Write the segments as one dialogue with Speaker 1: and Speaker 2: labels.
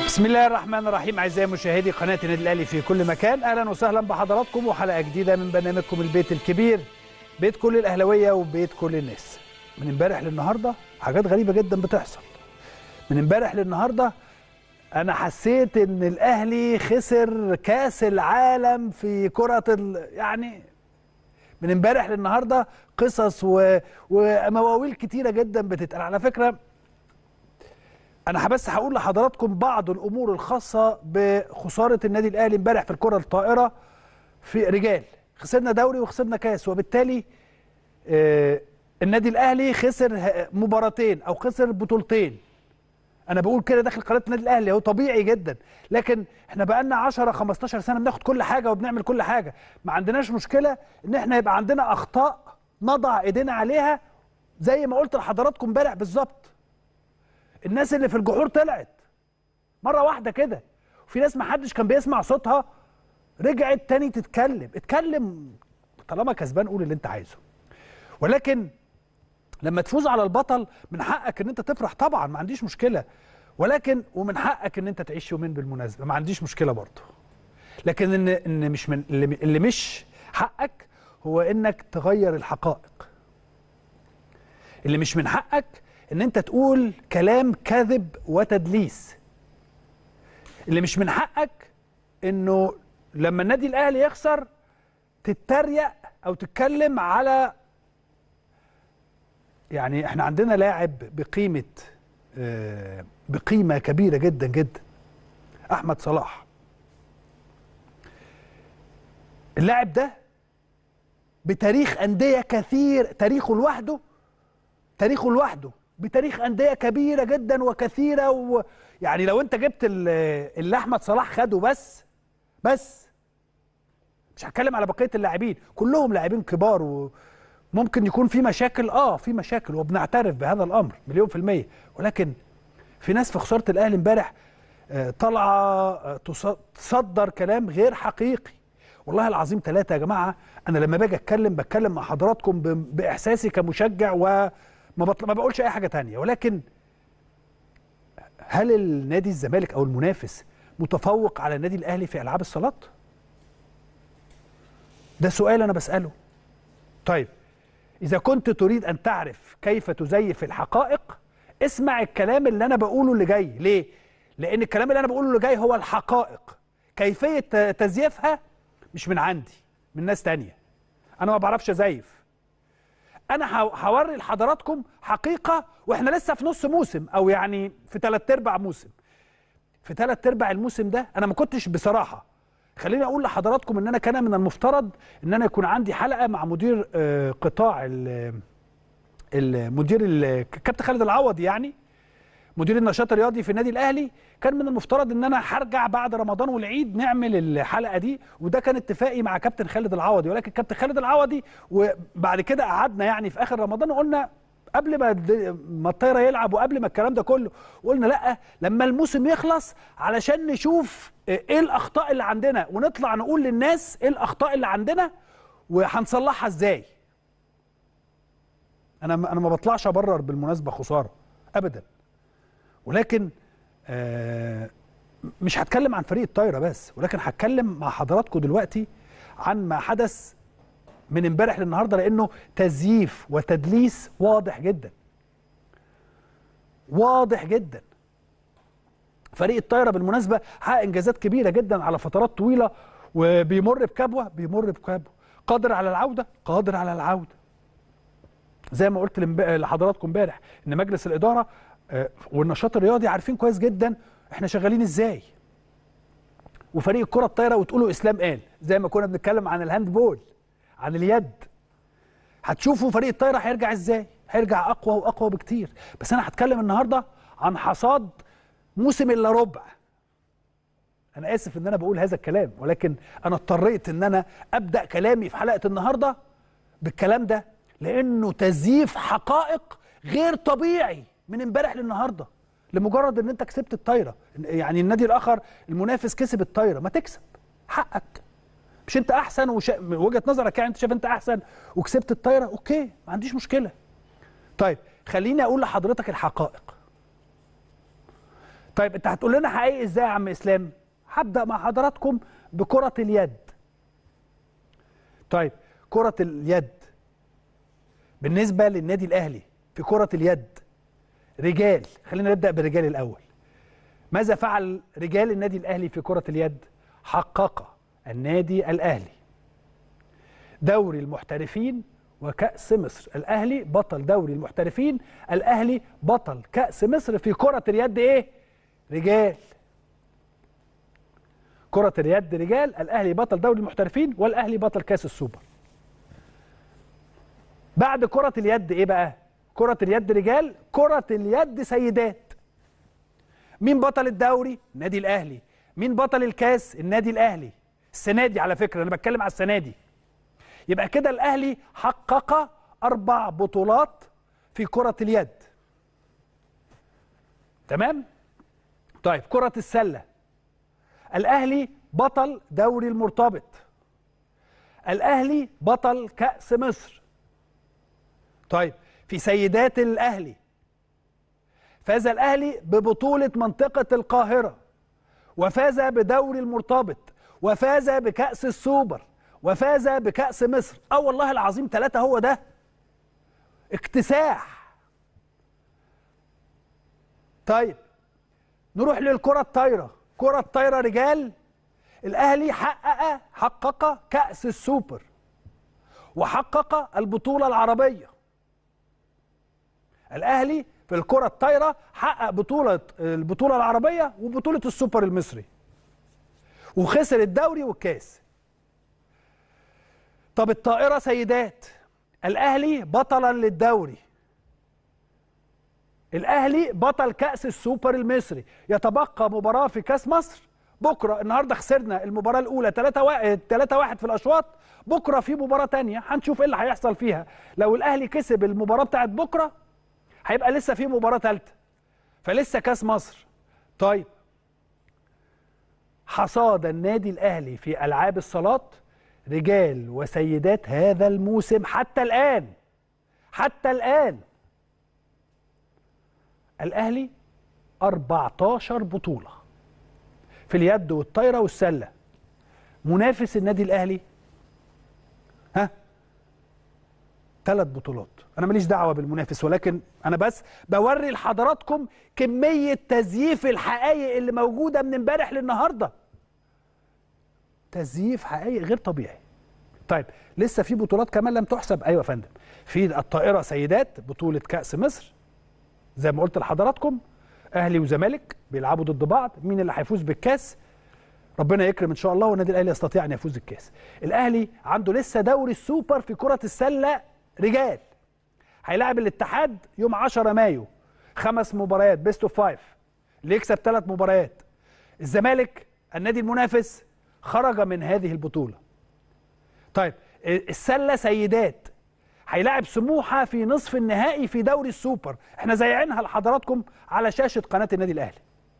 Speaker 1: بسم الله الرحمن الرحيم اعزائي مشاهدي قناه النادي الاهلي في كل مكان اهلا وسهلا بحضراتكم وحلقه جديده من برنامجكم البيت الكبير بيت كل الاهلاويه وبيت كل الناس من امبارح للنهارده حاجات غريبه جدا بتحصل من امبارح للنهارده انا حسيت ان الاهلي خسر كاس العالم في كره ال... يعني من امبارح للنهارده قصص و... ومواويل كتيره جدا بتتقال على فكره انا بس هقول لحضراتكم بعض الامور الخاصه بخساره النادي الاهلي امبارح في الكره الطائره في رجال خسرنا دوري وخسرنا كاس وبالتالي آه النادي الاهلي خسر مباراتين او خسر بطولتين انا بقول كده داخل قناه النادي الاهلي هو طبيعي جدا لكن احنا بقالنا 10 15 سنه بناخد كل حاجه وبنعمل كل حاجه ما عندناش مشكله ان احنا يبقى عندنا اخطاء نضع ايدينا عليها زي ما قلت لحضراتكم امبارح بالظبط الناس اللي في الجحور طلعت مره واحده كده وفي ناس ما حدش كان بيسمع صوتها رجعت تاني تتكلم اتكلم طالما كسبان قول اللي انت عايزه ولكن لما تفوز على البطل من حقك ان انت تفرح طبعا ما عنديش مشكله ولكن ومن حقك ان انت تعيش يومين بالمناسبه ما عنديش مشكله برضه لكن ان ان مش من اللي, اللي مش حقك هو انك تغير الحقائق اللي مش من حقك ان انت تقول كلام كذب وتدليس اللي مش من حقك انه لما النادي الاهلي يخسر تتريق او تتكلم على يعني احنا عندنا لاعب بقيمه آه بقيمه كبيره جدا جدا احمد صلاح اللاعب ده بتاريخ انديه كثير تاريخه لوحده تاريخه لوحده بتاريخ انديه كبيره جدا وكثيره و... يعني لو انت جبت اللي احمد صلاح خده بس بس مش هتكلم على بقيه اللاعبين كلهم لاعبين كبار وممكن يكون في مشاكل اه في مشاكل وبنعترف بهذا الامر مليون في الميه ولكن في ناس في خساره الاهلي امبارح آه طالعه آه تصدر كلام غير حقيقي والله العظيم ثلاثه يا جماعه انا لما باجي اتكلم بتكلم مع حضراتكم باحساسي كمشجع و ما, بطل... ما بقولش اي حاجه تانية ولكن هل النادي الزمالك او المنافس متفوق على النادي الاهلي في العاب الصالات ده سؤال انا بساله طيب اذا كنت تريد ان تعرف كيف تزيف الحقائق اسمع الكلام اللي انا بقوله اللي جاي ليه لان الكلام اللي انا بقوله اللي جاي هو الحقائق كيفيه تزييفها مش من عندي من ناس تانية انا ما بعرفش ازيف انا هوري لحضراتكم حقيقه واحنا لسه في نص موسم او يعني في ثلاث ارباع موسم في ثلاث ارباع الموسم ده انا ما كنتش بصراحه خليني اقول لحضراتكم ان انا كان من المفترض ان انا يكون عندي حلقه مع مدير قطاع المدير الكابتن خالد العوض يعني مدير النشاط الرياضي في النادي الاهلي كان من المفترض ان انا هرجع بعد رمضان والعيد نعمل الحلقه دي وده كان اتفاقي مع كابتن خالد العوضي ولكن كابتن خالد العوضي وبعد كده قعدنا يعني في اخر رمضان وقلنا قبل ما ما الطايره يلعب وقبل ما الكلام ده كله قلنا لا لما الموسم يخلص علشان نشوف ايه الاخطاء اللي عندنا ونطلع نقول للناس ايه الاخطاء اللي عندنا وهنصلحها ازاي انا انا ما بطلعش ابرر بالمناسبه خساره ابدا ولكن آه مش هتكلم عن فريق الطايره بس ولكن هتكلم مع حضراتكم دلوقتي عن ما حدث من امبارح للنهارده لانه تزييف وتدليس واضح جدا واضح جدا فريق الطايره بالمناسبه حقق انجازات كبيره جدا على فترات طويله وبيمر بكبوه بيمر بكبوه قادر على العوده قادر على العوده زي ما قلت لحضراتكم امبارح ان مجلس الاداره والنشاط الرياضي عارفين كويس جدا احنا شغالين ازاي وفريق الكره الطايره وتقولوا اسلام قال زي ما كنا بنتكلم عن الهاندبول عن اليد هتشوفوا فريق الطايره هيرجع ازاي هيرجع اقوى واقوى بكتير بس انا هتكلم النهارده عن حصاد موسم الا ربع انا اسف ان انا بقول هذا الكلام ولكن انا اضطريت ان انا ابدا كلامي في حلقه النهارده بالكلام ده لانه تزييف حقائق غير طبيعي من امبارح للنهارده لمجرد ان انت كسبت الطايره يعني النادي الاخر المنافس كسب الطايره ما تكسب حقك مش انت احسن وش... من وجهه نظرك يعني انت شايف انت احسن وكسبت الطايره اوكي ما عنديش مشكله طيب خليني اقول لحضرتك الحقائق طيب انت هتقول لنا حقيقي ازاي يا عم اسلام هبدا مع حضراتكم بكره اليد طيب كره اليد بالنسبه للنادي الاهلي في كره اليد رجال خلينا نبدا بالرجال الاول ماذا فعل رجال النادي الاهلي في كره اليد حقق النادي الاهلي دوري المحترفين وكأس مصر الأهلي بطل دوري المحترفين الأهلي بطل كأس مصر في كرة اليد إيه؟ رجال كرة اليد رجال الأهلي بطل دوري المحترفين والأهلي بطل كأس السوبر بعد كرة اليد إيه بقى؟ كرة اليد رجال كرة اليد سيدات مين بطل الدوري؟ النادي الأهلي مين بطل الكاس؟ النادي الأهلي السنة دي على فكرة أنا بتكلم على السنة دي يبقى كده الاهلي حقق اربع بطولات في كره اليد تمام طيب كره السله الاهلي بطل دوري المرتبط الاهلي بطل كاس مصر طيب في سيدات الاهلي فاز الاهلي ببطوله منطقه القاهره وفاز بدوري المرتبط وفاز بكاس السوبر وفاز بكأس مصر اه والله العظيم ثلاثة هو ده اكتساح طيب نروح للكرة الطايرة كرة الطايرة رجال الأهلي حقق حقق كأس السوبر وحقق البطولة العربية الأهلي في الكرة الطايرة حقق بطولة البطولة العربية وبطولة السوبر المصري وخسر الدوري والكاس طب الطائرة سيدات الأهلي بطلا للدوري الأهلي بطل كأس السوبر المصري يتبقى مباراة في كأس مصر بكرة النهاردة خسرنا المباراة الأولى 3 1 3 1 في الأشواط بكرة في مباراة تانية هنشوف إيه اللي هيحصل فيها لو الأهلي كسب المباراة بتاعت بكرة هيبقى لسه في مباراة ثالثة فلسه كأس مصر طيب حصاد النادي الأهلي في ألعاب الصالات رجال وسيدات هذا الموسم حتى الآن حتى الآن الأهلي 14 بطولة في اليد والطايرة والسلة منافس النادي الأهلي ها ثلاث بطولات أنا ماليش دعوة بالمنافس ولكن أنا بس بوري لحضراتكم كمية تزييف الحقائق اللي موجودة من امبارح للنهارده تزييف حقيقي غير طبيعي طيب لسه في بطولات كمان لم تحسب ايوه يا فندم في الطائره سيدات بطوله كاس مصر زي ما قلت لحضراتكم اهلي وزمالك بيلعبوا ضد بعض مين اللي هيفوز بالكاس ربنا يكرم ان شاء الله والنادي الاهلي يستطيع ان يفوز بالكاس الاهلي عنده لسه دوري السوبر في كره السله رجال هيلاعب الاتحاد يوم 10 مايو خمس مباريات بيست اوف فايف اللي يكسب ثلاث مباريات الزمالك النادي المنافس خرج من هذه البطولة طيب السلة سيدات هيلاعب سموحة في نصف النهائي في دوري السوبر احنا زايعينها لحضراتكم على شاشة قناة النادي الأهلي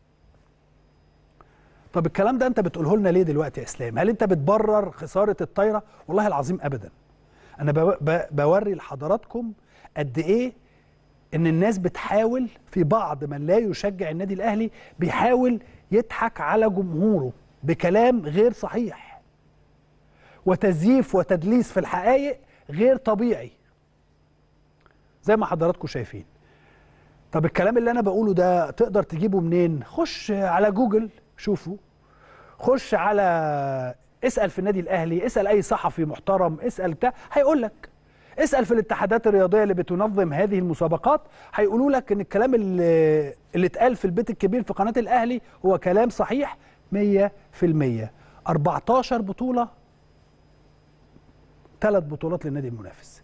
Speaker 1: طب الكلام ده انت بتقوله لنا ليه دلوقتي يا اسلام هل انت بتبرر خسارة الطايرة والله العظيم ابدا انا بوري لحضراتكم قد ايه ان الناس بتحاول في بعض من لا يشجع النادي الاهلي بيحاول يضحك على جمهوره بكلام غير صحيح وتزييف وتدليس في الحقائق غير طبيعي زي ما حضراتكم شايفين طب الكلام اللي انا بقوله ده تقدر تجيبه منين خش على جوجل شوفوا خش على اسال في النادي الاهلي اسال اي صحفي محترم اسال بتاع هيقول لك اسال في الاتحادات الرياضيه اللي بتنظم هذه المسابقات هيقولوا لك ان الكلام اللي اللي اتقال في البيت الكبير في قناه الاهلي هو كلام صحيح 100% 14 بطولة ثلاث بطولات للنادي المنافس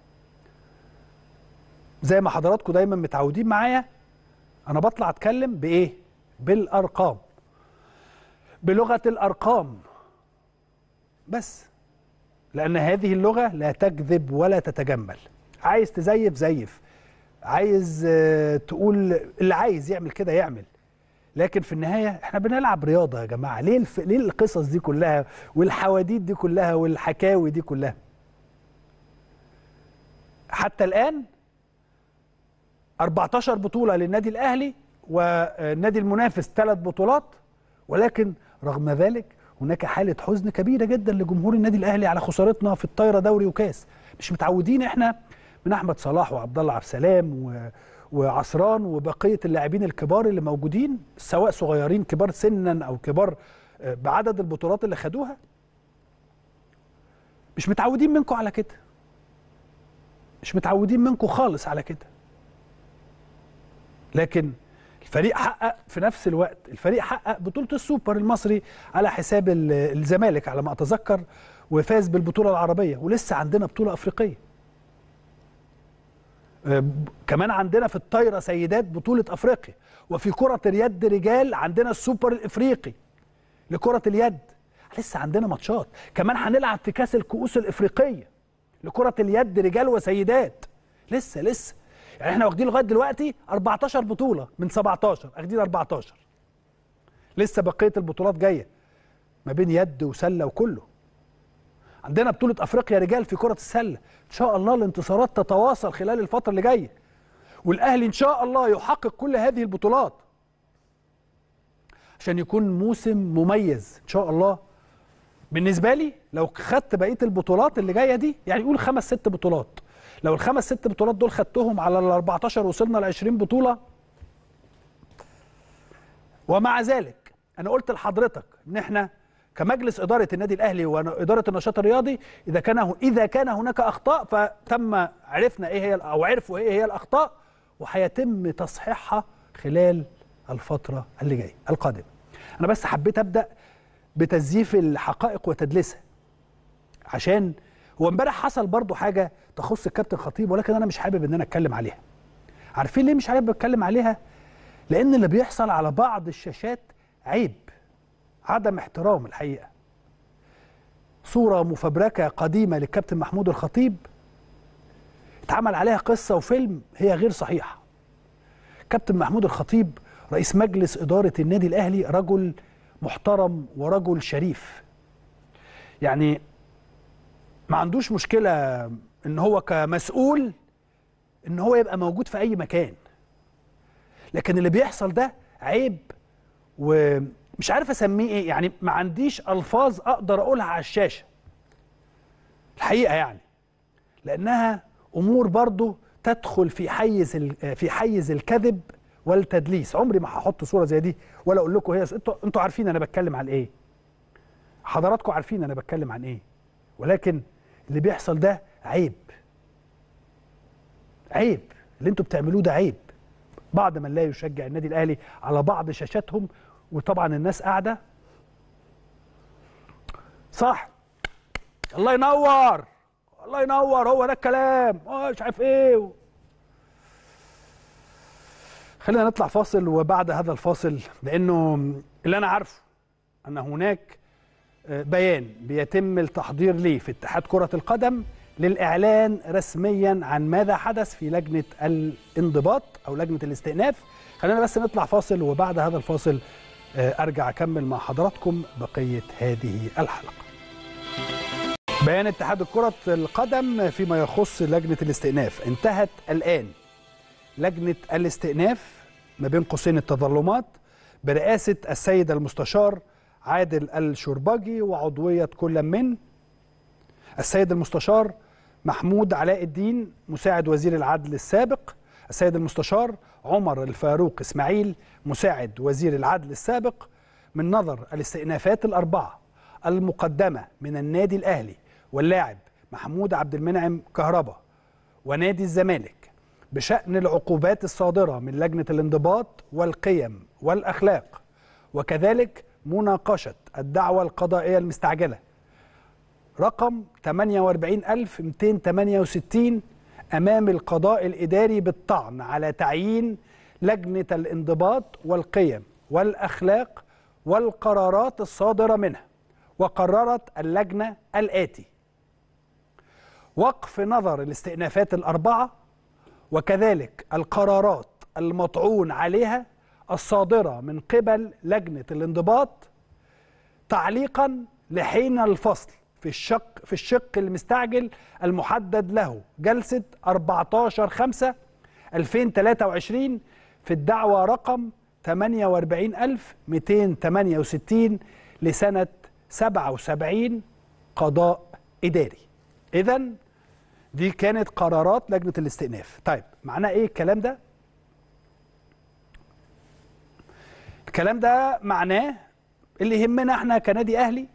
Speaker 1: زي ما حضراتكم دايما متعودين معايا انا بطلع اتكلم بايه بالارقام بلغه الارقام بس لان هذه اللغه لا تكذب ولا تتجمل عايز تزيف زيف عايز تقول اللي عايز يعمل كده يعمل لكن في النهايه احنا بنلعب رياضه يا جماعه ليه الف... ليه القصص دي كلها والحواديت دي كلها والحكاوي دي كلها حتى الان 14 بطوله للنادي الاهلي والنادي المنافس ثلاث بطولات ولكن رغم ذلك هناك حاله حزن كبيره جدا لجمهور النادي الاهلي على خسارتنا في الطايره دوري وكاس مش متعودين احنا من احمد صلاح وعبد الله عبد السلام و... وعصران وبقيه اللاعبين الكبار اللي موجودين سواء صغيرين كبار سنا او كبار آه، بعدد البطولات اللي خدوها مش متعودين منكم على كده مش متعودين منكم خالص على كده لكن الفريق حقق في نفس الوقت الفريق حقق بطولة السوبر المصري على حساب ال- الزمالك على ما أتذكر وفاز بالبطولة العربية ولسه عندنا بطولة أفريقية آه، ب- كمان عندنا في الطايرة سيدات بطولة أفريقيا وفي كرة اليد رجال عندنا السوبر الإفريقي لكرة اليد لسه عندنا ماتشات كمان هنلعب في كأس الكؤوس الإفريقية لكرة اليد رجال وسيدات لسه لسه يعني احنا واخدين لغايه دلوقتي 14 بطوله من 17 واخدين 14 لسه بقيه البطولات جايه ما بين يد وسله وكله عندنا بطوله افريقيا رجال في كره السله ان شاء الله الانتصارات تتواصل خلال الفتره اللي جايه والاهلي ان شاء الله يحقق كل هذه البطولات عشان يكون موسم مميز ان شاء الله بالنسبه لي لو خدت بقيه البطولات اللي جايه دي يعني قول خمس ست بطولات لو الخمس ست بطولات دول خدتهم على ال 14 وصلنا ل 20 بطوله ومع ذلك انا قلت لحضرتك ان احنا كمجلس اداره النادي الاهلي واداره النشاط الرياضي اذا كان اذا كان هناك اخطاء فتم عرفنا ايه هي او عرفوا ايه هي الاخطاء وهيتم تصحيحها خلال الفتره اللي جايه القادمه انا بس حبيت ابدا بتزييف الحقائق وتدليسها عشان هو امبارح حصل برضو حاجه تخص الكابتن خطيب ولكن انا مش حابب ان انا اتكلم عليها عارفين ليه مش حابب اتكلم عليها لان اللي بيحصل على بعض الشاشات عيب عدم احترام الحقيقه صوره مفبركه قديمه للكابتن محمود الخطيب اتعمل عليها قصه وفيلم هي غير صحيحه كابتن محمود الخطيب رئيس مجلس اداره النادي الاهلي رجل محترم ورجل شريف يعني ما عندوش مشكله ان هو كمسؤول ان هو يبقى موجود في اي مكان لكن اللي بيحصل ده عيب ومش عارف اسميه ايه يعني ما عنديش الفاظ اقدر اقولها على الشاشه الحقيقه يعني لانها امور برضو تدخل في حيز ال- في حيز الكذب والتدليس عمري ما هحط صوره زي دي ولا اقول لكم هي انتوا انتوا عارفين انا بتكلم عن ايه حضراتكم عارفين انا بتكلم عن ايه ولكن اللي بيحصل ده عيب عيب اللي انتوا بتعملوه ده عيب بعض من لا يشجع النادي الاهلي على بعض شاشاتهم وطبعا الناس قاعده صح الله ينور الله ينور هو ده الكلام اه مش عارف ايه خلينا نطلع فاصل وبعد هذا الفاصل لانه اللي انا عارفه ان هناك بيان بيتم التحضير ليه في اتحاد كرة القدم للإعلان رسميا عن ماذا حدث في لجنة الانضباط أو لجنة الاستئناف خلينا بس نطلع فاصل وبعد هذا الفاصل آه، أرجع أكمل مع حضراتكم بقية هذه الحلقة بيان اتحاد كرة القدم فيما يخص لجنة الاستئناف انتهت الآن لجنة الاستئناف ما بين قوسين التظلمات برئاسة السيد المستشار عادل الشربجي وعضوية كل من السيد المستشار محمود علاء الدين مساعد وزير العدل السابق السيد المستشار عمر الفاروق اسماعيل مساعد وزير العدل السابق من نظر الاستئنافات الأربعة المقدمة من النادي الأهلي واللاعب محمود عبد المنعم كهربا ونادي الزمالك بشأن العقوبات الصادرة من لجنة الانضباط والقيم والأخلاق وكذلك مناقشة الدعوة القضائية المستعجلة رقم 48268 أمام القضاء الإداري بالطعن على تعيين لجنة الانضباط والقيم والأخلاق والقرارات الصادرة منها وقررت اللجنة الآتي وقف نظر الاستئنافات الأربعة وكذلك القرارات المطعون عليها الصادرة من قبل لجنة الانضباط تعليقا لحين الفصل في الشق في الشق المستعجل المحدد له جلسة 14 5 2023 في الدعوة رقم 48268 لسنة 77 قضاء إداري إذا دي كانت قرارات لجنة الاستئناف طيب معناه إيه الكلام ده؟ الكلام ده معناه اللي يهمنا احنا كنادي أهلي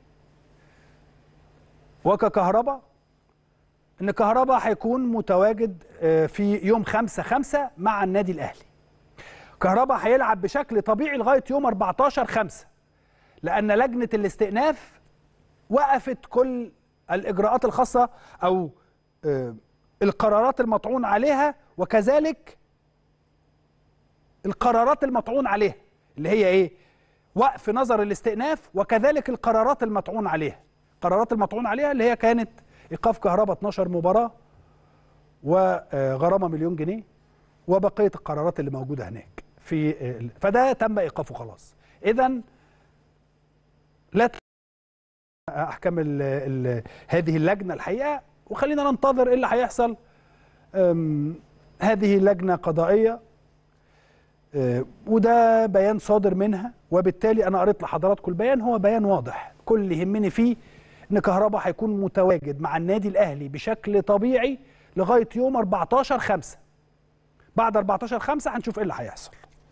Speaker 1: وككهرباء ان كهرباء هيكون متواجد في يوم 5 5 مع النادي الاهلي كهرباء هيلعب بشكل طبيعي لغايه يوم 14 5 لان لجنه الاستئناف وقفت كل الاجراءات الخاصه او القرارات المطعون عليها وكذلك القرارات المطعون عليها اللي هي ايه وقف نظر الاستئناف وكذلك القرارات المطعون عليها القرارات المطعون عليها اللي هي كانت ايقاف كهرباء 12 مباراه وغرامه مليون جنيه وبقيه القرارات اللي موجوده هناك في فده تم ايقافه خلاص اذا لا احكام ال ال هذه اللجنه الحقيقه وخلينا ننتظر ايه اللي هيحصل هذه لجنه قضائيه وده بيان صادر منها وبالتالي انا قريت لحضراتكم البيان هو بيان واضح كل اللي يهمني فيه ان كهربا هيكون متواجد مع النادي الاهلي بشكل طبيعي لغايه يوم 14 5 بعد 14 5 هنشوف ايه اللي هيحصل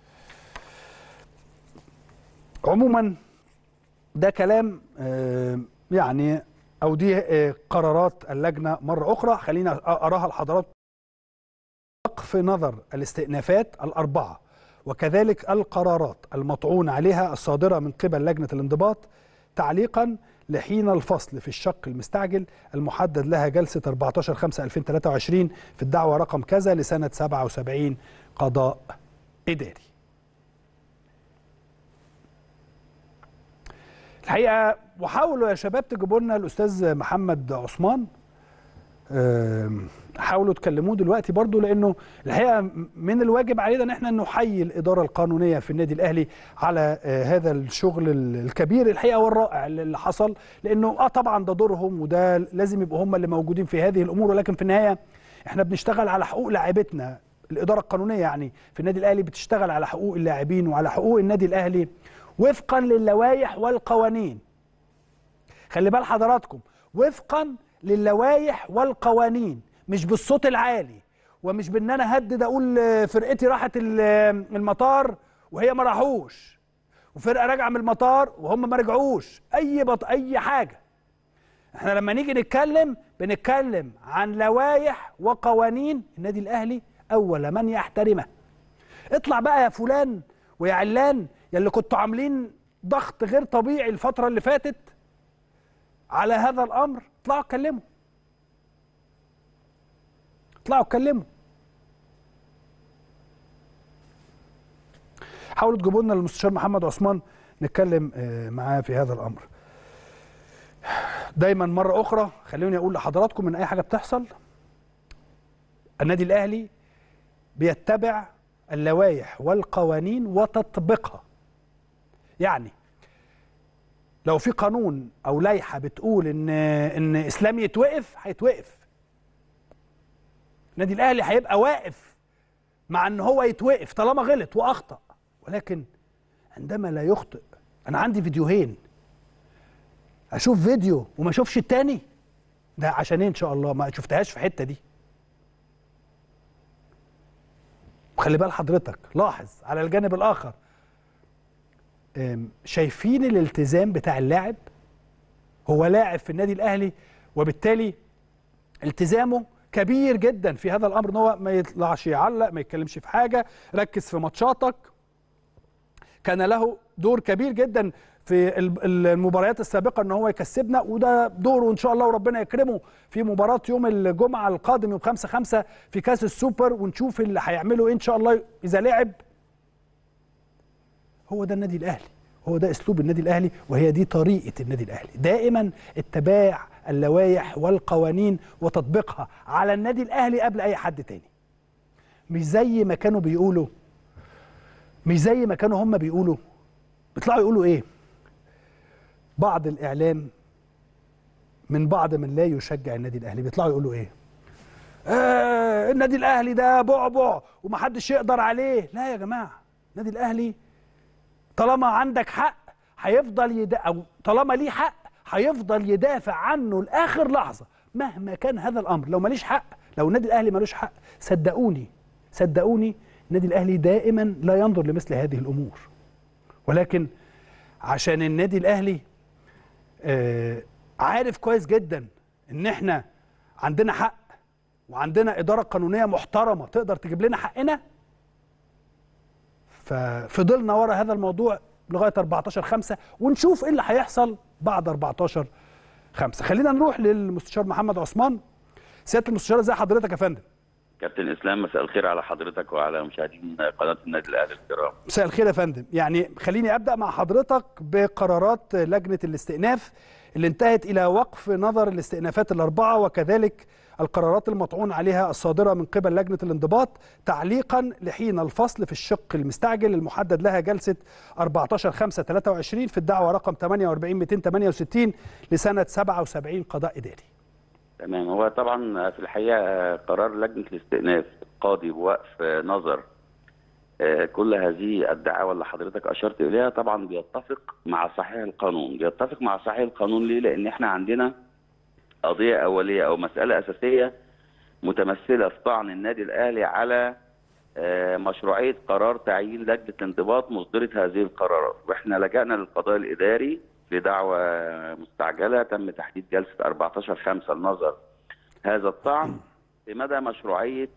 Speaker 1: عموما ده كلام يعني او دي قرارات اللجنه مره اخرى خلينا اراها لحضراتكم وقف نظر الاستئنافات الاربعه وكذلك القرارات المطعون عليها الصادره من قبل لجنه الانضباط تعليقا لحين الفصل في الشق المستعجل المحدد لها جلسة 14 5 2023 في الدعوة رقم كذا لسنة 77 قضاء إداري الحقيقة وحاولوا يا شباب تجيبوا لنا الأستاذ محمد عثمان حاولوا تكلموه دلوقتي برضو لانه الحقيقه من الواجب علينا ان احنا نحيي الاداره القانونيه في النادي الاهلي على هذا الشغل الكبير الحقيقه والرائع اللي حصل لانه اه طبعا ده دورهم وده لازم يبقوا هم اللي موجودين في هذه الامور ولكن في النهايه احنا بنشتغل على حقوق لاعبتنا الاداره القانونيه يعني في النادي الاهلي بتشتغل على حقوق اللاعبين وعلى حقوق النادي الاهلي وفقا للوائح والقوانين خلي بال حضراتكم وفقا للوائح والقوانين مش بالصوت العالي ومش بان انا هدد اقول فرقتي راحت المطار وهي ما راحوش وفرقه راجعه من المطار وهم ما رجعوش اي بط... اي حاجه احنا لما نيجي نتكلم بنتكلم عن لوائح وقوانين النادي الاهلي اول من يحترمه اطلع بقى يا فلان ويا علان يا اللي كنتوا عاملين ضغط غير طبيعي الفتره اللي فاتت على هذا الامر اطلعوا اتكلموا اطلعوا اتكلموا حاولوا تجيبوا لنا المستشار محمد عثمان نتكلم معاه في هذا الامر دايما مره اخرى خلوني اقول لحضراتكم من اي حاجه بتحصل النادي الاهلي بيتبع اللوائح والقوانين وتطبيقها يعني لو في قانون او لائحه بتقول ان ان اسلام يتوقف هيتوقف النادي الاهلي هيبقى واقف مع ان هو يتوقف طالما غلط واخطا ولكن عندما لا يخطئ انا عندي فيديوهين اشوف فيديو وما اشوفش التاني ده عشان ايه ان شاء الله ما شفتهاش في حته دي وخلي بال حضرتك لاحظ على الجانب الاخر شايفين الالتزام بتاع اللاعب هو لاعب في النادي الاهلي وبالتالي التزامه كبير جدا في هذا الامر ان هو ما يطلعش يعلق ما يتكلمش في حاجه ركز في ماتشاتك كان له دور كبير جدا في المباريات السابقه ان هو يكسبنا وده دوره ان شاء الله وربنا يكرمه في مباراه يوم الجمعه القادم يوم 5 5 في كاس السوبر ونشوف اللي هيعمله ان شاء الله اذا لعب هو ده النادي الاهلي هو ده اسلوب النادي الاهلي وهي دي طريقه النادي الاهلي دائما اتباع اللوائح والقوانين وتطبيقها على النادي الاهلي قبل اي حد تاني مش زي ما كانوا بيقولوا مش زي ما كانوا هم بيقولوا بيطلعوا يقولوا ايه بعض الاعلام من بعض من لا يشجع النادي الاهلي بيطلعوا يقولوا ايه آه النادي الاهلي ده بعبع ومحدش يقدر عليه لا يا جماعه النادي الاهلي طالما عندك حق هيفضل يدا او طالما ليه حق هيفضل يدافع عنه لاخر لحظه مهما كان هذا الامر لو ماليش حق لو النادي الاهلي ملوش حق صدقوني صدقوني النادي الاهلي دائما لا ينظر لمثل هذه الامور ولكن عشان النادي الاهلي آه عارف كويس جدا ان احنا عندنا حق وعندنا اداره قانونيه محترمه تقدر تجيب لنا حقنا ففضلنا ورا هذا الموضوع لغايه 14 5 ونشوف ايه اللي هيحصل بعد 14 5 خلينا نروح للمستشار محمد عثمان سياده المستشار ازي حضرتك يا فندم
Speaker 2: كابتن اسلام مساء الخير على حضرتك وعلى مشاهدين قناه النادي الاهلي الكرام
Speaker 1: مساء الخير يا فندم يعني خليني ابدا مع حضرتك بقرارات لجنه الاستئناف اللي انتهت الى وقف نظر الاستئنافات الاربعه وكذلك القرارات المطعون عليها الصادره من قبل لجنه الانضباط تعليقا لحين الفصل في الشق المستعجل المحدد لها جلسه 14 5 23 في الدعوه رقم 48 268 لسنه 77 قضاء اداري.
Speaker 2: تمام هو طبعا في الحقيقه قرار لجنه الاستئناف القاضي بوقف نظر كل هذه الدعاوى اللي حضرتك اشرت اليها طبعا بيتفق مع صحيح القانون، بيتفق مع صحيح القانون ليه؟ لان احنا عندنا قضيه اوليه او مساله اساسيه متمثله في طعن النادي الاهلي على مشروعيه قرار تعيين لجنه الانضباط مصدره هذه القرارات، واحنا لجانا للقضاء الاداري في دعوى مستعجله تم تحديد جلسه 14 5 لنظر هذا الطعن في مدى مشروعيه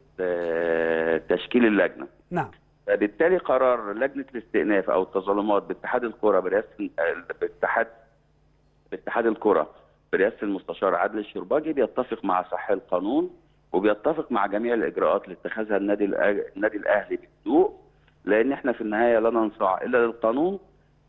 Speaker 2: تشكيل اللجنه.
Speaker 1: نعم.
Speaker 2: فبالتالي قرار لجنه الاستئناف او التظلمات باتحاد الكره برئاسه باتحاد باتحاد الكره برئاسه المستشار عادل الشرباجي بيتفق مع صحيح القانون وبيتفق مع جميع الاجراءات اللي اتخذها النادي النادي الاهلي بهدوء لان احنا في النهايه لا ننصاع الا للقانون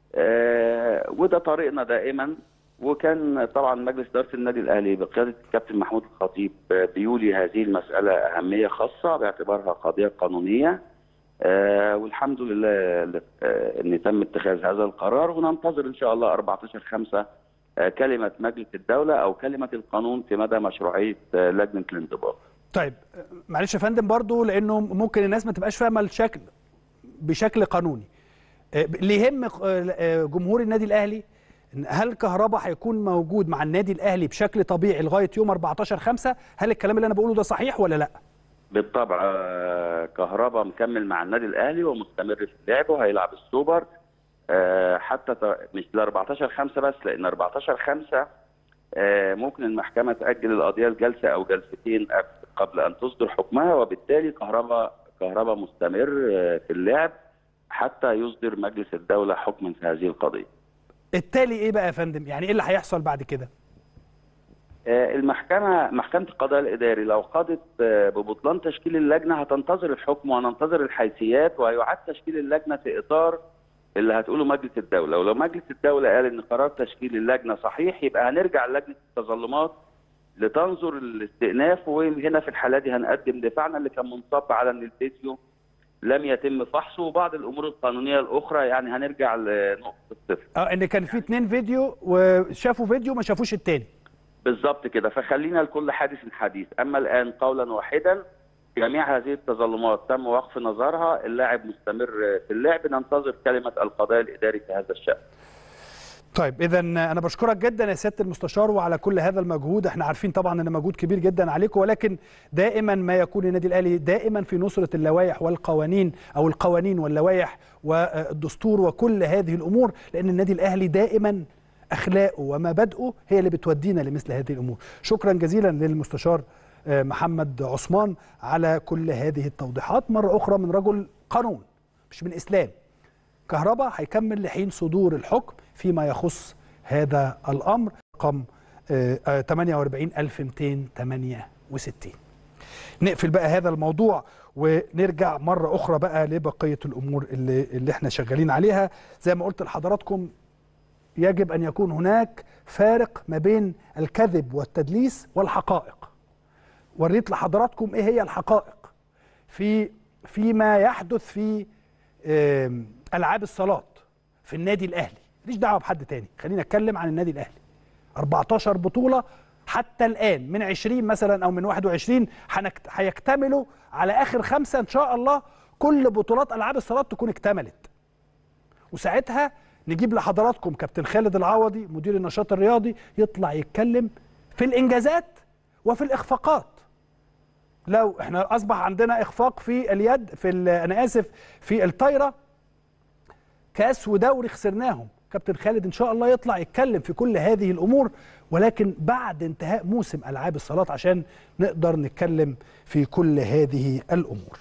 Speaker 2: آه وده طريقنا دائما وكان طبعا مجلس اداره النادي الاهلي بقياده الكابتن محمود الخطيب بيولي هذه المساله اهميه خاصه باعتبارها قضيه قانونيه آه والحمد لله آه ان تم اتخاذ هذا القرار وننتظر ان شاء الله 14 5 آه كلمه مجلس الدوله او كلمه القانون في مدى مشروعيه لجنه الانضباط.
Speaker 1: طيب معلش يا فندم برضو لانه ممكن الناس ما تبقاش فاهمه الشكل بشكل قانوني. اللي يهم جمهور النادي الاهلي هل كهربا هيكون موجود مع النادي الاهلي بشكل طبيعي لغايه يوم 14 5 هل الكلام اللي انا بقوله ده صحيح ولا لا؟
Speaker 2: بالطبع كهربا مكمل مع النادي الاهلي ومستمر في اللعب وهيلعب السوبر حتى مش ل 14 5 بس لان 14 5 ممكن المحكمه تاجل القضيه لجلسه او جلستين قبل ان تصدر حكمها وبالتالي كهربا كهربا مستمر في اللعب حتى يصدر مجلس الدوله حكما في هذه القضيه.
Speaker 1: التالي ايه بقى يا فندم؟ يعني ايه اللي هيحصل بعد كده؟
Speaker 2: المحكمة محكمة القضاء الإداري لو قضت ببطلان تشكيل اللجنة هتنتظر الحكم وهننتظر الحيثيات وهيعاد تشكيل اللجنة في إطار اللي هتقوله مجلس الدولة ولو مجلس الدولة قال إن قرار تشكيل اللجنة صحيح يبقى هنرجع لجنة التظلمات لتنظر الاستئناف وهنا في الحالة دي هنقدم دفاعنا اللي كان منصب على إن الفيديو لم يتم فحصه وبعض الامور القانونيه الاخرى يعني هنرجع لنقطه الصفر.
Speaker 1: اه ان كان في اثنين فيديو وشافوا فيديو ما شافوش الثاني.
Speaker 2: بالظبط كده فخلينا لكل حادث حديث اما الان قولا واحدا جميع هذه التظلمات تم وقف نظرها اللاعب مستمر في اللعب ننتظر كلمه القضاء الاداري في هذا الشان
Speaker 1: طيب اذا انا بشكرك جدا يا سياده المستشار وعلى كل هذا المجهود احنا عارفين طبعا ان مجهود كبير جدا عليكم ولكن دائما ما يكون النادي الاهلي دائما في نصره اللوائح والقوانين او القوانين واللوائح والدستور وكل هذه الامور لان النادي الاهلي دائما اخلاقه ومبادئه هي اللي بتودينا لمثل هذه الامور شكرا جزيلا للمستشار محمد عثمان على كل هذه التوضيحات مره اخرى من رجل قانون مش من اسلام كهرباء هيكمل لحين صدور الحكم فيما يخص هذا الامر رقم 48268 نقفل بقى هذا الموضوع ونرجع مره اخرى بقى لبقيه الامور اللي اللي احنا شغالين عليها زي ما قلت لحضراتكم يجب ان يكون هناك فارق ما بين الكذب والتدليس والحقائق وريت لحضراتكم ايه هي الحقائق في فيما يحدث في العاب الصالات في النادي الاهلي ماليش دعوه بحد تاني خلينا اتكلم عن النادي الاهلي 14 بطوله حتى الان من 20 مثلا او من 21 هنكت- هيكتملوا على اخر خمسه ان شاء الله كل بطولات العاب الصالات تكون اكتملت وساعتها نجيب لحضراتكم كابتن خالد العوضي مدير النشاط الرياضي يطلع يتكلم في الانجازات وفي الاخفاقات لو احنا اصبح عندنا اخفاق في اليد في ال- انا اسف في الطايره كاس ودوري خسرناهم كابتن خالد ان شاء الله يطلع يتكلم في كل هذه الامور ولكن بعد انتهاء موسم العاب الصالات عشان نقدر نتكلم في كل هذه الامور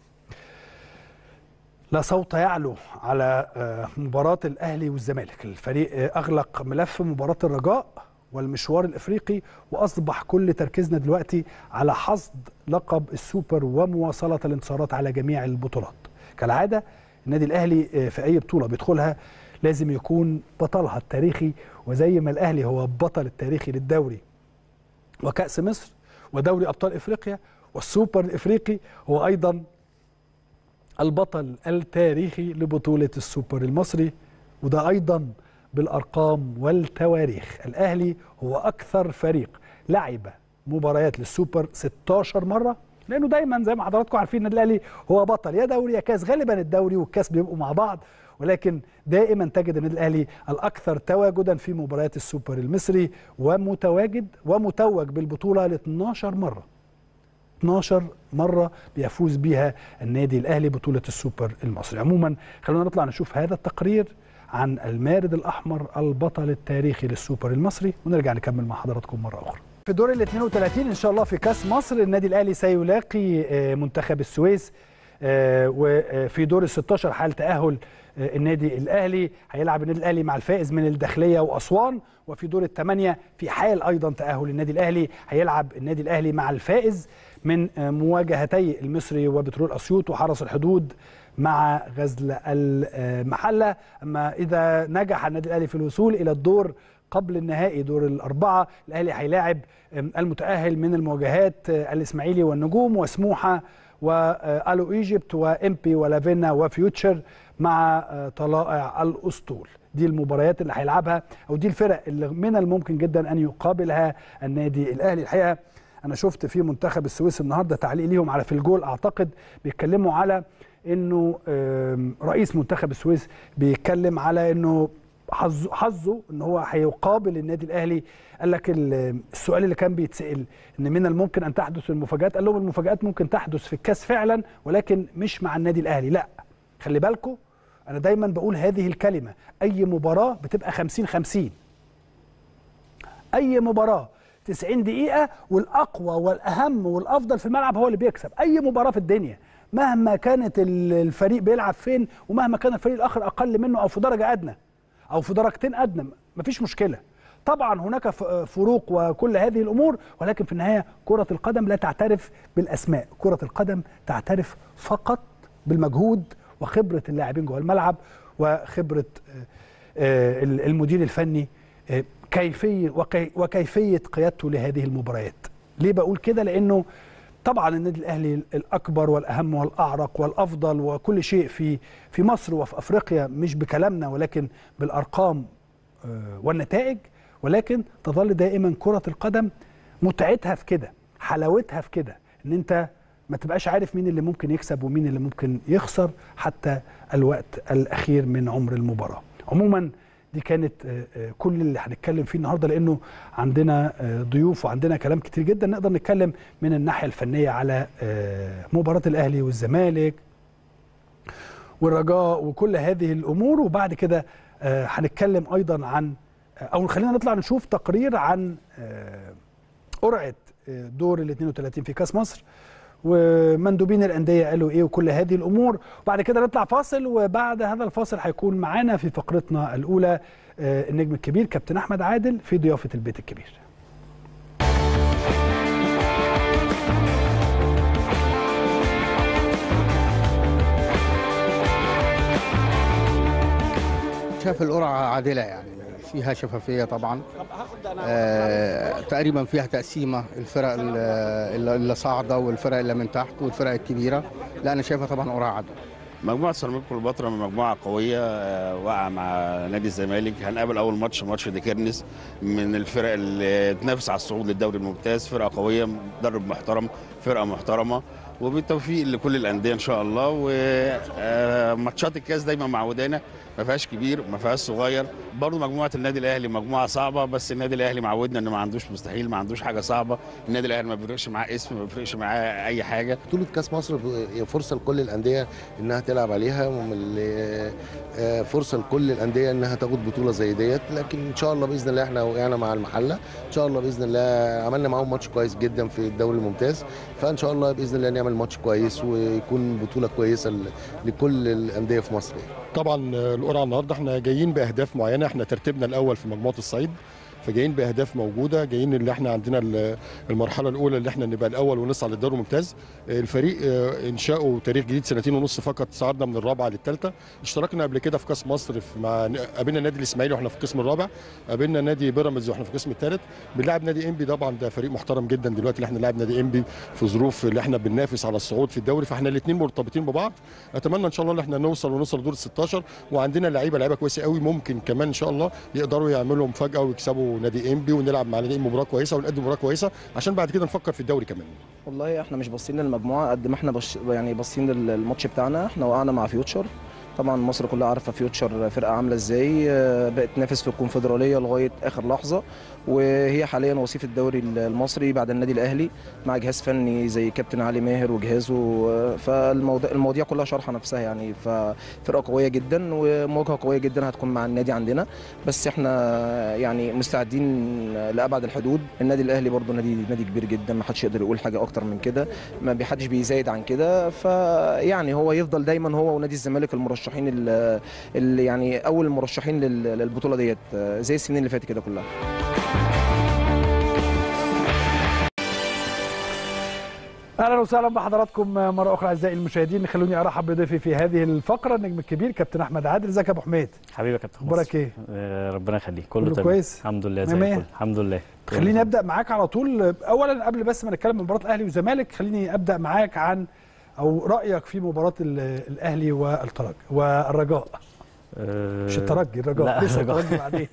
Speaker 1: لا صوت يعلو على آه، مباراة الأهلي والزمالك الفريق آه، أغلق ملف مباراة الرجاء والمشوار الإفريقي وأصبح كل تركيزنا دلوقتي على حصد لقب السوبر ومواصلة الانتصارات على جميع البطولات كالعادة النادي الأهلي آه، في أي بطولة بيدخلها لازم يكون بطلها التاريخي وزي ما الأهلي هو بطل التاريخي للدوري وكأس مصر ودوري أبطال إفريقيا والسوبر الإفريقي هو أيضا البطل التاريخي لبطولة السوبر المصري وده أيضا بالأرقام والتواريخ الأهلي هو أكثر فريق لعب مباريات للسوبر 16 مرة لأنه دايما زي ما حضراتكم عارفين النادي الأهلي هو بطل يا دوري يا كاس غالبا الدوري والكاس بيبقوا مع بعض ولكن دائما تجد النادي الأهلي الأكثر تواجدا في مباريات السوبر المصري ومتواجد ومتوج بالبطولة ل 12 مرة 12 مرة بيفوز بها النادي الأهلي بطولة السوبر المصري عموما خلونا نطلع نشوف هذا التقرير عن المارد الأحمر البطل التاريخي للسوبر المصري ونرجع نكمل مع حضراتكم مرة أخرى في دور ال 32 إن شاء الله في كأس مصر النادي الأهلي سيلاقي آه، منتخب السويس آه، وفي دور ال 16 حال تأهل آه، النادي الأهلي هيلعب النادي الأهلي مع الفائز من الداخلية وأسوان وفي دور الثمانية في حال أيضا تأهل النادي الأهلي هيلعب النادي الأهلي مع الفائز من آه، مواجهتي المصري وبترول أسيوط وحرس الحدود مع غزل المحلة أما إذا نجح النادي الأهلي في الوصول إلى الدور قبل النهائي دور الأربعة الأهلي هيلاعب آم، المتأهل من المواجهات آه، الإسماعيلي والنجوم وسموحة والو ايجيبت وامبي ولافينا وفيوتشر مع آه، طلائع الاسطول دي المباريات اللي هيلعبها او دي الفرق اللي من الممكن جدا ان يقابلها النادي الاهلي الحقيقه انا شفت في منتخب السويس النهارده تعليق ليهم على في الجول اعتقد بيتكلموا على انه آم، رئيس منتخب السويس بيتكلم على انه حظه حظه ان هو هيقابل النادي الاهلي قال لك ال- السؤال اللي كان بيتسال ان من الممكن ان تحدث المفاجات قال لهم المفاجات ممكن تحدث في الكاس فعلا ولكن مش مع النادي الاهلي لا خلي بالكم انا دايما بقول هذه الكلمه اي مباراه بتبقى 50 50 اي مباراه 90 دقيقه والاقوى والاهم والافضل في الملعب هو اللي بيكسب اي مباراه في الدنيا مهما كانت ال- الفريق بيلعب فين ومهما كان الفريق الاخر اقل منه او في درجه ادنى او في درجتين ادنى مفيش مشكله طبعا هناك ف- فروق وكل هذه الامور ولكن في النهايه كره القدم لا تعترف بالاسماء كره القدم تعترف فقط بالمجهود وخبره اللاعبين جوه الملعب وخبره آه، آه، المدير الفني آه، كيفيه وكي وكيفيه قيادته لهذه المباريات ليه بقول كده لانه طبعا النادي الاهلي الاكبر والاهم والاعرق والافضل وكل شيء في في مصر وفي افريقيا مش بكلامنا ولكن بالارقام آه، والنتائج ولكن تظل دائما كره القدم متعتها في كده حلاوتها في كده ان انت ما تبقاش عارف مين اللي ممكن يكسب ومين اللي ممكن يخسر حتى الوقت الاخير من عمر المباراه عموما دي كانت آه، آه، كل اللي هنتكلم فيه النهارده لانه عندنا آه، ضيوف وعندنا كلام كتير جدا نقدر نتكلم من الناحيه الفنيه على آه، مباراه الاهلي والزمالك والرجاء وكل هذه الامور وبعد كده آه، هنتكلم ايضا عن او خلينا نطلع نشوف تقرير عن آه، قرعه آه، دور ال 32 في كاس مصر ومندوبين الانديه قالوا ايه وكل هذه الامور وبعد كده نطلع فاصل وبعد هذا الفاصل هيكون معانا في فقرتنا الاولى آه، النجم الكبير كابتن احمد عادل في ضيافه البيت الكبير
Speaker 3: شاف القرعة عادلة يعني فيها شفافية طبعا آه تقريبا فيها تقسيمة الفرق ال- اللي اللي صاعدة والفرق اللي من تحت والفرق الكبيرة لا أنا شايفها طبعا قرعة عادلة
Speaker 4: مجموعه سيراميكا كليوباترا مجموعه قويه آه، واقعه مع نادي الزمالك هنقابل اول ماتش ماتش ديكيرنس من الفرق اللي تنافس على الصعود للدوري الممتاز فرقه قويه مدرب محترم فرقه محترمه وبالتوفيق لكل الانديه ان شاء الله وماتشات الكاس دايما معودانا ما فيهاش كبير ما فيهاش صغير برضه مجموعه النادي الاهلي مجموعه صعبه بس النادي الاهلي معودنا ان ما عندوش مستحيل ما عندوش حاجه صعبه النادي الاهلي ما بيفرقش معاه اسم ما بيفرقش معاه اي حاجه
Speaker 5: بطولة كأس مصر هي فرصة لكل الأندية إنها تلعب عليها ومن- آه، فرصة لكل الأندية إنها تاخد بطولة زي ديت لكن إن شاء الله بإذن الله إحنا وقعنا مع المحلة إن شاء الله بإذن الله عملنا معاهم ماتش كويس جدا في الدوري الممتاز فإن شاء الله بإذن الله نعمل ماتش كويس ويكون بطولة كويسة ل- لكل الأندية في مصر يعني.
Speaker 6: طبعا القرعه النهارده احنا جايين باهداف معينه احنا ترتيبنا الاول في مجموعه الصعيد فجايين باهداف موجوده جايين اللي احنا عندنا ال- المرحله الاولى اللي احنا نبقى الاول ونصعد للدوري الممتاز الفريق اه، انشاؤه تاريخ جديد سنتين ونص فقط صعدنا من الرابعه للثالثه اشتركنا قبل كده في كاس مصر في مع قابلنا نادي الاسماعيلي واحنا في القسم الرابع قابلنا نادي بيراميدز واحنا في القسم الثالث بنلعب نادي انبي طبعا ده فريق محترم جدا دلوقتي اللي احنا نلعب نادي انبي في ظروف اللي احنا بننافس على الصعود في الدوري فاحنا الاثنين مرتبطين ببعض اتمنى ان شاء الله ان احنا نوصل ونوصل لدور ال 16 وعندنا لعيبه لعيبه كويسه قوي ممكن كمان ان شاء الله يقدروا يعملوا مفاجاه ويكسبوا نادي انبي ونلعب مع نادي مباراه كويسه ونقدم مباراه كويسه عشان بعد كده نفكر في الدوري كمان
Speaker 7: والله احنا مش باصين للمجموعه قد ما احنا بش يعني باصين للماتش بتاعنا احنا وقعنا مع فيوتشر طبعا مصر كلها عارفه فيوتشر فرقه عامله ازاي آه، بقت تنافس في الكونفدراليه لغايه اخر لحظه وهي حاليا وصيف الدوري المصري بعد النادي الاهلي مع جهاز فني زي كابتن علي ماهر وجهازه آه، فالمواضيع المواضيع كلها شارحه نفسها يعني ففرقه قويه جدا ومواجهه قويه جدا هتكون مع النادي عندنا بس احنا يعني مستعدين لابعد الحدود النادي الاهلي برضه نادي نادي كبير جدا ما حدش يقدر يقول حاجه اكتر من كده ما بيحدش بيزايد عن كده فيعني هو يفضل دايما هو ونادي الزمالك المرشحين ال- اللي يعني اول المرشحين لل- للبطوله ديت آه، زي السنين اللي فاتت كده كلها
Speaker 1: اهلا وسهلا بحضراتكم مره اخرى اعزائي المشاهدين خلوني ارحب بضيفي في هذه الفقره النجم الكبير كابتن احمد عادل ازيك يا ابو حميد
Speaker 8: حبيبي يا كابتن
Speaker 1: اخبارك
Speaker 8: مصر.
Speaker 1: ايه
Speaker 8: آه، ربنا يخليك كله,
Speaker 1: كله
Speaker 8: تمام
Speaker 1: كويس؟
Speaker 8: الحمد لله زي
Speaker 1: مية مية.
Speaker 8: الفل الحمد لله
Speaker 1: خليني ابدا معاك على طول اولا قبل بس ما نتكلم عن مباراه الاهلي والزمالك خليني ابدا معاك عن او رايك في مباراه ال- الاهلي والترجي والرجاء
Speaker 8: آه،
Speaker 1: مش الترجي الرجاء
Speaker 8: لا
Speaker 1: لسه
Speaker 8: الرجاء.
Speaker 1: الترجي بعدين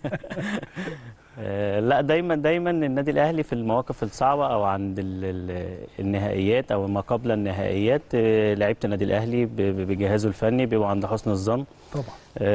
Speaker 8: آه، لا دايما دايما النادي الاهلي في المواقف الصعبه او عند ال- ال- النهائيات او ما قبل النهائيات آه، لعيبه النادي الاهلي ب- ب- بجهازه الفني بيبقوا عند حسن الظن
Speaker 1: طبعا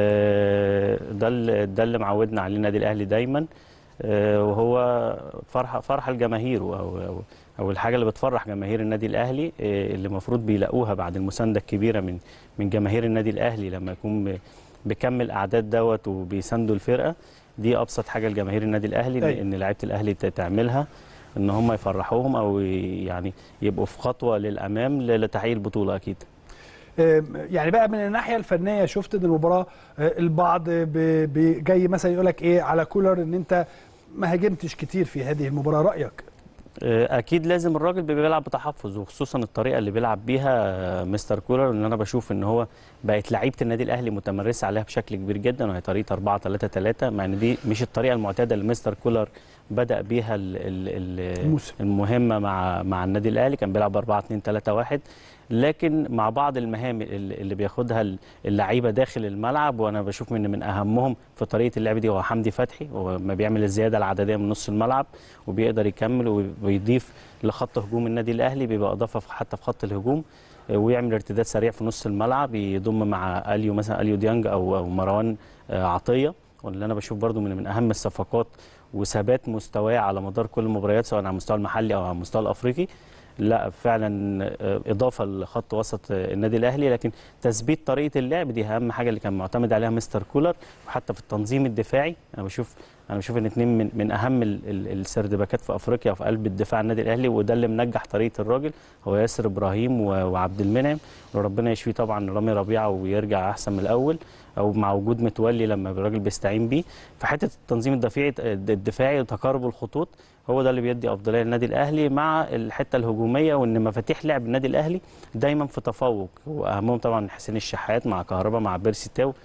Speaker 8: آه، ده اللي- ده اللي معودنا عليه النادي الاهلي دايما آه، وهو فرحه فرحه لجماهيره او او او الحاجه اللي بتفرح جماهير النادي الاهلي آه، اللي المفروض بيلاقوها بعد المسانده الكبيره من من جماهير النادي الاهلي لما يكون ب- بكم الاعداد دوت وبيساندوا الفرقه دي ابسط حاجه لجماهير النادي الاهلي
Speaker 1: أيوة.
Speaker 8: ان لعيبه الاهلي ت- تعملها ان هم يفرحوهم او ي- يعني يبقوا في خطوه للامام ل- لتحقيق البطوله اكيد
Speaker 1: آم، يعني بقى من الناحيه الفنيه شفت ان المباراه آه، البعض ب- ب- جاي مثلا يقول لك ايه على كولر ان انت ما هاجمتش كتير في هذه المباراه رايك
Speaker 8: اكيد لازم الراجل بيبقى بيلعب بتحفظ وخصوصا الطريقه اللي بيلعب بيها آه، مستر كولر ان انا بشوف ان هو بقت لعيبه النادي الاهلي متمرسه عليها بشكل كبير جدا وهي طريقه 4 3 3 مع ان دي مش الطريقه المعتاده اللي مستر كولر بدا بيها ال ال ال
Speaker 1: الموسم.
Speaker 8: المهمه مع مع النادي الاهلي كان بيلعب 4 2 3 1 لكن مع بعض المهام اللي اللي بياخدها اللعيبه داخل الملعب وانا بشوف من من اهمهم في طريقه اللعب دي هو حمدي فتحي هو ما بيعمل الزياده العدديه من نص الملعب وبيقدر يكمل ويضيف لخط هجوم النادي الاهلي بيبقى اضافه في- حتى في خط الهجوم آه، ويعمل ارتداد سريع في نص الملعب يضم مع اليو مثلا اليو ديانج او او مروان آه، عطيه واللي انا بشوف برضو من من اهم الصفقات وثبات مستواه على مدار كل المباريات سواء على المستوى المحلي او على المستوى الافريقي لا فعلا آه، اضافه لخط وسط آه، النادي الاهلي لكن تثبيت طريقه اللعب دي اهم حاجه اللي كان معتمد عليها مستر كولر وحتى في التنظيم الدفاعي انا بشوف انا بشوف ان اثنين من من اهم ال- ال- السردباكات في افريقيا وفي قلب الدفاع النادي الاهلي وده اللي منجح طريقه الراجل هو ياسر ابراهيم و- وعبد المنعم وربنا يشفيه طبعا رامي ربيعه ويرجع احسن من الاول او مع وجود متولي لما الراجل بيستعين بيه فحته التنظيم الدفاعي الدفاعي وتقارب الخطوط هو ده اللي بيدي افضليه للنادي الاهلي مع الحته الهجوميه وان مفاتيح لعب النادي الاهلي دايما في تفوق واهمهم طبعا حسين الشحات مع كهربا مع بيرسي تاو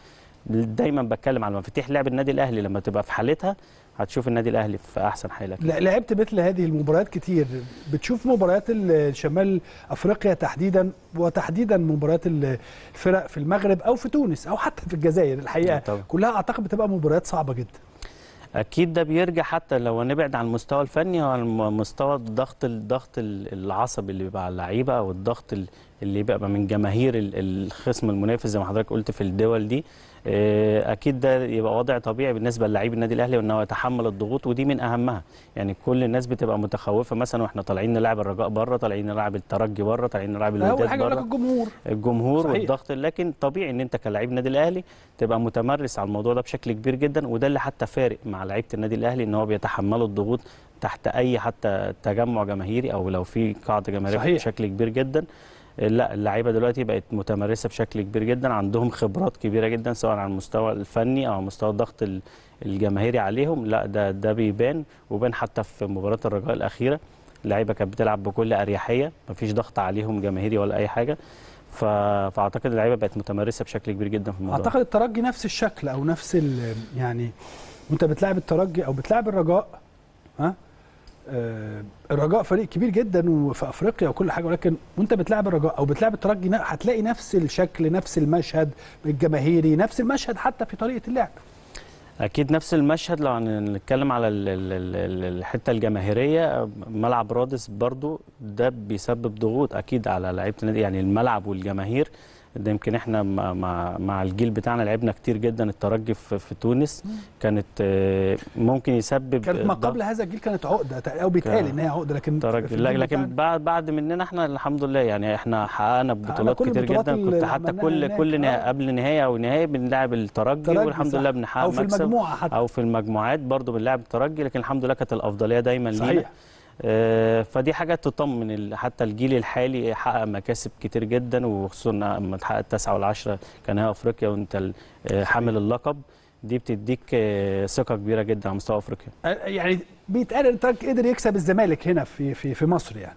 Speaker 8: دايما بتكلم على مفاتيح لعب النادي الاهلي لما تبقى في حالتها هتشوف النادي الاهلي في احسن حاله
Speaker 1: لا- لعبت مثل هذه المباريات كتير بتشوف مباريات ال- شمال افريقيا تحديدا وتحديدا مباريات ال- الفرق في المغرب او في تونس او حتى في الجزائر الحقيقه
Speaker 8: طبعا.
Speaker 1: كلها اعتقد بتبقى مباريات صعبه جدا
Speaker 8: اكيد ده بيرجع حتى لو نبعد عن المستوى الفني وعن الم- مستوى الضغط الضغط ال- العصبي اللي بيبقى على اللعيبه او الضغط ال- اللي بيبقى من جماهير ال- الخصم المنافس زي ما حضرتك قلت في الدول دي آه، اكيد ده يبقى وضع طبيعي بالنسبه للاعيب النادي الاهلي وان هو يتحمل الضغوط ودي من اهمها يعني كل الناس بتبقى متخوفه مثلا واحنا طالعين نلعب الرجاء بره طالعين نلعب الترجي بره طالعين نلعب
Speaker 1: اول
Speaker 8: الوداد
Speaker 1: حاجه يقول لك
Speaker 8: بره
Speaker 1: الجمهور
Speaker 8: الجمهور
Speaker 1: صحيح.
Speaker 8: والضغط لكن طبيعي ان انت كلاعب نادي الاهلي تبقى متمرس على الموضوع ده بشكل كبير جدا وده اللي حتى فارق مع لعيبه النادي الاهلي ان هو بيتحملوا الضغوط تحت اي حتى تجمع جماهيري او لو في قاعده جماهيريه
Speaker 1: صحيح.
Speaker 8: بشكل كبير جدا لا اللعيبه دلوقتي بقت متمرسه بشكل كبير جدا عندهم خبرات كبيره جدا سواء على المستوى الفني او على مستوى الضغط ال- الجماهيري عليهم لا ده ده بيبان وبان حتى في مباراه الرجاء الاخيره اللعيبه كانت بتلعب بكل اريحيه مفيش ضغط عليهم جماهيري ولا اي حاجه ف... فاعتقد اللعيبه بقت متمرسه بشكل كبير جدا في الموضوع
Speaker 1: اعتقد الترجي نفس الشكل او نفس ال- يعني وانت بتلعب الترجي او بتلعب الرجاء ها آه الرجاء فريق كبير جدا وفي افريقيا وكل حاجه ولكن وانت بتلعب الرجاء او بتلعب الترجي ن- هتلاقي نفس الشكل نفس المشهد الجماهيري نفس المشهد حتى في طريقه اللعب
Speaker 8: اكيد نفس المشهد لو هنتكلم على ال- ال- ال- ال- الحته الجماهيريه ملعب رادس برضو ده بيسبب ضغوط اكيد على لعيبه النادي يعني الملعب والجماهير ده يمكن احنا مع مع, مع الجيل بتاعنا لعبنا كتير جدا الترجي في, في تونس كانت آه، ممكن يسبب
Speaker 1: كانت ما
Speaker 8: ضغط.
Speaker 1: قبل هذا الجيل كانت عقده او بيتقال
Speaker 8: كان-
Speaker 1: ان هي عقده لكن
Speaker 8: ترجي
Speaker 1: في
Speaker 8: لا
Speaker 1: الجيل
Speaker 8: لكن
Speaker 1: بتاعنا
Speaker 8: بعد بعد مننا احنا الحمد لله يعني احنا حققنا بطولات
Speaker 1: كل
Speaker 8: كتير
Speaker 1: البطولات
Speaker 8: جدا
Speaker 1: اللي
Speaker 8: كنت حتى
Speaker 1: عملناها
Speaker 8: كل
Speaker 1: هناك.
Speaker 8: كل نهاية
Speaker 1: آه.
Speaker 8: قبل نهايه او نهايه بنلعب الترجي
Speaker 1: ترجي
Speaker 8: والحمد
Speaker 1: صح.
Speaker 8: لله بنحقق
Speaker 1: او في
Speaker 8: مكسب
Speaker 1: المجموعه حتى
Speaker 8: او في المجموعات برضو بنلعب الترجي لكن الحمد لله كانت الافضليه دايما لينا
Speaker 1: صحيح
Speaker 8: آه، فدي حاجه تطمن ال- حتى الجيل الحالي حقق مكاسب كتير جدا وخصوصا لما تحقق التاسعه والعشره كنهائي افريقيا وانت ال- آه، حامل اللقب دي بتديك آه، ثقه كبيره جدا على مستوى افريقيا
Speaker 1: آه، يعني بيتقال ان الترجي قدر يكسب الزمالك هنا في في في مصر يعني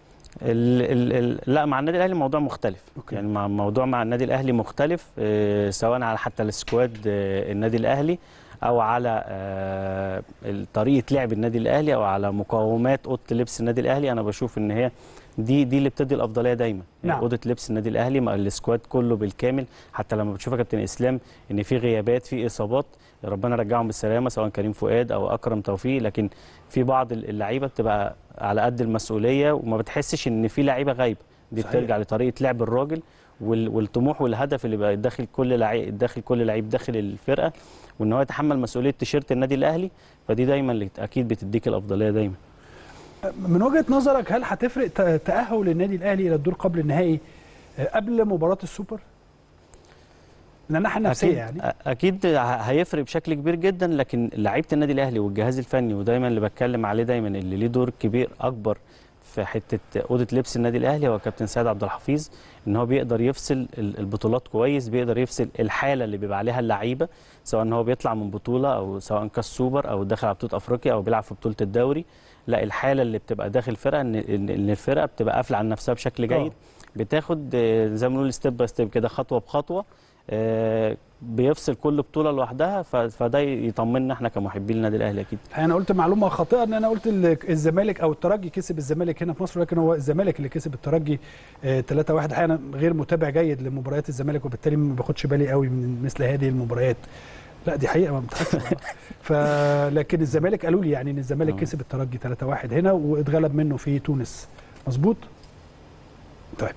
Speaker 8: ال ال ال لا مع النادي الاهلي الموضوع مختلف
Speaker 1: أوكي.
Speaker 8: يعني مع الموضوع مع النادي الاهلي مختلف آه، سواء على حتى السكواد آه، النادي الاهلي او على آه، طريقه لعب النادي الاهلي او على مقومات اوضه لبس النادي الاهلي انا بشوف ان هي دي دي اللي بتدي الافضليه دايما يعني
Speaker 1: نعم.
Speaker 8: اوضه لبس النادي الاهلي مع السكواد كله بالكامل حتى لما بتشوف يا كابتن اسلام ان في غيابات في اصابات ربنا رجعهم بالسلامه سواء كريم فؤاد او اكرم توفيق لكن في بعض اللعيبه بتبقى على قد المسؤوليه وما بتحسش ان في لعيبه غايبه دي
Speaker 1: صحيح.
Speaker 8: بترجع لطريقه لعب الراجل وال- والطموح والهدف اللي بقى داخل كل لعيب داخل كل لعيب داخل الفرقه وان هو يتحمل مسؤوليه تيشيرت النادي الاهلي فدي دايما اللي اكيد بتديك الافضليه دايما
Speaker 1: من وجهه نظرك هل هتفرق ت- تاهل النادي الاهلي الى الدور قبل النهائي آه، قبل مباراه السوبر؟ من الناحيه النفسيه
Speaker 8: اكيد
Speaker 1: يعني
Speaker 8: اكيد ه- هيفرق بشكل كبير جدا لكن لعيبه النادي الاهلي والجهاز الفني ودايما اللي بتكلم عليه دايما اللي ليه دور كبير اكبر في حته اوضه لبس النادي الاهلي هو كابتن سيد عبد الحفيظ ان هو بيقدر يفصل ال- البطولات كويس بيقدر يفصل الحاله اللي بيبقى عليها اللعيبه سواء ان هو بيطلع من بطوله او سواء كاس سوبر او داخل على بطوله افريقيا او بيلعب في بطوله الدوري لا الحاله اللي بتبقى داخل الفرقه ان ان إن الفرقه بتبقى قافله على نفسها بشكل جيد بتاخد آه، زي ما بنقول ستيب باي ستيب كده خطوه بخطوه آه، بيفصل كل بطوله لوحدها ف- فده يطمنا احنا كمحبين النادي الاهلي اكيد
Speaker 1: انا قلت معلومه خاطئه ان انا قلت ال- الزمالك او الترجي كسب الزمالك هنا في مصر ولكن هو الزمالك اللي كسب الترجي 3 1 انا غير متابع جيد لمباريات الزمالك وبالتالي ما باخدش بالي قوي من مثل هذه المباريات لا دي حقيقه ما بتخافش ف لكن الزمالك قالوا لي يعني ان الزمالك
Speaker 8: آه.
Speaker 1: كسب الترجي 3 1 هنا واتغلب منه في تونس مظبوط طيب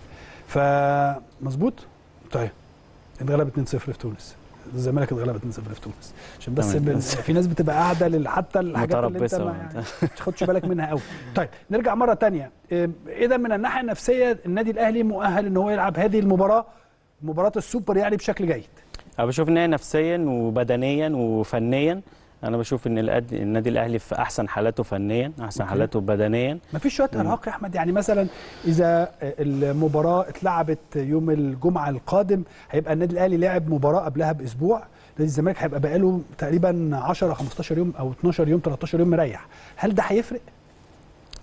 Speaker 1: فمظبوط طيب اتغلب 2 0 في تونس الزمالك اتغلب 2 0 في تونس عشان بس
Speaker 8: تمام.
Speaker 1: بن- في ناس بتبقى قاعده لل- حتى الحاجات اللي انت
Speaker 8: متربصة
Speaker 1: ما
Speaker 8: وانت-
Speaker 1: يعني ما تاخدش بالك منها قوي طيب نرجع مره تانية إيه، اذا من الناحيه النفسيه النادي الاهلي مؤهل ان هو يلعب هذه المباراه مباراه السوبر يعني بشكل جيد
Speaker 8: انا بشوف ان هي نفسيا وبدنيا وفنيا انا بشوف ان الأد- النادي الاهلي في احسن حالاته فنيا احسن
Speaker 1: أوكي.
Speaker 8: حالاته بدنيا
Speaker 1: ما فيش شويه ارهاق يا احمد يعني مثلا اذا المباراه اتلعبت يوم الجمعه القادم هيبقى النادي الاهلي لعب مباراه قبلها باسبوع نادي الزمالك هيبقى بقاله تقريبا 10 15 يوم او 12 يوم 13 يوم مريح هل ده هيفرق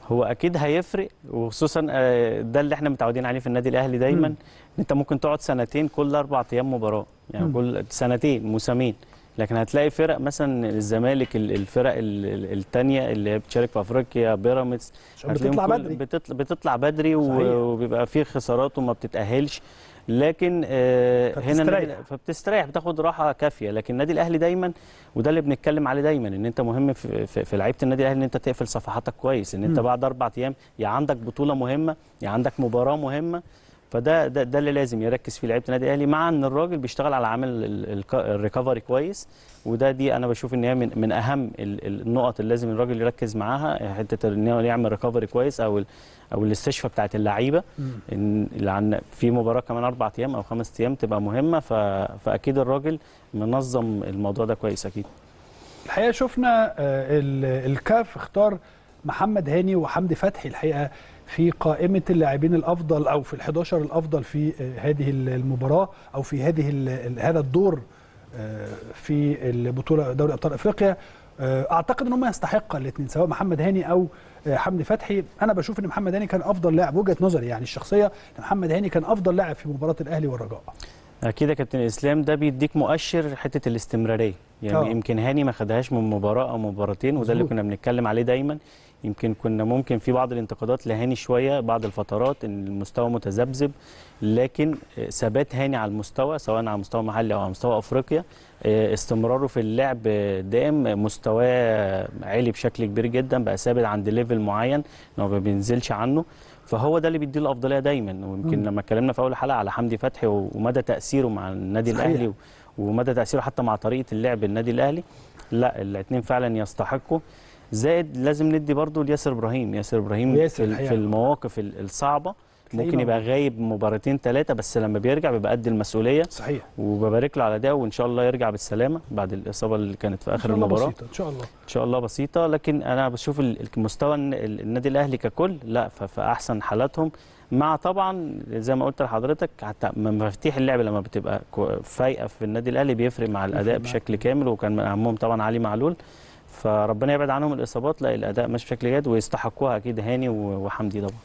Speaker 8: هو اكيد هيفرق وخصوصا آه، ده اللي احنا متعودين عليه في النادي الاهلي دايما
Speaker 1: مم.
Speaker 8: ان انت ممكن تقعد سنتين كل اربع ايام مباراه يعني
Speaker 1: مم.
Speaker 8: كل سنتين موسمين لكن هتلاقي فرق مثلا الزمالك ال- الفرق الثانيه اللي هي بتشارك في افريقيا بيراميدز
Speaker 1: عشان
Speaker 8: هتلاقيهم
Speaker 1: بتطلع
Speaker 8: كل-
Speaker 1: بدري
Speaker 8: بتطلع, بتطلع بدري و-
Speaker 1: صحيح.
Speaker 8: وبيبقى فيه خسارات وما بتتاهلش لكن آه، هنا
Speaker 1: فبتستريح.
Speaker 8: النادي- فبتستريح بتاخد راحه كافيه لكن النادي الاهلي دايما وده اللي بنتكلم عليه دايما ان انت مهم في, في, في لعيبه النادي الاهلي ان انت تقفل صفحاتك كويس ان انت
Speaker 1: مم.
Speaker 8: بعد اربع ايام يا عندك بطوله مهمه يا عندك مباراه مهمه فده ده, ده اللي لازم يركز فيه لعيبه النادي الاهلي مع ان الراجل بيشتغل على عامل ال- ال- الريكفري كويس وده دي انا بشوف ان هي من, من اهم ال- ال- النقط اللي لازم الراجل يركز معاها حته ان هو يعمل ريكفري كويس او ال- او الاستشفاء بتاعت اللعيبه
Speaker 1: مم.
Speaker 8: ان لان في مباراه كمان اربع ايام او خمس ايام تبقى مهمه ف... فاكيد الراجل منظم الموضوع ده كويس اكيد
Speaker 1: الحقيقه شفنا آه، ال- الكاف اختار محمد هاني وحمدي فتحي الحقيقه في قائمه اللاعبين الافضل او في ال11 الافضل في آه، هذه المباراه او في هذه ال- ال- هذا الدور آه، في البطوله دوري ابطال افريقيا آه، اعتقد ان هم يستحق الاثنين سواء محمد هاني او آه، حمدي فتحي انا بشوف ان محمد هاني كان افضل لاعب وجهه نظري يعني الشخصيه ان محمد هاني كان افضل لاعب في مباراه الاهلي والرجاء
Speaker 8: اكيد يا كابتن اسلام ده بيديك مؤشر حته الاستمراريه يعني
Speaker 1: آه.
Speaker 8: أوه. يمكن هاني ما خدهاش من مباراه او مباراتين وده اللي
Speaker 1: مظبوط.
Speaker 8: كنا بنتكلم عليه دايما يمكن كنا ممكن في بعض الانتقادات لهاني شويه بعض الفترات ان المستوى متذبذب لكن آه، ثبات هاني على المستوى سواء على مستوى محلي او على مستوى افريقيا آه، استمراره في اللعب آه، دائم آه، مستواه عالي بشكل كبير جدا بقى ثابت عند ليفل معين إن هو ما بينزلش عنه فهو ده اللي بيديه الافضليه دايما ويمكن
Speaker 1: مم.
Speaker 8: لما اتكلمنا في اول حلقه على حمدي فتحي و- ومدى تاثيره مع النادي
Speaker 1: صحيح.
Speaker 8: الاهلي و- ومدى تاثيره حتى مع طريقه اللعب النادي الاهلي لا الاثنين فعلا يستحقوا زائد لازم ندي برضو لياسر ابراهيم ياسر ابراهيم
Speaker 1: وياسر
Speaker 8: في, ال-
Speaker 1: الحقيقة.
Speaker 8: في المواقف ال- الصعبه
Speaker 1: تلاقيه
Speaker 8: ممكن يبقى
Speaker 1: موجود.
Speaker 8: غايب مباراتين ثلاثه بس لما بيرجع بيبقى قد المسؤوليه
Speaker 1: صحيح
Speaker 8: وببارك له على ده وان شاء الله يرجع بالسلامه بعد الاصابه اللي كانت في
Speaker 1: ان
Speaker 8: اخر
Speaker 1: شاء الله
Speaker 8: المباراه
Speaker 1: بسيطه ان شاء الله
Speaker 8: ان شاء الله بسيطه لكن انا بشوف ال- المستوى الن- ال- النادي الاهلي ككل لا ف- في احسن حالاتهم مع طبعا زي ما قلت لحضرتك حتى مفاتيح اللعب لما بتبقى كو- فايقه في النادي الاهلي بيفرق مع الاداء
Speaker 1: معاك.
Speaker 8: بشكل كامل وكان من اهمهم طبعا علي معلول فربنا يبعد عنهم الاصابات لا الاداء ماشي بشكل جيد ويستحقوها اكيد هاني و- وحمدي طبعا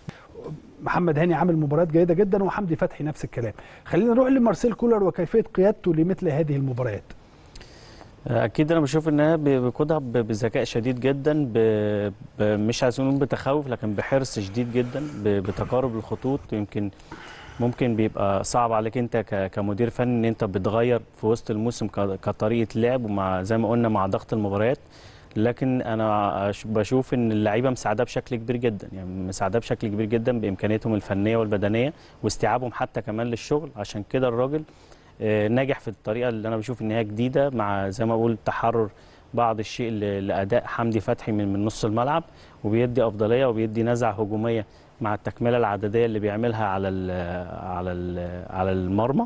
Speaker 1: محمد هاني عامل مباريات جيده جدا وحمدي فتحي نفس الكلام خلينا نروح لمارسيل كولر وكيفيه قيادته لمثل هذه المباريات
Speaker 8: اكيد انا بشوف انها ب- بيقودها ب- بذكاء شديد جدا ب... ب... مش عايز نقول بتخوف لكن بحرص شديد جدا ب... بتقارب الخطوط يمكن ممكن بيبقى صعب عليك انت ك... كمدير فني ان انت بتغير في وسط الموسم ك... كطريقه لعب ومع زي ما قلنا مع ضغط المباريات لكن انا أش- بشوف ان اللعيبه مساعده بشكل كبير جدا يعني مساعده بشكل كبير جدا بامكانياتهم الفنيه والبدنيه واستيعابهم حتى كمان للشغل عشان كده الراجل آه، ناجح في الطريقه اللي انا بشوف ان هي جديده مع زي ما بقول تحرر بعض الشيء ل- لاداء حمدي فتحي من من نص الملعب وبيدي افضليه وبيدي نزعه هجوميه مع التكمله العدديه اللي بيعملها على ال على ال على المرمى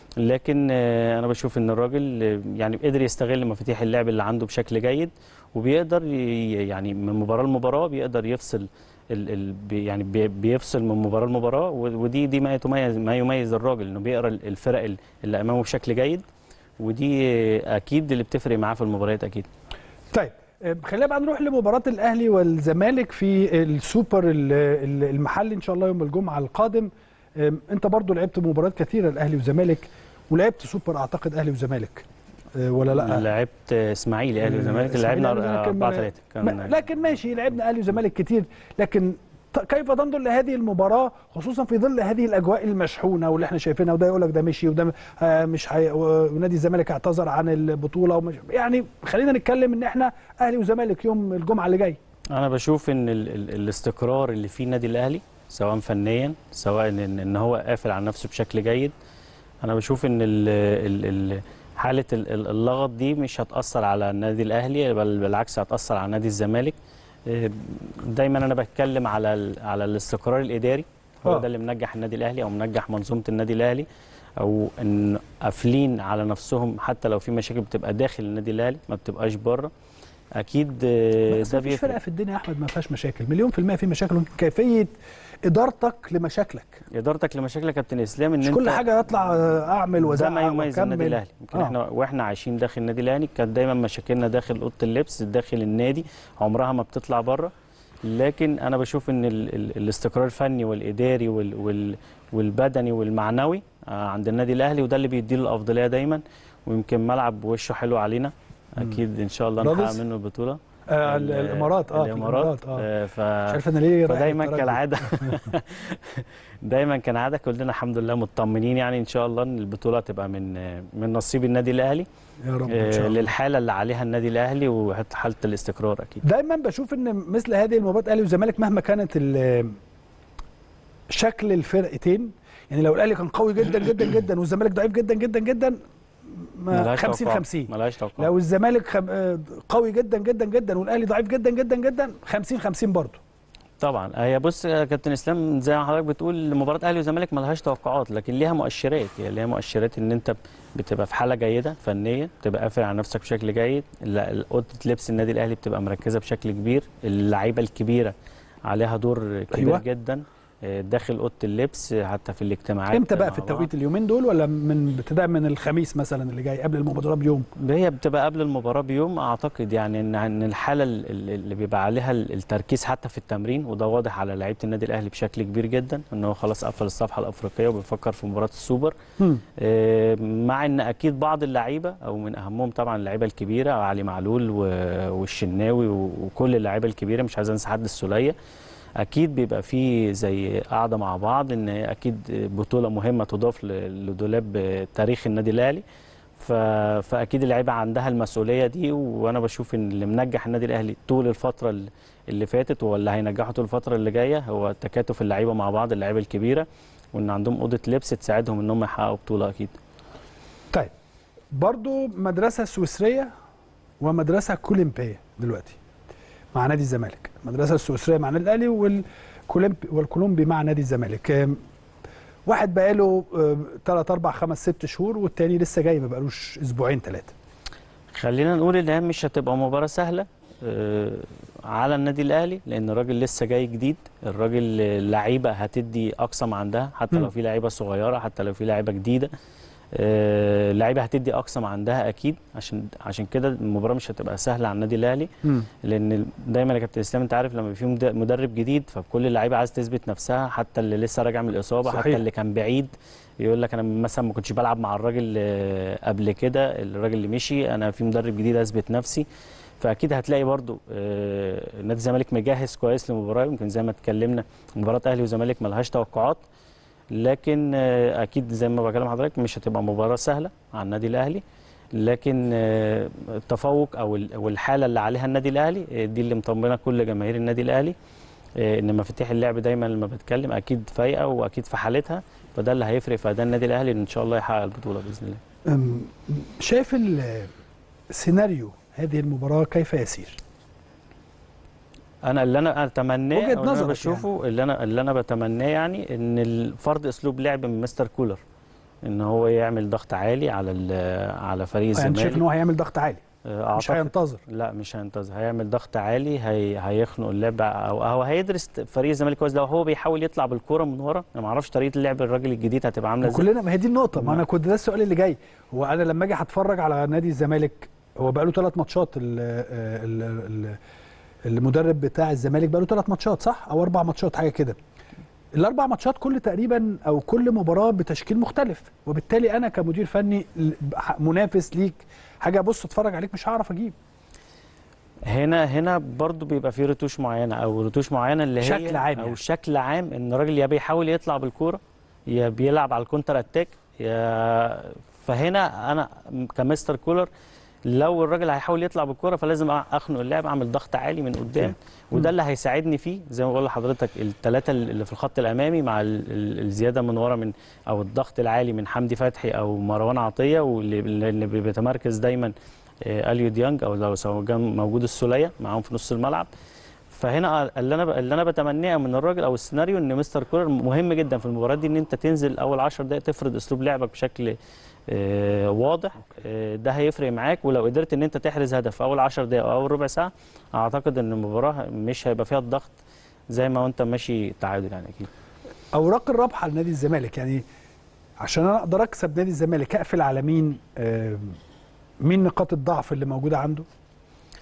Speaker 8: لكن آه، انا بشوف ان الراجل آه، يعني قدر يستغل مفاتيح اللعب اللي عنده بشكل جيد وبيقدر ي- يعني من مباراه لمباراه بيقدر يفصل ال ال بي- يعني بي- بيفصل من مباراه لمباراه و- ودي دي ما يتميز ما يميز الراجل انه بيقرا ال- الفرق ال- اللي امامه بشكل جيد ودي آه، اكيد اللي بتفرق معاه في المباريات اكيد
Speaker 1: طيب آه، خلينا بقى نروح لمباراه الاهلي والزمالك في السوبر ال- ال- المحلي ان شاء الله يوم الجمعه القادم آم، انت برضو لعبت مباريات كثيره الاهلي والزمالك ولعبت سوبر اعتقد اهلي وزمالك آه، ولا لا
Speaker 8: لعبت اسماعيلي اهلي والزمالك
Speaker 1: إسماعيلي
Speaker 8: لعبنا
Speaker 1: أهلي والزمالك كان
Speaker 8: 4
Speaker 1: ما-
Speaker 8: 3
Speaker 1: ما-
Speaker 8: كان
Speaker 1: لكن ماشي لعبنا اهلي وزمالك كتير لكن ط- كيف تنظر لهذه المباراه خصوصا في ظل هذه الاجواء المشحونه واللي احنا شايفينها وده يقول لك ده مشي وده آه، مش حي... ونادي الزمالك اعتذر عن البطوله ومش... يعني خلينا نتكلم ان احنا اهلي وزمالك يوم الجمعه اللي جاي
Speaker 8: انا بشوف ان ال ال الاستقرار اللي فيه النادي الاهلي سواء فنيا سواء ان, إن هو قافل على نفسه بشكل جيد انا بشوف ان ال ال ال حاله ال- ال- اللغط دي مش هتاثر على النادي الاهلي بل بالعكس هتاثر على نادي الزمالك إيه، دايما انا بتكلم على ال على الاستقرار الاداري هو
Speaker 1: آه.
Speaker 8: ده اللي منجح النادي الاهلي او منجح منظومه النادي الاهلي او ان قافلين على نفسهم حتى لو في مشاكل بتبقى داخل النادي الاهلي ما بتبقاش بره اكيد آه،
Speaker 1: بس
Speaker 8: ده
Speaker 1: مفيش
Speaker 8: بيفرق
Speaker 1: فرقه في الدنيا يا احمد ما فيهاش مشاكل مليون في الميه في مشاكل ولكن كيفيه ادارتك لمشاكلك
Speaker 8: ادارتك لمشاكل يا كابتن اسلام ان
Speaker 1: مش
Speaker 8: انت
Speaker 1: كل حاجه اطلع آه، اعمل
Speaker 8: ده
Speaker 1: وازعق
Speaker 8: ما يميز النادي
Speaker 1: وأكمل.
Speaker 8: الاهلي يمكن
Speaker 1: آه.
Speaker 8: احنا واحنا عايشين داخل النادي الاهلي كانت دايما مشاكلنا داخل اوضه اللبس داخل النادي عمرها ما بتطلع بره لكن انا بشوف ان ال ال الاستقرار الفني والاداري وال وال والبدني والمعنوي آه، عند النادي الاهلي وده اللي بيديله الافضليه دايما ويمكن ملعب وشه حلو علينا اكيد ان شاء الله نحقق
Speaker 1: رادس؟
Speaker 8: منه البطوله
Speaker 1: آه
Speaker 8: ال-
Speaker 1: الامارات اه في
Speaker 8: الامارات
Speaker 1: اه
Speaker 8: آه، ف
Speaker 1: مش عارف انا ليه رايح
Speaker 8: فدايما
Speaker 1: الترجي.
Speaker 8: كالعاده دايما كالعاده كلنا الحمد لله مطمنين يعني ان شاء الله ان البطوله تبقى من من نصيب النادي الاهلي
Speaker 1: يا رب ان شاء
Speaker 8: آه،
Speaker 1: الله
Speaker 8: للحاله اللي عليها النادي الاهلي وحاله الاستقرار اكيد
Speaker 1: دايما بشوف ان مثل هذه المباريات الاهلي والزمالك مهما كانت ال- شكل الفرقتين يعني لو الاهلي كان قوي جدا جدا جدا والزمالك ضعيف جدا جدا جدا ما
Speaker 8: ملهاش
Speaker 1: 50
Speaker 8: توقع.
Speaker 1: 50
Speaker 8: ملهاش توقع
Speaker 1: لو الزمالك خم... آه، قوي جدا جدا جدا والاهلي ضعيف جدا جدا جدا 50 50 برضه
Speaker 8: طبعا هي بص يا كابتن اسلام زي ما حضرتك بتقول مباراه اهلي وزمالك ملهاش توقعات لكن ليها مؤشرات يعني ليها مؤشرات ان انت بتبقى في حاله جيده فنيه بتبقى قافل على نفسك بشكل جيد لا- اوضه لبس النادي الاهلي بتبقى مركزه بشكل كبير اللعيبه الكبيره عليها دور كبير
Speaker 1: أيوة.
Speaker 8: أيوة. جدا آه، داخل اوضه اللبس حتى في الاجتماعات
Speaker 1: امتى بقى
Speaker 8: مع
Speaker 1: في
Speaker 8: بعض.
Speaker 1: التوقيت اليومين دول ولا من ابتداء من الخميس مثلا اللي جاي قبل المباراه بيوم
Speaker 8: هي بتبقى قبل المباراة بيوم أعتقد يعني إن إن الحالة ال- ال- اللي بيبقى عليها ال- التركيز حتى في التمرين وده واضح على لعيبة النادي الأهلي بشكل كبير جدا إن هو خلاص قفل الصفحة الأفريقية وبيفكر في مباراة السوبر آه، مع إن أكيد بعض اللعيبة أو من أهمهم طبعا اللعيبة الكبيرة علي معلول و- والشناوي و- وكل اللعيبة الكبيرة مش عايز أنسى حد السولية اكيد بيبقى في زي قاعده مع بعض ان اكيد بطوله مهمه تضاف ل- لدولاب تاريخ النادي الاهلي ف... فاكيد اللعيبه عندها المسؤوليه دي وانا بشوف ان اللي منجح النادي الاهلي طول الفتره ال- اللي فاتت واللي هينجحه طول الفتره اللي جايه هو تكاتف اللعيبه مع بعض اللعيبه الكبيره وان عندهم اوضه لبس تساعدهم ان هم يحققوا بطوله اكيد
Speaker 1: طيب برضو مدرسه سويسريه ومدرسه كولومبيه دلوقتي مع نادي الزمالك المدرسه السويسريه مع النادي الاهلي والكولومبي والكولومبي مع نادي الزمالك أم، واحد بقاله 3 4 5 6 شهور والتاني لسه جاي ما بقالوش اسبوعين ثلاثه
Speaker 8: خلينا نقول ان هي مش هتبقى مباراه سهله آه، على النادي الاهلي لان الراجل لسه جاي جديد الراجل اللعيبه هتدي اقصى ما عندها حتى
Speaker 1: مم.
Speaker 8: لو في لعيبه صغيره حتى لو في لعيبه جديده آه، اللعيبه هتدي اقصى ما عندها اكيد عشان عشان كده المباراه مش هتبقى سهله على النادي الاهلي لان دايما يا كابتن اسلام انت عارف لما بيبقى في مد- مدرب جديد فكل اللعيبه عايز تثبت نفسها حتى اللي لسه راجع من الاصابه
Speaker 1: صحيح.
Speaker 8: حتى اللي كان بعيد يقول لك انا مثلا ما كنتش بلعب مع الراجل آه، قبل كده الراجل اللي مشي انا في مدرب جديد اثبت نفسي فاكيد هتلاقي برضو آه، نادي الزمالك مجهز كويس للمباراه يمكن زي ما اتكلمنا مباراه اهلي وزمالك ملهاش توقعات لكن آه، اكيد زي ما بكلم حضرتك مش هتبقى مباراه سهله على النادي الاهلي لكن آه، التفوق او ال- او الحاله اللي عليها النادي الاهلي آه، دي اللي مطمنه كل جماهير النادي الاهلي آه، ان مفاتيح اللعب دايما لما بتكلم اكيد فايقه واكيد في حالتها فده اللي هيفرق في اداء النادي الاهلي ان شاء الله يحقق البطوله باذن الله
Speaker 1: أم، شايف ال- سيناريو هذه المباراه كيف يسير
Speaker 8: انا اللي انا اتمناه
Speaker 1: وجهة
Speaker 8: او اللي انا
Speaker 1: نظرك
Speaker 8: بشوفه اللي انا اللي انا بتمناه يعني ان ال- فرض اسلوب لعب من مستر كولر ان هو يعمل ضغط عالي على ال- على فريق
Speaker 1: يعني شايف ان
Speaker 8: الزمالك
Speaker 1: هو هيعمل ضغط عالي
Speaker 8: آه،
Speaker 1: مش
Speaker 8: أعتقد-
Speaker 1: هينتظر
Speaker 8: لا مش هينتظر هيعمل ضغط عالي هي... هيخنق اللعب او هو هيدرس فريق الزمالك كويس لو هو بيحاول يطلع بالكوره من ورا انا ما اعرفش طريقه اللعب الراجل الجديد هتبقى عامله ازاي
Speaker 1: وكلنا ما هي دي النقطة ما
Speaker 8: نعم.
Speaker 1: انا كنت ده السؤال اللي جاي هو انا لما اجي هتفرج على نادي الزمالك هو بقى له ثلاث ماتشات ال ال ال المدرب بتاع الزمالك بقى له ثلاث ماتشات صح او اربع ماتشات حاجة كده الاربع ماتشات كل تقريبا او كل مباراة بتشكيل مختلف وبالتالي انا كمدير فني ل- منافس ليك حاجة ابص اتفرج عليك مش هعرف اجيب
Speaker 8: هنا هنا برضو بيبقى في رتوش معينه او رتوش معينه اللي هي
Speaker 1: شكل عام
Speaker 8: او
Speaker 1: يعني.
Speaker 8: شكل عام ان الراجل يا بيحاول يطلع بالكوره يا بيلعب على الكونتر اتاك يا فهنا انا كمستر كولر لو الراجل هيحاول يطلع بالكوره فلازم اخنق اللعب اعمل ضغط عالي من قدام وده اللي هيساعدني فيه زي ما بقول لحضرتك الثلاثه اللي في الخط الامامي مع ال- ال- الزياده من ورا من او الضغط العالي من حمدي فتحي او مروان عطيه واللي اللي بيتمركز دايما آه، اليو ديانج او لو سواء كان موجود السوليه معاهم في نص الملعب فهنا اللي انا اللي انا بتمناه من الراجل او السيناريو ان مستر كولر مهم جدا في المباراه دي ان انت تنزل اول 10 دقائق تفرض اسلوب لعبك بشكل آه، واضح آه، ده هيفرق معاك ولو قدرت ان انت تحرز هدف في اول 10 دقائق او اول ربع ساعه اعتقد ان المباراه مش هيبقى فيها الضغط زي ما انت ماشي تعادل يعني اكيد
Speaker 1: اوراق الرابحه لنادي الزمالك يعني عشان انا اقدر اكسب نادي الزمالك اقفل على مين آم، مين نقاط الضعف اللي موجوده عنده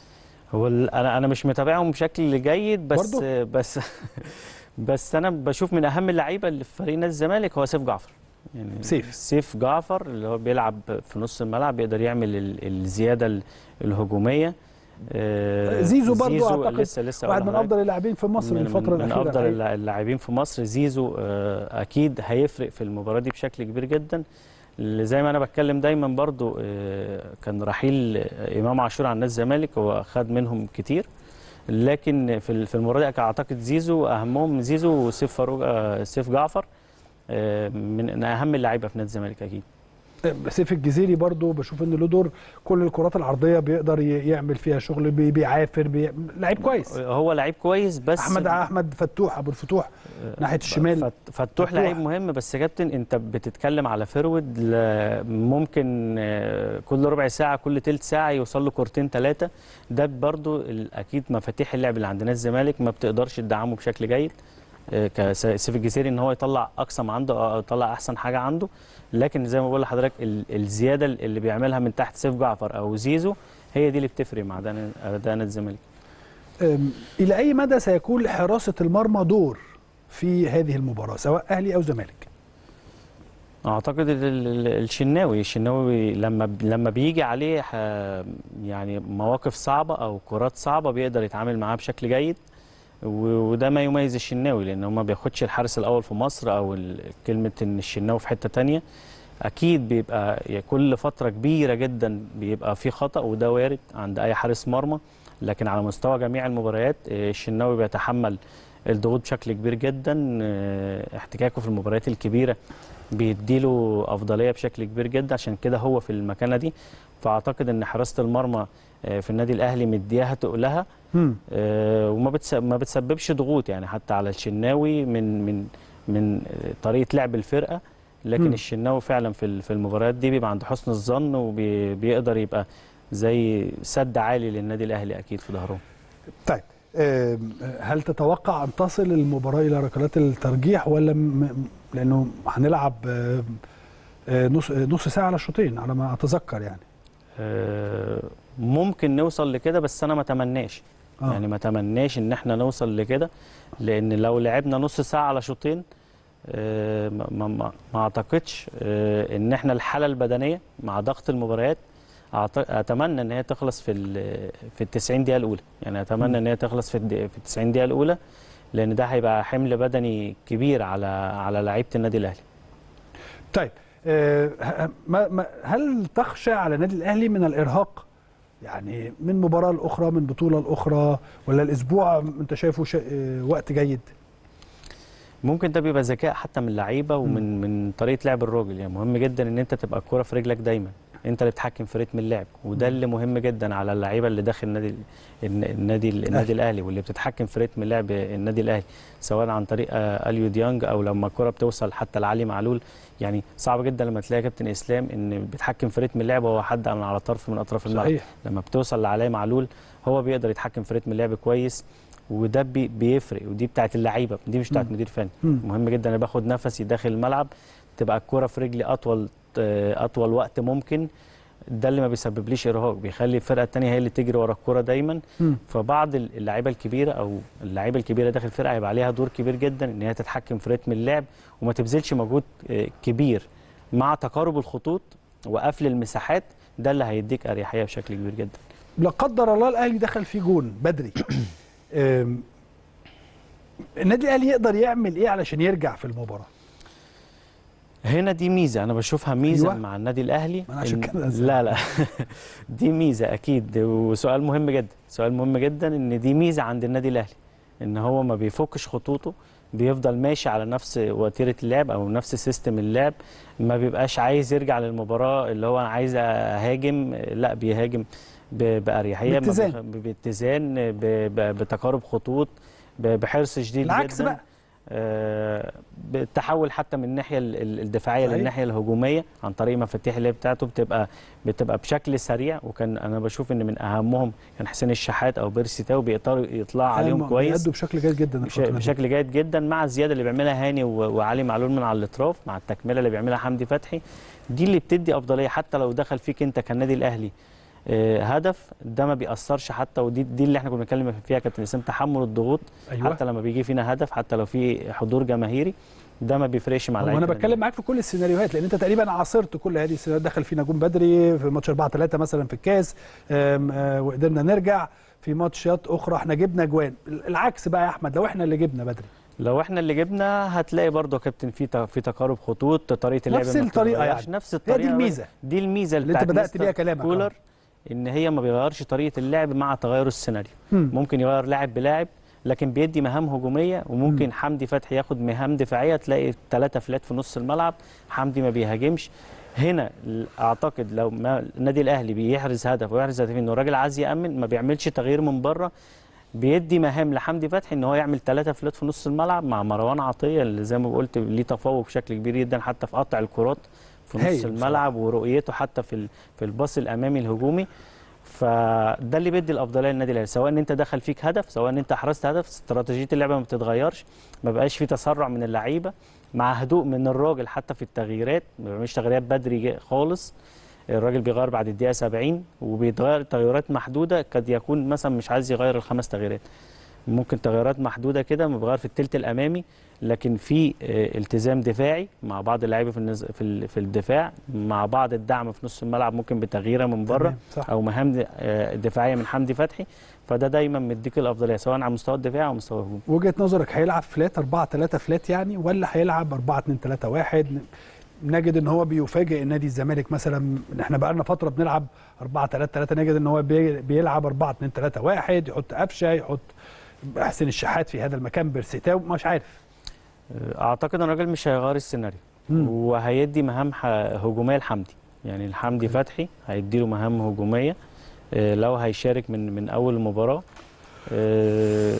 Speaker 8: هو ال- انا انا مش متابعهم بشكل جيد بس
Speaker 1: برضو؟
Speaker 8: بس بس انا بشوف من اهم اللعيبه اللي في فريق نادي الزمالك هو سيف جعفر يعني
Speaker 1: سيف.
Speaker 8: سيف جعفر اللي هو بيلعب في نص الملعب بيقدر يعمل ال- الزياده ال- الهجوميه آه،
Speaker 1: زيزو برضو أعتقد
Speaker 8: لسه لسه
Speaker 1: واحد
Speaker 8: أقول
Speaker 1: من
Speaker 8: لحضرتك.
Speaker 1: افضل اللاعبين في مصر
Speaker 8: من,
Speaker 1: الفتره
Speaker 8: من, من
Speaker 1: الاخيره
Speaker 8: افضل
Speaker 1: الحقيقة.
Speaker 8: اللا- اللاعبين في مصر زيزو آه، اكيد هيفرق في المباراه دي بشكل كبير جدا اللي زي ما انا بتكلم دايما برضو آه، كان رحيل آه، امام عاشور عن نادي الزمالك هو خد منهم كتير لكن في ال- في المباراه دي اعتقد زيزو اهمهم زيزو وسيف فاروق آه، سيف جعفر آه، من اهم اللعيبه في نادي الزمالك اكيد
Speaker 1: سيف الجزيري برضو بشوف ان له دور كل الكرات العرضيه بيقدر ي- يعمل فيها شغل بي- بيعافر بي... لعيب كويس
Speaker 8: هو لعيب كويس بس
Speaker 1: احمد احمد فتوح ابو الفتوح ناحيه الشمال
Speaker 8: فت- فتوح لعيب مهم بس يا كابتن انت بتتكلم على فرود ل- ممكن آه، كل ربع ساعه كل تلت ساعه يوصل له كورتين ثلاثه ده برضو ال- اكيد مفاتيح اللعب اللي عند نادي الزمالك ما بتقدرش تدعمه بشكل جيد آه، كسيف الجزيري ان هو يطلع اقصى ما عنده أو يطلع احسن حاجه عنده لكن زي ما بقول لحضرتك ال- الزياده اللي بيعملها من تحت سيف جعفر او زيزو هي دي اللي بتفرق مع ده ده نادي الزمالك
Speaker 1: أم، الى اي مدى سيكون لحراسه المرمى دور في هذه المباراه سواء اهلي او زمالك
Speaker 8: اعتقد ال- ال- الشناوي الشناوي لما ب- لما بيجي عليه ح- يعني مواقف صعبه او كرات صعبه بيقدر يتعامل معاها بشكل جيد و- وده ما يميز الشناوي لان هو ما بياخدش الحارس الاول في مصر او ال- كلمه ان الشناوي في حته تانية اكيد بيبقى يعني كل فتره كبيره جدا بيبقى في خطا وده وارد عند اي حارس مرمى لكن على مستوى جميع المباريات آه، الشناوي بيتحمل الضغوط بشكل كبير جدا آه، احتكاكه في المباريات الكبيره بيديله افضليه بشكل كبير جدا عشان كده هو في المكانه دي فاعتقد ان حراسه المرمى آه، في النادي الاهلي مدياها تقلها
Speaker 1: هم.
Speaker 8: آه، وما بتس- ما بتسببش ضغوط يعني حتى على الشناوي من من من آه، طريقه لعب الفرقه لكن
Speaker 1: مم.
Speaker 8: الشناوي فعلا في ال- في المباريات دي بيبقى عند حسن الظن وبيقدر يبقى زي سد عالي للنادي الاهلي اكيد في ظهرهم
Speaker 1: طيب أم، هل تتوقع ان تصل المباراه الى ركلات الترجيح ولا م- م- لانه هنلعب أم، أه، نص نص ساعه على الشوطين على ما اتذكر يعني
Speaker 8: آه، ممكن نوصل لكده بس انا ما اتمناش
Speaker 1: آه.
Speaker 8: يعني ما اتمناش ان احنا نوصل لكده لان لو لعبنا نص ساعه على شوطين آه، ما, ما, ما ما اعتقدش آه، ان احنا الحاله البدنيه مع ضغط المباريات أعت- اتمنى ان هي تخلص في ال- في ال 90 دقيقه الاولى يعني اتمنى ان هي تخلص في الد- في ال 90 دقيقه الاولى لان ده هيبقى حمل بدني كبير على على لعيبه النادي الاهلي
Speaker 1: طيب أه، ه- ما ما هل تخشى على النادي الاهلي من الارهاق يعني من مباراه لاخرى من بطوله لاخرى ولا الاسبوع انت شايفه شا- أه، وقت جيد
Speaker 8: ممكن ده بيبقى ذكاء حتى من اللعيبه ومن من طريقه لعب الراجل يعني مهم جدا ان انت تبقى الكوره في رجلك دايما انت اللي بتتحكم في رتم اللعب وده اللي مهم جدا على اللعيبه اللي داخل النادي الن- النادي النادي الاهلي واللي بتتحكم في رتم لعب النادي الاهلي سواء عن طريق آه، اليو ديانج او لما الكوره بتوصل حتى لعلي معلول يعني صعب جدا لما تلاقي كابتن اسلام ان بيتحكم في رتم اللعب وهو حد على على طرف من اطراف الملعب
Speaker 1: صحيح
Speaker 8: لما بتوصل لعلي معلول هو بيقدر يتحكم في رتم اللعب كويس وده بي بيفرق ودي بتاعت اللعيبه دي مش بتاعت
Speaker 1: مم.
Speaker 8: مدير فني
Speaker 1: مم.
Speaker 8: مهم جدا انا باخد نفسي داخل الملعب تبقى الكوره في رجلي اطول آه، اطول وقت ممكن ده اللي ما بيسببليش ارهاق بيخلي الفرقه الثانيه هي اللي تجري ورا الكوره دايما
Speaker 1: مم.
Speaker 8: فبعض اللعيبه الكبيره او اللعيبه الكبيره داخل الفرقه هيبقى عليها دور كبير جدا ان هي تتحكم في رتم اللعب وما تبذلش مجهود آه، كبير مع تقارب الخطوط وقفل المساحات ده اللي هيديك اريحيه بشكل كبير جدا
Speaker 1: لا قدر الله الاهلي دخل فيه جون بدري أم، النادي الاهلي يقدر يعمل ايه علشان يرجع في المباراه
Speaker 8: هنا دي ميزه انا بشوفها ميزه
Speaker 1: أيوة.
Speaker 8: أيوة. مع النادي الاهلي
Speaker 1: ما أنا عشان
Speaker 8: إن-
Speaker 1: كده
Speaker 8: لا لا دي ميزه اكيد وسؤال مهم جدا سؤال مهم جدا ان دي ميزه عند النادي الاهلي ان هو ما بيفكش خطوطه بيفضل ماشي على نفس وتيره اللعب او نفس سيستم اللعب ما بيبقاش عايز يرجع للمباراه اللي هو انا عايز اهاجم لا بيهاجم ب- باريحيه ما
Speaker 1: باتزان.
Speaker 8: بيخ- باتزان ب- ب- بتقارب خطوط ب- بحرص شديد
Speaker 1: العكس
Speaker 8: جدا
Speaker 1: بقى
Speaker 8: آه، بالتحول حتى من الناحيه ال- ال- الدفاعيه
Speaker 1: صحيح.
Speaker 8: للناحيه الهجوميه عن طريق مفاتيح اللعب بتاعته بتبقى بتبقى بشكل سريع وكان انا بشوف ان من اهمهم كان حسين الشحات او بيرسي تاو بيقدروا يطلع عليهم
Speaker 1: هم
Speaker 8: كويس
Speaker 1: بيأدوا بشكل جيد جدا
Speaker 8: بش-
Speaker 1: الفترة دي.
Speaker 8: بشكل جيد جدا مع الزياده اللي بيعملها هاني و- وعلي معلول من على الاطراف مع التكمله اللي بيعملها حمدي فتحي دي اللي بتدي افضليه حتى لو دخل فيك انت كالنادي الاهلي آه، هدف ده ما بيأثرش حتى ودي دي اللي احنا كنا بنتكلم فيها يا كابتن اسلام تحمل الضغوط
Speaker 1: أيوة.
Speaker 8: حتى لما بيجي فينا هدف حتى لو في حضور جماهيري ده ما بيفرقش مع
Speaker 1: هو
Speaker 8: لعيبه
Speaker 1: انا بتكلم معاك في كل السيناريوهات لان انت تقريبا عاصرت كل هذه السيناريوهات دخل فينا جون بدري في ماتش 4 3 مثلا في الكاس آم، آه، وقدرنا نرجع في ماتشات اخرى احنا جبنا جوان العكس بقى يا احمد لو احنا اللي جبنا بدري
Speaker 8: لو احنا اللي جبنا هتلاقي برضه يا كابتن في ت- في تقارب خطوط طريقه اللعب
Speaker 1: نفس
Speaker 8: ما
Speaker 1: الطريقة
Speaker 8: بتتغيرش،
Speaker 1: يعني.
Speaker 8: نفس
Speaker 1: هي
Speaker 8: الطريقه
Speaker 1: دي الميزه
Speaker 8: دي الميزه
Speaker 1: اللي انت
Speaker 8: بتاعت
Speaker 1: بدأت
Speaker 8: مستر
Speaker 1: بيها كلامك،
Speaker 8: كولر ان هي ما بيغيرش طريقه اللعب مع تغير السيناريو
Speaker 1: مم.
Speaker 8: ممكن يغير لاعب بلاعب لكن بيدي مهام هجوميه وممكن
Speaker 1: مم.
Speaker 8: حمدي فتحي ياخد مهام دفاعيه تلاقي ثلاثه فلات في نص الملعب حمدي ما بيهاجمش هنا ال- اعتقد لو ما النادي الاهلي بيحرز هدف ويحرز هدفين انه الراجل عايز يامن ما بيعملش تغيير من بره بيدي مهام لحمدي فتحي ان هو يعمل ثلاثه فلات في نص الملعب مع مروان عطيه اللي زي ما قلت ليه تفوق بشكل كبير جدا حتى في قطع الكرات في
Speaker 1: هايل
Speaker 8: نص الملعب ورؤيته حتى في ال- في الباص الامامي الهجومي فده اللي بيدي الافضليه للنادي الاهلي سواء ان انت دخل فيك هدف سواء ان انت حرزت هدف استراتيجيه اللعبه ما بتتغيرش ما بقاش في تسرع من اللعيبه مع هدوء من الراجل حتى في التغييرات ما بيعملش تغييرات بدري جا- خالص الراجل بيغير بعد الدقيقه 70 وبيتغير تغيرات محدوده قد يكون مثلا مش عايز يغير الخمس تغييرات ممكن تغيرات محدوده كده بيغير في الثلث الامامي لكن في آه، التزام دفاعي مع بعض اللعيبه في النز... في ال- في الدفاع مع بعض الدعم في نص الملعب ممكن بتغييره من بره
Speaker 1: تمام، صح.
Speaker 8: او مهام آه، دفاعيه من حمدي فتحي فده دايما مديك الافضليه سواء على المستوى الدفاعي او مستوى الهجوم
Speaker 1: وجهه نظرك هيلعب فلات 4 3 فلات يعني ولا هيلعب 4 2 3 1 نجد ان هو بيفاجئ نادي الزمالك مثلا احنا بقى لنا فتره بنلعب 4 3 3 نجد ان هو بي- بيلعب 4 2 3 1 يحط قفشه يحط حسين الشحات في هذا المكان بيرسيتاو مش عارف
Speaker 8: آه، اعتقد ان الراجل مش هيغير السيناريو
Speaker 1: مم.
Speaker 8: وهيدي مهام ح- هجوميه لحمدي يعني الحمدي فتحي هيديله مهام هجوميه آه، لو هيشارك من من اول المباراه آه،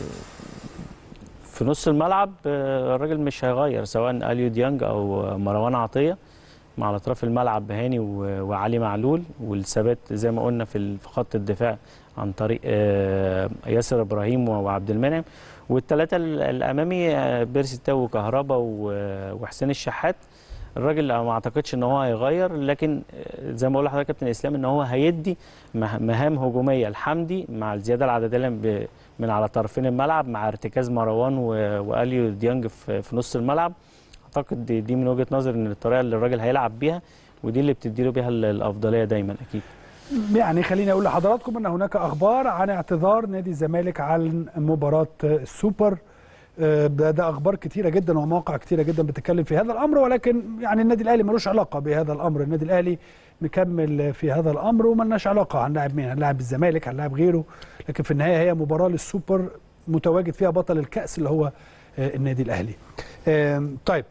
Speaker 8: في نص الملعب آه، الراجل مش هيغير سواء اليو ديانج او مروان عطيه مع اطراف الملعب هاني و- وعلي معلول والثبات زي ما قلنا في ال- في خط الدفاع عن طريق آه، ياسر ابراهيم و- وعبد المنعم والثلاثه ال- الامامي آه، بيرسي تاو وكهربا و- وحسين الشحات الراجل ما اعتقدش ان هو هيغير لكن آه، زي ما بقول لحضرتك يا كابتن اسلام ان هو هيدي مه- مهام هجوميه لحمدي مع الزياده العدديه ب- من على طرفين الملعب مع ارتكاز مروان و- واليو ديانج في في نص الملعب اعتقد دي, دي من وجهه نظري ان الطريقه اللي الراجل هيلعب بيها ودي اللي بتديله بيها ال- الافضليه دايما اكيد
Speaker 1: يعني خليني اقول لحضراتكم ان هناك اخبار عن اعتذار نادي الزمالك عن مباراه السوبر آه، ده, ده اخبار كتيره جدا ومواقع كتيره جدا بتتكلم في هذا الامر ولكن يعني النادي الاهلي ملوش علاقه بهذا الامر النادي الاهلي مكمل في هذا الامر وملناش علاقه هنلاعب مين هنلاعب الزمالك هنلاعب غيره لكن في النهايه هي مباراه للسوبر متواجد فيها بطل الكاس اللي هو آه، النادي الاهلي آم، طيب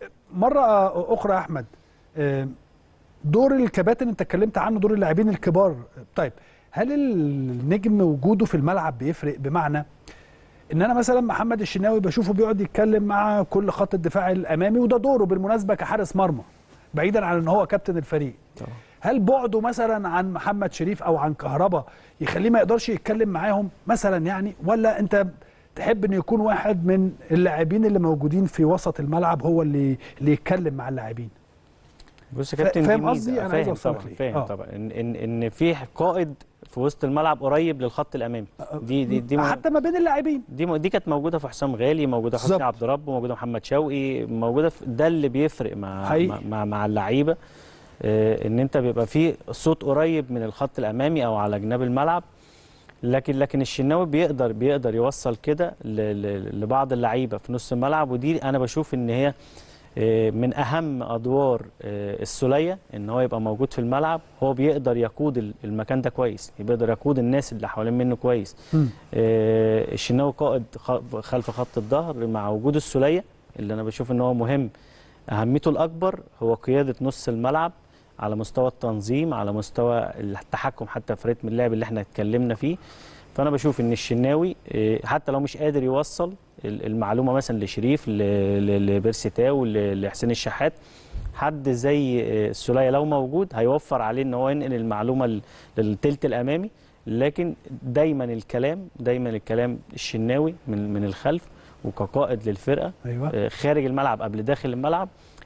Speaker 1: مره اخرى يا احمد آم، دور الكباتن انت اتكلمت عنه دور اللاعبين الكبار طيب هل النجم وجوده في الملعب بيفرق بمعنى ان انا مثلا محمد الشناوي بشوفه بيقعد يتكلم مع كل خط الدفاع الامامي وده دوره بالمناسبه كحارس مرمى بعيدا عن ان هو كابتن الفريق
Speaker 8: طبعا.
Speaker 1: هل بعده مثلا عن محمد شريف او عن كهربا يخليه ما يقدرش يتكلم معاهم مثلا يعني ولا انت تحب ان يكون واحد من اللاعبين اللي موجودين في وسط الملعب هو اللي اللي يتكلم مع اللاعبين
Speaker 8: بص يا
Speaker 1: فا-
Speaker 8: كابتن دي
Speaker 1: فاهم
Speaker 8: ميزة.
Speaker 1: قصدي؟ أنا عايز
Speaker 8: فاهم
Speaker 1: أوصلك
Speaker 8: طبعا
Speaker 1: ليه.
Speaker 8: فاهم
Speaker 1: آه.
Speaker 8: طبعا ان ان ان في قائد في وسط الملعب قريب للخط الامامي دي دي دي,
Speaker 1: حتى ما بين اللاعبين
Speaker 8: دي م- دي كانت موجوده في حسام غالي موجوده في
Speaker 1: بالظبط.
Speaker 8: حسني عبد رب موجوده محمد شوقي موجوده في ده اللي بيفرق مع
Speaker 1: حقيقي.
Speaker 8: مع, مع, مع اللعيبه آه، ان انت بيبقى في صوت قريب من الخط الامامي او على جناب الملعب لكن لكن الشناوي بيقدر بيقدر يوصل كده ل- ل- لبعض اللعيبه في نص الملعب ودي انا بشوف ان هي آه، من اهم ادوار آه، السوليه ان هو يبقى موجود في الملعب هو بيقدر يقود ال- المكان ده كويس بيقدر يقود الناس اللي حوالين منه كويس
Speaker 1: مم.
Speaker 8: آه، الشناوي قائد خ- خلف خط الظهر مع وجود السوليه اللي انا بشوف ان هو مهم اهميته الاكبر هو قياده نص الملعب على مستوى التنظيم على مستوى التحكم حتى في رتم اللعب اللي احنا اتكلمنا فيه فانا بشوف ان الشناوي آه، حتى لو مش قادر يوصل ال- المعلومه مثلا لشريف ل- ل- لبيرسي تاو ل- لحسين الشحات حد زي آه، السوليه لو موجود هيوفر عليه ان هو ينقل المعلومه لل- للتلت الامامي لكن دايما الكلام دايما الكلام الشناوي من من الخلف وكقائد للفرقه
Speaker 1: ايوه
Speaker 8: آه، خارج الملعب قبل داخل الملعب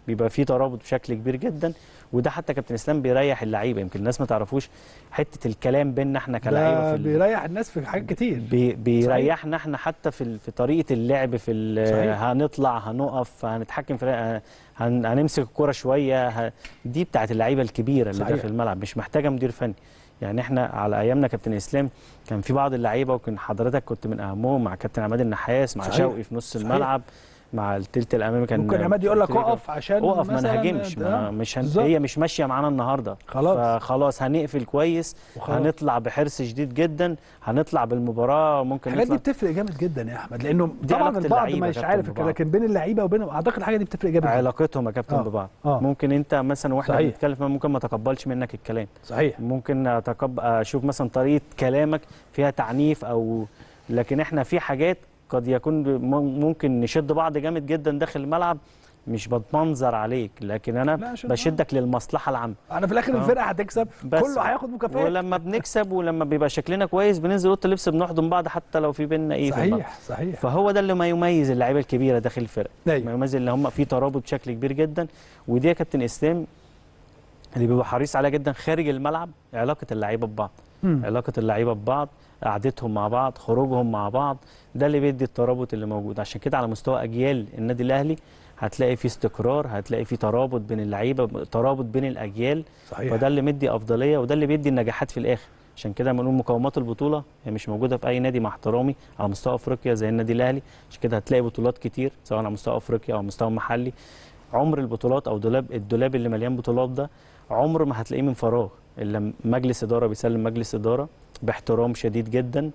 Speaker 8: بيبقى في ترابط بشكل كبير جدا وده حتى كابتن اسلام بيريح اللعيبه يمكن الناس ما تعرفوش حته الكلام بيننا احنا كلاعيبه
Speaker 1: ده
Speaker 8: في ال-
Speaker 1: بيريح الناس في حاجات كتير
Speaker 8: بي بيريحنا احنا حتى في ال- في طريقه اللعب في ال-
Speaker 1: صحيح.
Speaker 8: هنطلع هنقف هنتحكم في هن هنمسك الكرة شويه ه... دي بتاعت اللعيبه الكبيره اللي
Speaker 1: صحيح.
Speaker 8: داخل الملعب مش محتاجه مدير فني يعني احنا على ايامنا كابتن اسلام كان في بعض اللعيبه وكان حضرتك كنت من اهمهم مع كابتن عماد النحاس مع
Speaker 1: صحيح.
Speaker 8: شوقي في نص
Speaker 1: صحيح.
Speaker 8: الملعب مع التلت الامامي كان
Speaker 1: ممكن عماد يقول لك
Speaker 8: قلت لك
Speaker 1: اقف عشان
Speaker 8: اقف ما
Speaker 1: مثلاً
Speaker 8: نهاجمش
Speaker 1: ده-
Speaker 8: ما مش هن...
Speaker 1: بالظبط.
Speaker 8: هي مش ماشيه معانا النهارده
Speaker 1: خلاص.
Speaker 8: فخلاص هنقفل كويس
Speaker 1: وخلاص.
Speaker 8: هنطلع بحرص شديد جدا هنطلع بالمباراه ممكن
Speaker 1: الحاجات دي
Speaker 8: نطلع
Speaker 1: بتفرق جامد جدا يا احمد لانه
Speaker 8: دي
Speaker 1: طبعا
Speaker 8: علاقة
Speaker 1: البعض
Speaker 8: اللعيبة
Speaker 1: ما
Speaker 8: يا
Speaker 1: مش
Speaker 8: كابتن
Speaker 1: عارف
Speaker 8: ببعض.
Speaker 1: لكن بين اللعيبه وبينهم اعتقد الحاجه دي بتفرق جامد جداً.
Speaker 8: علاقتهم يا كابتن
Speaker 1: آه.
Speaker 8: ببعض
Speaker 1: آه.
Speaker 8: ممكن انت مثلا واحنا
Speaker 1: صحيح.
Speaker 8: بنتكلم ممكن ما اتقبلش منك الكلام
Speaker 1: صحيح
Speaker 8: ممكن أتقب... اشوف مثلا طريقه كلامك فيها تعنيف او لكن احنا في حاجات قد يكون م- ممكن نشد بعض جامد جدا داخل الملعب مش بتمنظر عليك لكن
Speaker 1: لا،
Speaker 8: انا
Speaker 1: عشان-
Speaker 8: بشدك للمصلحه العامه
Speaker 1: انا في الاخر
Speaker 8: آه.
Speaker 1: الفرقه هتكسب
Speaker 8: بس
Speaker 1: كله هياخد مكافآت
Speaker 8: ولما بنكسب ولما بيبقى شكلنا كويس بننزل اوضه اللبس بنحضن بعض حتى لو في بينا ايه في الملعب.
Speaker 1: صحيح صحيح
Speaker 8: فهو ده اللي ما يميز اللعيبه الكبيره داخل الفرق
Speaker 1: أيوة.
Speaker 8: ما يميز اللي هم في ترابط بشكل كبير جدا ودي يا كابتن اسلام اللي بيبقى حريص عليها جدا خارج الملعب علاقه اللعيبه ببعض
Speaker 1: مم.
Speaker 8: علاقه اللعيبه ببعض قعدتهم مع بعض خروجهم مع بعض ده اللي بيدي الترابط اللي موجود عشان كده على مستوى اجيال النادي الاهلي هتلاقي في استقرار هتلاقي في ترابط بين اللعيبه ترابط بين الاجيال
Speaker 1: صحيح
Speaker 8: وده اللي مدي افضليه وده اللي بيدي النجاحات في الاخر عشان كده بنقول مقومات البطوله هي مش موجوده في اي نادي مع احترامي على مستوى افريقيا زي النادي الاهلي عشان كده هتلاقي بطولات كتير سواء على مستوى افريقيا او مستوى محلي عمر البطولات او دولاب الدولاب اللي مليان بطولات ده عمر ما هتلاقيه من فراغ الا مجلس اداره بيسلم مجلس اداره باحترام شديد جدا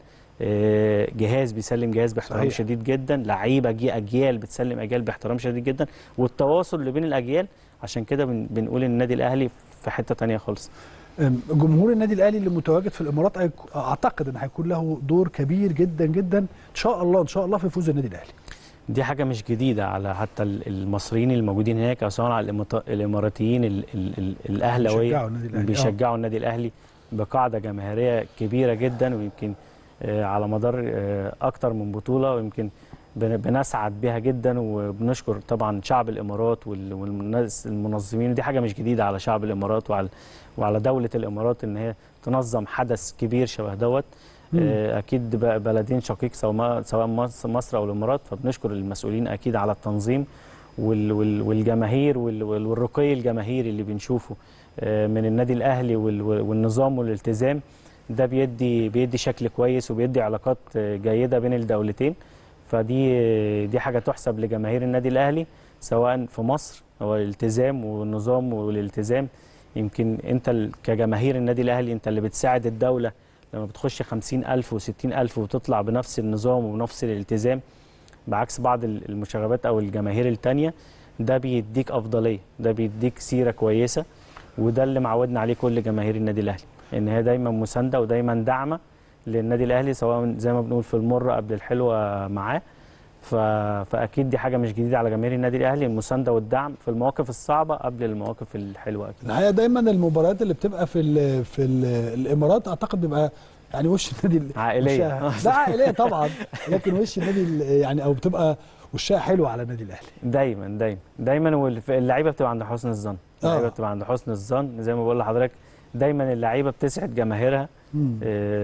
Speaker 8: آه، جهاز بيسلم جهاز باحترام
Speaker 1: صحيح.
Speaker 8: صحيح. شديد جدا لعيبه جي اجيال بتسلم اجيال باحترام شديد جدا والتواصل اللي بين الاجيال عشان كده بن- بنقول النادي الاهلي في حته تانية خالص
Speaker 1: أم، جمهور النادي الاهلي اللي متواجد في الامارات أيك- اعتقد ان هيكون له دور كبير جدا جدا ان شاء الله ان شاء الله في فوز النادي الاهلي
Speaker 8: دي حاجه مش جديده على حتى ال- المصريين الموجودين هناك او سواء على الإمط- الاماراتيين ال- ال- ال- الاهلاويه
Speaker 1: بيشجعوا النادي الأهلي. آه.
Speaker 8: بيشجعوا النادي الاهلي بقاعده جماهيريه كبيره جدا ويمكن آه، على مدار آه، اكتر من بطوله ويمكن بن- بنسعد بيها جدا وبنشكر طبعا شعب الامارات وال- والناس المنظمين دي حاجه مش جديده على شعب الامارات وعلى وعلى دوله الامارات ان هي تنظم حدث كبير شبه دوت آه، اكيد ب- بلدين شقيق سواء ما- سواء مصر مصر او الامارات فبنشكر المسؤولين اكيد على التنظيم وال- وال- والجماهير وال- وال- والرقي الجماهيري اللي بنشوفه آه، من النادي الاهلي وال- والنظام والالتزام ده بيدي بيدي شكل كويس وبيدي علاقات آه، جيده بين الدولتين فدي آه، دي حاجه تحسب لجماهير النادي الاهلي سواء في مصر هو الالتزام والنظام والالتزام يمكن انت ال- كجماهير النادي الاهلي انت اللي بتساعد الدوله لما بتخش 50000 و60000 وتطلع بنفس النظام وبنفس الالتزام بعكس بعض ال- المشاغبات او الجماهير التانية ده بيديك افضليه ده بيديك سيره كويسه وده اللي معودنا عليه كل جماهير النادي الاهلي ان هي دايما مسانده ودايما داعمه للنادي الاهلي سواء زي ما بنقول في المره قبل الحلوه معاه ف... فاكيد دي حاجه مش جديده على جماهير النادي الاهلي المسانده والدعم في المواقف الصعبه قبل المواقف الحلوه اكيد
Speaker 1: الحقيقه دايما المباريات اللي بتبقى في ال في ال الامارات اعتقد بيبقى يعني وش النادي ال-
Speaker 8: عائلية.
Speaker 1: وشها- لا عائليه طبعا لكن وش النادي ال- يعني او بتبقى وشها حلو على النادي الاهلي
Speaker 8: دايما دايما دايما واللعيبه بتبقى عند حسن الظن اللعيبه
Speaker 1: آه.
Speaker 8: بتبقى عند حسن الظن زي ما بقول لحضرتك دايما اللعيبه بتسعد جماهيرها
Speaker 1: مم.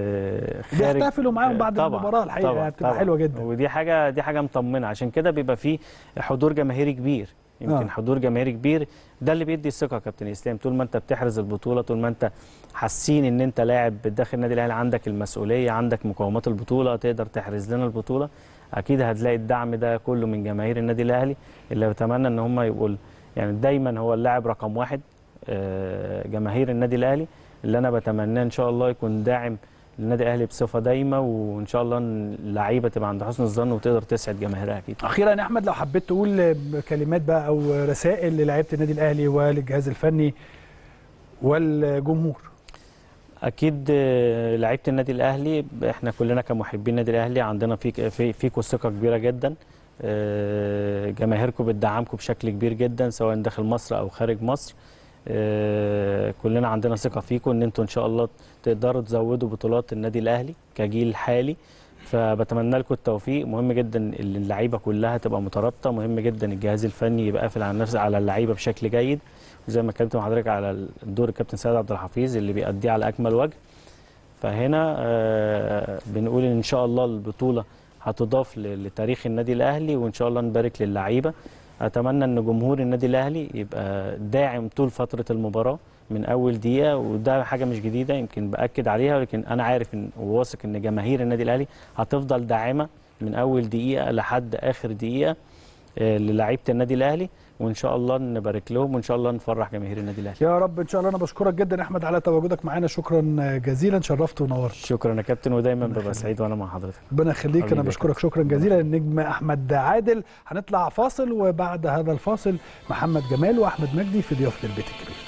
Speaker 8: آه، خارج
Speaker 1: بيحتفلوا معاهم بعد
Speaker 8: طبعاً،
Speaker 1: المباراه الحقيقه
Speaker 8: طبعاً،
Speaker 1: يعني بتبقى
Speaker 8: طبعاً.
Speaker 1: حلوه جدا
Speaker 8: ودي حاجه دي حاجه مطمنه عشان كده بيبقى فيه حضور جماهيري كبير يمكن
Speaker 1: آه.
Speaker 8: آه. حضور جماهيري كبير ده اللي بيدي الثقه يا كابتن اسلام طول ما انت بتحرز البطوله طول ما انت حاسين ان انت لاعب داخل النادي الاهلي عندك المسؤوليه عندك مقومات البطوله تقدر تحرز لنا البطوله اكيد هتلاقي الدعم ده كله من جماهير النادي الاهلي اللي بتمنى ان هم يبقوا يعني دايما هو اللاعب رقم واحد آه، جماهير النادي الاهلي اللي انا بتمناه ان شاء الله يكون داعم للنادي الاهلي بصفه دايمه وان شاء الله إن اللعيبه تبقى عند حسن الظن وتقدر تسعد جماهيرها اكيد
Speaker 1: اخيرا يا احمد لو حبيت تقول كلمات بقى او رسائل للاعيبه النادي الاهلي وللجهاز الفني والجمهور
Speaker 8: اكيد آه، لعيبه النادي الاهلي احنا كلنا كمحبين النادي الاهلي عندنا فيك في فيكم ثقه كبيره جدا آه، جماهيركم بتدعمكم بشكل كبير جدا سواء داخل مصر او خارج مصر آه، كلنا عندنا ثقه فيكم ان انتوا ان شاء الله تقدروا تزودوا بطولات النادي الاهلي كجيل حالي فبتمنى لكم التوفيق مهم جدا ان اللعيبه كلها تبقى مترابطه مهم جدا الجهاز الفني يبقى قافل على نفسه على اللعيبه بشكل جيد وزي ما اتكلمت مع حضرتك على دور الكابتن سيد عبد الحفيظ اللي بيأديه على اكمل وجه فهنا آه، بنقول ان شاء الله البطوله هتضاف ل- لتاريخ النادي الاهلي وان شاء الله نبارك للعيبه اتمنى ان جمهور النادي الاهلي يبقى داعم طول فتره المباراه من اول دقيقه وده حاجه مش جديده يمكن باكد عليها ولكن انا عارف ان وواثق ان جماهير النادي الاهلي هتفضل داعمه من اول دقيقه لحد اخر دقيقه آه، للاعيبه النادي الاهلي وان شاء الله نبارك لهم وان شاء الله نفرح جماهير النادي الاهلي
Speaker 1: يا رب ان شاء الله انا بشكرك جدا يا احمد على تواجدك معانا شكرا جزيلا شرفت ونورت
Speaker 8: شكرا يا كابتن ودايما ببقى سعيد وانا مع حضرتك
Speaker 1: ربنا يخليك انا
Speaker 8: حبيبي يا
Speaker 1: بشكرك شكرا جزيلا النجم احمد عادل هنطلع فاصل وبعد هذا الفاصل محمد جمال واحمد مجدي في ضيافه البيت الكبير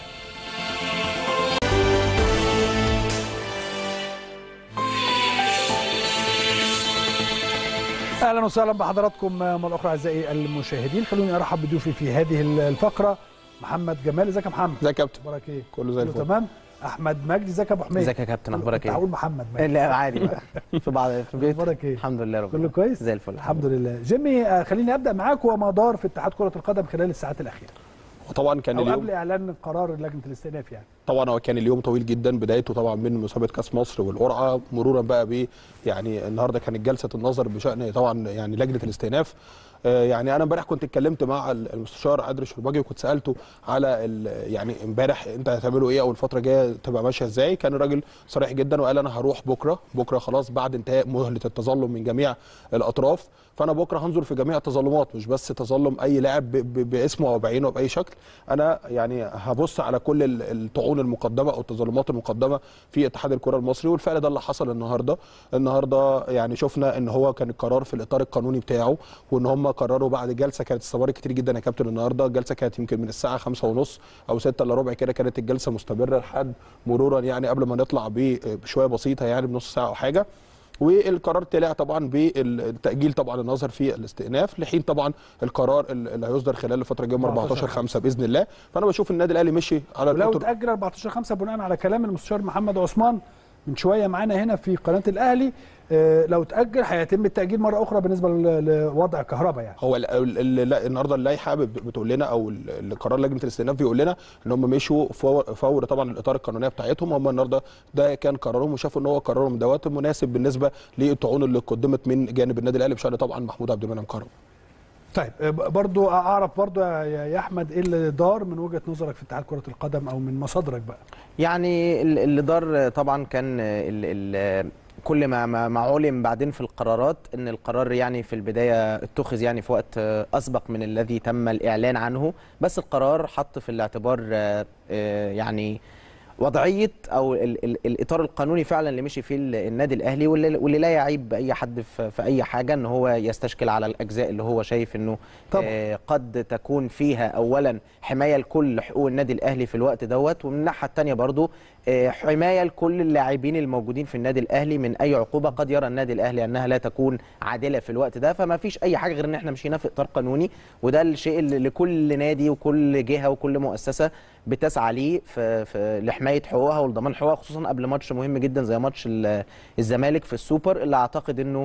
Speaker 1: اهلا وسهلا بحضراتكم مره اخرى اعزائي المشاهدين خلوني ارحب بضيوفي في هذه الفقره محمد جمال ازيك يا محمد
Speaker 9: ازيك يا كابتن
Speaker 1: اخبارك ايه
Speaker 9: كله زي الفل
Speaker 1: تمام احمد مجدي ازيك يا ابو حميد
Speaker 10: ازيك يا كابتن اخبارك
Speaker 1: كنت هقول
Speaker 10: ايه؟
Speaker 1: محمد مجدي
Speaker 10: لا عادي بقى في بعض في البيت
Speaker 1: اخبارك ايه
Speaker 10: الحمد لله رب
Speaker 1: كله كويس
Speaker 10: زي الفل
Speaker 1: الحمد لله جيمي آه، خليني ابدا معاك وما دار في اتحاد كره القدم خلال الساعات الاخيره
Speaker 9: وطبعا كان
Speaker 1: او
Speaker 9: اليوم
Speaker 1: قبل اعلان قرار لجنه الاستئناف يعني
Speaker 9: طبعا هو كان اليوم طويل جدا بدايته طبعا من مسابقه كاس مصر والقرعه مرورا بقى ب يعني النهارده كانت جلسه النظر بشان طبعا يعني لجنه الاستئناف آه، يعني انا امبارح كنت اتكلمت مع المستشار عادل الشرباجي وكنت سالته على ال- يعني امبارح انت هتعملوا ايه او الفتره الجايه تبقى ماشيه ازاي كان الراجل صريح جدا وقال انا هروح بكره بكره خلاص بعد انتهاء مهله التظلم من جميع الاطراف فانا بكره هنظر في جميع التظلمات مش بس تظلم اي لاعب ب- ب- باسمه او بعينه او باي شكل انا يعني هبص على كل ال- الطعون المقدمه او التظلمات المقدمه في اتحاد الكره المصري والفعل ده اللي حصل النهارده النهارده يعني شفنا ان هو كان القرار في الاطار القانوني بتاعه وان هم قرروا بعد جلسه كانت استمرت كتير جدا يا كابتن النهارده الجلسه كانت يمكن من الساعه خمسة ونص او 6 الا ربع كده كانت الجلسه مستمره لحد مرورا يعني قبل ما نطلع ب- بشويه بسيطه يعني بنص ساعه او حاجه والقرار طلع طبعا بالتاجيل طبعا النظر في الاستئناف لحين طبعا القرار اللي هيصدر خلال الفتره الجايه يوم 14 5 باذن الله فانا بشوف النادي الاهلي مشي على
Speaker 1: ولو
Speaker 9: الأطر-
Speaker 1: تاجل 14 5 بناء على كلام المستشار محمد عثمان من شويه معانا هنا في قناه الاهلي آه، لو تاجل هيتم التاجيل مره اخرى بالنسبه ل- لوضع كهرباء يعني
Speaker 9: هو ال- ال- ال- النهارده اللائحه بت- بتقول لنا او ال- القرار لجنه الاستئناف بيقول لنا ان هم مشوا فور, فور طبعا الاطار القانونيه بتاعتهم هم النهارده ده كان قرارهم وشافوا ان هو قرارهم دوت مناسب بالنسبه للطعون اللي قدمت من جانب النادي الاهلي بشان طبعا محمود عبد المنعم كرم
Speaker 1: طيب آه، برضو اعرف برضو يا يا احمد ايه اللي دار من وجهه نظرك في اتحاد كره القدم او من مصادرك بقى
Speaker 10: يعني ال- اللي دار طبعا كان ال ال كل ما ما ما علم بعدين في القرارات ان القرار يعني في البدايه اتخذ يعني في وقت اسبق من الذي تم الاعلان عنه بس القرار حط في الاعتبار آه، آه، يعني وضعيه او ال ال الاطار القانوني فعلا اللي مشي فيه ال- النادي الاهلي واللي, واللي لا يعيب اي حد في, في اي حاجه ان هو يستشكل على الاجزاء اللي هو شايف انه
Speaker 1: طبعا.
Speaker 10: آه قد تكون فيها اولا حمايه لكل حقوق النادي الاهلي في الوقت دوت ومن الناحيه الثانيه برضو آه حمايه لكل اللاعبين الموجودين في النادي الاهلي من اي عقوبه قد يرى النادي الاهلي انها لا تكون عادله في الوقت ده فما فيش اي حاجه غير ان احنا مشينا في اطار قانوني وده الشيء اللي لكل نادي وكل جهه وكل مؤسسه بتسعى ليه في, في لحمايه حقوقها ولضمان حقوقها خصوصا قبل ماتش مهم جدا زي ماتش ال- الزمالك في السوبر اللي اعتقد انه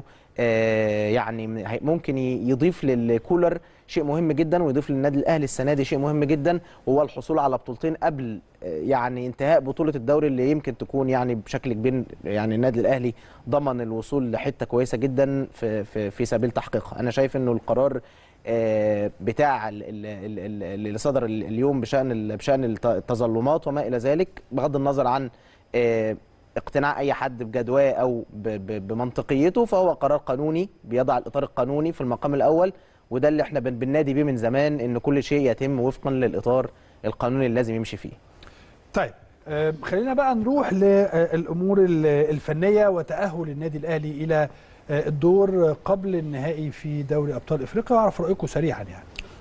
Speaker 10: آه، يعني هي- ممكن ي- يضيف للكولر شيء مهم جدا ويضيف للنادي الاهلي السنه دي شيء مهم جدا وهو الحصول على بطولتين قبل آه، يعني انتهاء بطوله الدوري اللي يمكن تكون يعني بشكل كبير يعني النادي الاهلي ضمن الوصول لحته كويسه جدا في في في سبيل تحقيقها انا شايف انه القرار آه، بتاع ال- ال- ال- ال- اللي صدر ال- اليوم بشان ال- بشان الت- التظلمات وما الى ذلك بغض النظر عن آه، اقتناع اي حد بجدواه او ب- ب- بمنطقيته فهو قرار قانوني بيضع الاطار القانوني في المقام الاول وده اللي احنا بن- بننادي بيه من زمان ان كل شيء يتم وفقا للاطار القانوني اللي لازم يمشي فيه
Speaker 1: طيب آه، خلينا بقى نروح للامور ال- الفنيه وتاهل النادي الاهلي الى آه، الدور قبل النهائي في دوري ابطال افريقيا واعرف رايكم سريعا يعني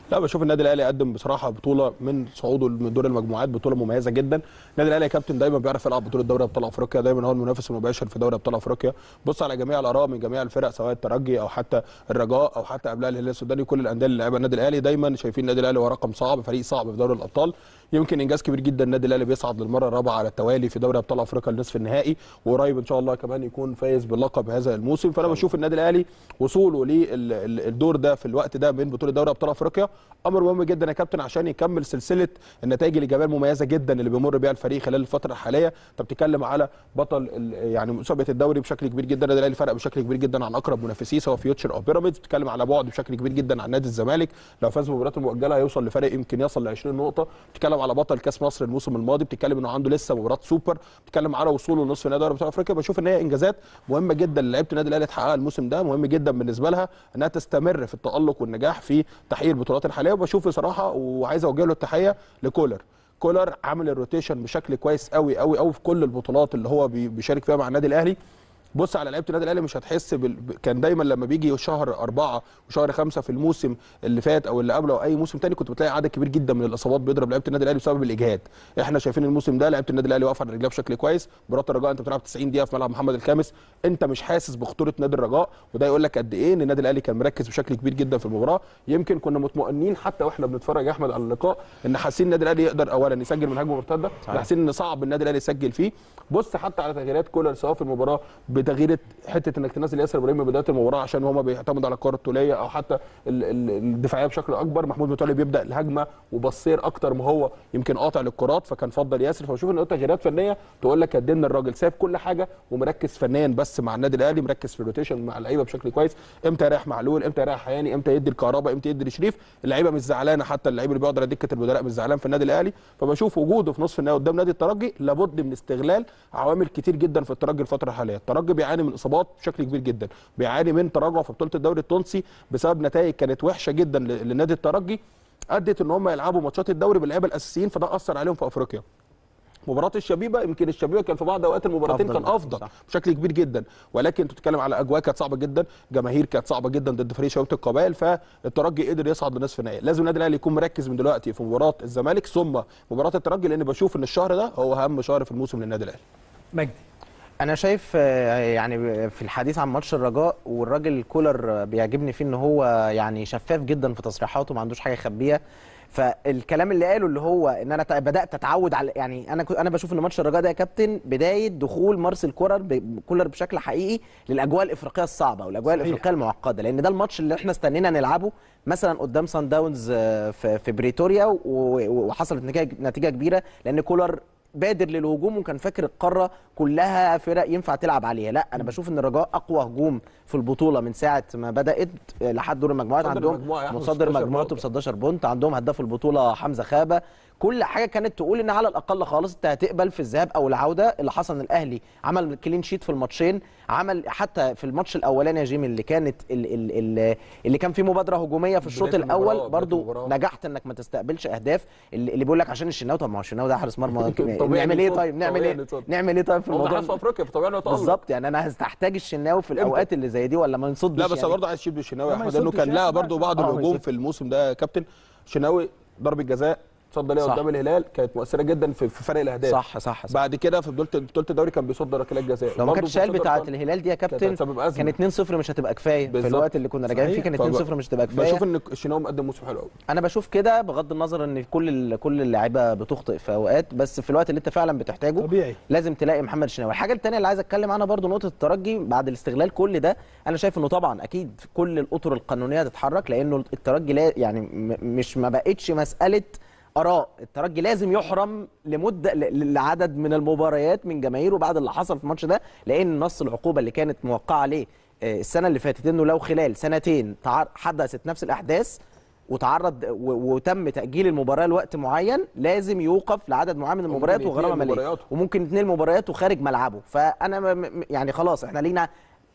Speaker 9: لا بشوف النادي الاهلي قدم بصراحه بطوله من صعوده من دور المجموعات بطوله مميزه جدا النادي الاهلي يا كابتن دايما بيعرف يلعب بطوله دوري ابطال افريقيا دايما هو المنافس المباشر في دوري ابطال افريقيا بص على جميع الاراء من جميع الفرق سواء الترجي او حتى الرجاء او حتى قبلها الهلال السوداني كل الانديه اللي لعبها النادي الاهلي دايما شايفين النادي الاهلي هو رقم صعب فريق صعب في دوري الابطال يمكن انجاز كبير جدا النادي الاهلي بيصعد للمره الرابعه على التوالي في دوري ابطال افريقيا لنصف النهائي وقريب ان شاء الله كمان يكون فايز باللقب هذا الموسم فانا بشوف النادي الاهلي وصوله للدور ده في الوقت ده من بطوله دوري ابطال افريقيا امر مهم جدا يا كابتن عشان يكمل سلسله النتائج الايجابيه المميزه جدا اللي بيمر بيها الفريق خلال الفتره الحاليه انت بتتكلم على بطل ال- يعني مسابقه الدوري بشكل كبير جدا النادي الاهلي فرق بشكل كبير جدا عن اقرب منافسيه سواء فيوتشر او بيراميدز بتتكلم على بعد بشكل كبير جدا عن نادي الزمالك لو فاز بمباراته المؤجله هيوصل لفرق يمكن يصل ل 20 نقطه بتتكلم على بطل كاس مصر الموسم الماضي بتتكلم انه عنده لسه مباراه سوبر بتتكلم على وصوله لنصف نهائي دوري ابطال افريقيا بشوف ان هي انجازات مهمه جدا لعيبه النادي الاهلي تحققها الموسم ده مهم جدا بالنسبه لها انها تستمر في التالق والنجاح في تحقيق البطولات الحاليه وبشوف بصراحه وعايز اوجه له التحيه لكولر كولر عامل الروتيشن بشكل كويس قوي قوي قوي في كل البطولات اللي هو بي- بيشارك فيها مع النادي الاهلي بص على لعيبه النادي الاهلي مش هتحس بال... ب- كان دايما لما بيجي شهر أربعة وشهر خمسة في الموسم اللي فات او اللي قبله او اي موسم تاني كنت بتلاقي عدد كبير جدا من الاصابات بيضرب لعيبه النادي الاهلي بسبب الاجهاد احنا شايفين الموسم ده لعيبه النادي الاهلي واقفه على رجلها بشكل كويس مباراه الرجاء انت بتلعب 90 دقيقه في ملعب محمد الخامس انت مش حاسس بخطوره نادي الرجاء وده يقول لك قد ايه ان النادي الاهلي كان مركز بشكل كبير جدا في المباراه يمكن كنا مطمئنين حتى واحنا بنتفرج يا احمد على اللقاء ان حاسين النادي الاهلي يقدر اولا يسجل من هجمه مرتده حاسين ان صعب النادي الاهلي يسجل فيه بص حتى على تغييرات كولر سواء في المباراه بتغيير حته انك تنزل ياسر ابراهيم من بدايه المباراه عشان هما بيعتمدوا على الكره الطوليه او حتى ال- ال- الدفاعيه بشكل اكبر محمود متولي بيبدا الهجمه وبصير اكتر ما هو يمكن قاطع للكرات فكان فضل ياسر فبشوف ان تغييرات فنيه تقول لك قد ايه ان الراجل ساب كل حاجه ومركز فنيا بس مع النادي الاهلي مركز في الروتيشن مع اللعيبه بشكل كويس امتى يريح معلول امتى يريح حياني امتى يدي الكهرباء امتى يدي لشريف اللعيبه مش زعلانه حتى اللعيب اللي بيقعد على دكه البدلاء مش زعلان في النادي الاهلي فبشوف وجوده في نصف النهائي قدام نادي الترجي لابد من استغلال عوامل كتير جدا في الترجي الفتره الحاليه الترجي بيعاني من اصابات بشكل كبير جدا بيعاني من تراجع في بطوله الدوري التونسي بسبب نتائج كانت وحشه جدا ل- لنادي الترجي ادت ان هم يلعبوا ماتشات الدوري باللعيبه الاساسيين فده اثر عليهم في افريقيا مباراه الشبيبه يمكن الشبيبه كان في بعض اوقات المباراتين
Speaker 10: أفضل
Speaker 9: كان افضل
Speaker 10: صح.
Speaker 9: بشكل كبير جدا ولكن انت بتتكلم على اجواء كانت صعبه جدا جماهير كانت صعبه جدا ضد فريق شبيبه القبائل فالترجي قدر يصعد لنصف النهائي لازم النادي الاهلي يكون مركز من دلوقتي في مباراه الزمالك ثم مباراه الترجي لان بشوف ان الشهر ده هو اهم شهر في الموسم للنادي الاهلي
Speaker 1: مجدي
Speaker 10: انا شايف آه، يعني في الحديث عن ماتش الرجاء والراجل كولر آه، بيعجبني فيه ان هو يعني شفاف جدا في تصريحاته ما عندوش حاجه يخبيها فالكلام اللي قاله اللي هو ان انا تع- بدات اتعود على يعني انا كنت- انا بشوف ان ماتش الرجاء ده يا كابتن بدايه دخول مارسيل كولر ب- كولر بشكل حقيقي للاجواء الافريقيه الصعبه والاجواء
Speaker 1: صحيح.
Speaker 10: الافريقيه المعقده لان ده الماتش اللي احنا استنينا نلعبه مثلا قدام سان داونز آه، في في بريتوريا و- و- وحصلت نتيجه نتيجه كبيره لان كولر بادر للهجوم وكان فاكر القاره كلها فرق ينفع تلعب عليها لا انا بشوف ان الرجاء اقوى هجوم في البطوله من ساعه ما بدات لحد دور المجموعات
Speaker 9: متصدر
Speaker 10: عندهم
Speaker 9: المجموعة يا أحمد
Speaker 10: متصدر
Speaker 9: 16
Speaker 10: مجموعته ب
Speaker 9: نقطة.
Speaker 10: 16 بونت عندهم هداف البطوله حمزه خابه كل حاجه كانت تقول ان على الاقل خالص انت هتقبل في الذهاب او العوده اللي حصل ان الاهلي عمل كلين شيت في الماتشين عمل حتى في الماتش الاولاني يا جيمي اللي كانت ال ال ال اللي كان فيه مبادره هجوميه في الشوط
Speaker 9: بداية المباراة،
Speaker 10: الاول
Speaker 9: بداية
Speaker 10: برضو
Speaker 9: المباراة.
Speaker 10: نجحت انك ما تستقبلش اهداف اللي اللي بيقول لك عشان الشناوي طب ما هو الشناوي ده حارس مرمى
Speaker 9: طبيعي
Speaker 10: نعمل ايه
Speaker 9: نتصد،
Speaker 10: طيب نعمل
Speaker 9: طبيعي
Speaker 10: ايه
Speaker 9: نتصد.
Speaker 10: نعمل ايه طيب في
Speaker 9: هو
Speaker 10: الموضوع
Speaker 9: في افريقيا فطبيعي انه يتالق
Speaker 10: بالظبط يعني انا هستحتاج الشناوي في الاوقات اللي زي دي ولا ما نصدش
Speaker 9: لا بس
Speaker 10: يعني.
Speaker 9: برضه عايز اشيد بالشناوي
Speaker 1: لا،
Speaker 9: يا
Speaker 1: ما
Speaker 9: احمد لانه
Speaker 1: يصدش
Speaker 9: كان
Speaker 1: يا
Speaker 9: لها
Speaker 1: أحمد
Speaker 9: برضه بعض
Speaker 10: آه، ما
Speaker 9: الهجوم
Speaker 10: يصدش.
Speaker 9: في الموسم ده يا كابتن شناوي ضربه جزاء تصدى ليها
Speaker 10: صح.
Speaker 9: قدام الهلال كانت مؤثره جدا في في فرق الاهداف
Speaker 10: صح صح صح
Speaker 9: بعد كده في بطوله بطوله الدوري كان بيصد ركلات جزاء
Speaker 10: لو ما
Speaker 9: برضه
Speaker 10: كانتش
Speaker 9: في
Speaker 10: شايل
Speaker 9: بطولة
Speaker 10: بتاعه
Speaker 9: الأبطال
Speaker 10: الهلال دي يا كابتن
Speaker 9: هتسبب أزمة.
Speaker 10: كان 2-0 مش هتبقى كفايه في
Speaker 9: بالظبط.
Speaker 10: الوقت اللي كنا راجعين فيه
Speaker 1: صحيح.
Speaker 10: كان
Speaker 9: فب-
Speaker 10: 2-0 مش هتبقى كفايه
Speaker 9: بشوف ان الشناوي مقدم موسم حلو قوي
Speaker 10: انا بشوف كده بغض النظر ان كل ال- كل اللعيبه بتخطئ في اوقات بس في الوقت اللي انت فعلا بتحتاجه
Speaker 1: طبيعي
Speaker 10: لازم تلاقي محمد الشناوي الحاجه الثانيه اللي عايز اتكلم عنها برضو نقطه الترجي بعد الاستغلال كل ده انا شايف انه طبعا اكيد كل الاطر القانونيه تتحرك لانه الترجي لا يعني م- مش ما بقتش مساله اراء الترجي لازم يحرم لمده ل- لعدد من المباريات من جماهيره بعد اللي حصل في الماتش ده لان نص العقوبه اللي كانت موقعه عليه آه، السنه اللي فاتت انه لو خلال سنتين تعر- حدثت نفس الاحداث وتعرض و- وتم تاجيل المباراه لوقت معين لازم يوقف لعدد معين من المباريات
Speaker 9: يتنقل
Speaker 10: وغرامه ماليه
Speaker 9: مبارياته.
Speaker 10: وممكن يتنقل مبارياته خارج ملعبه فانا م- م- يعني خلاص احنا لينا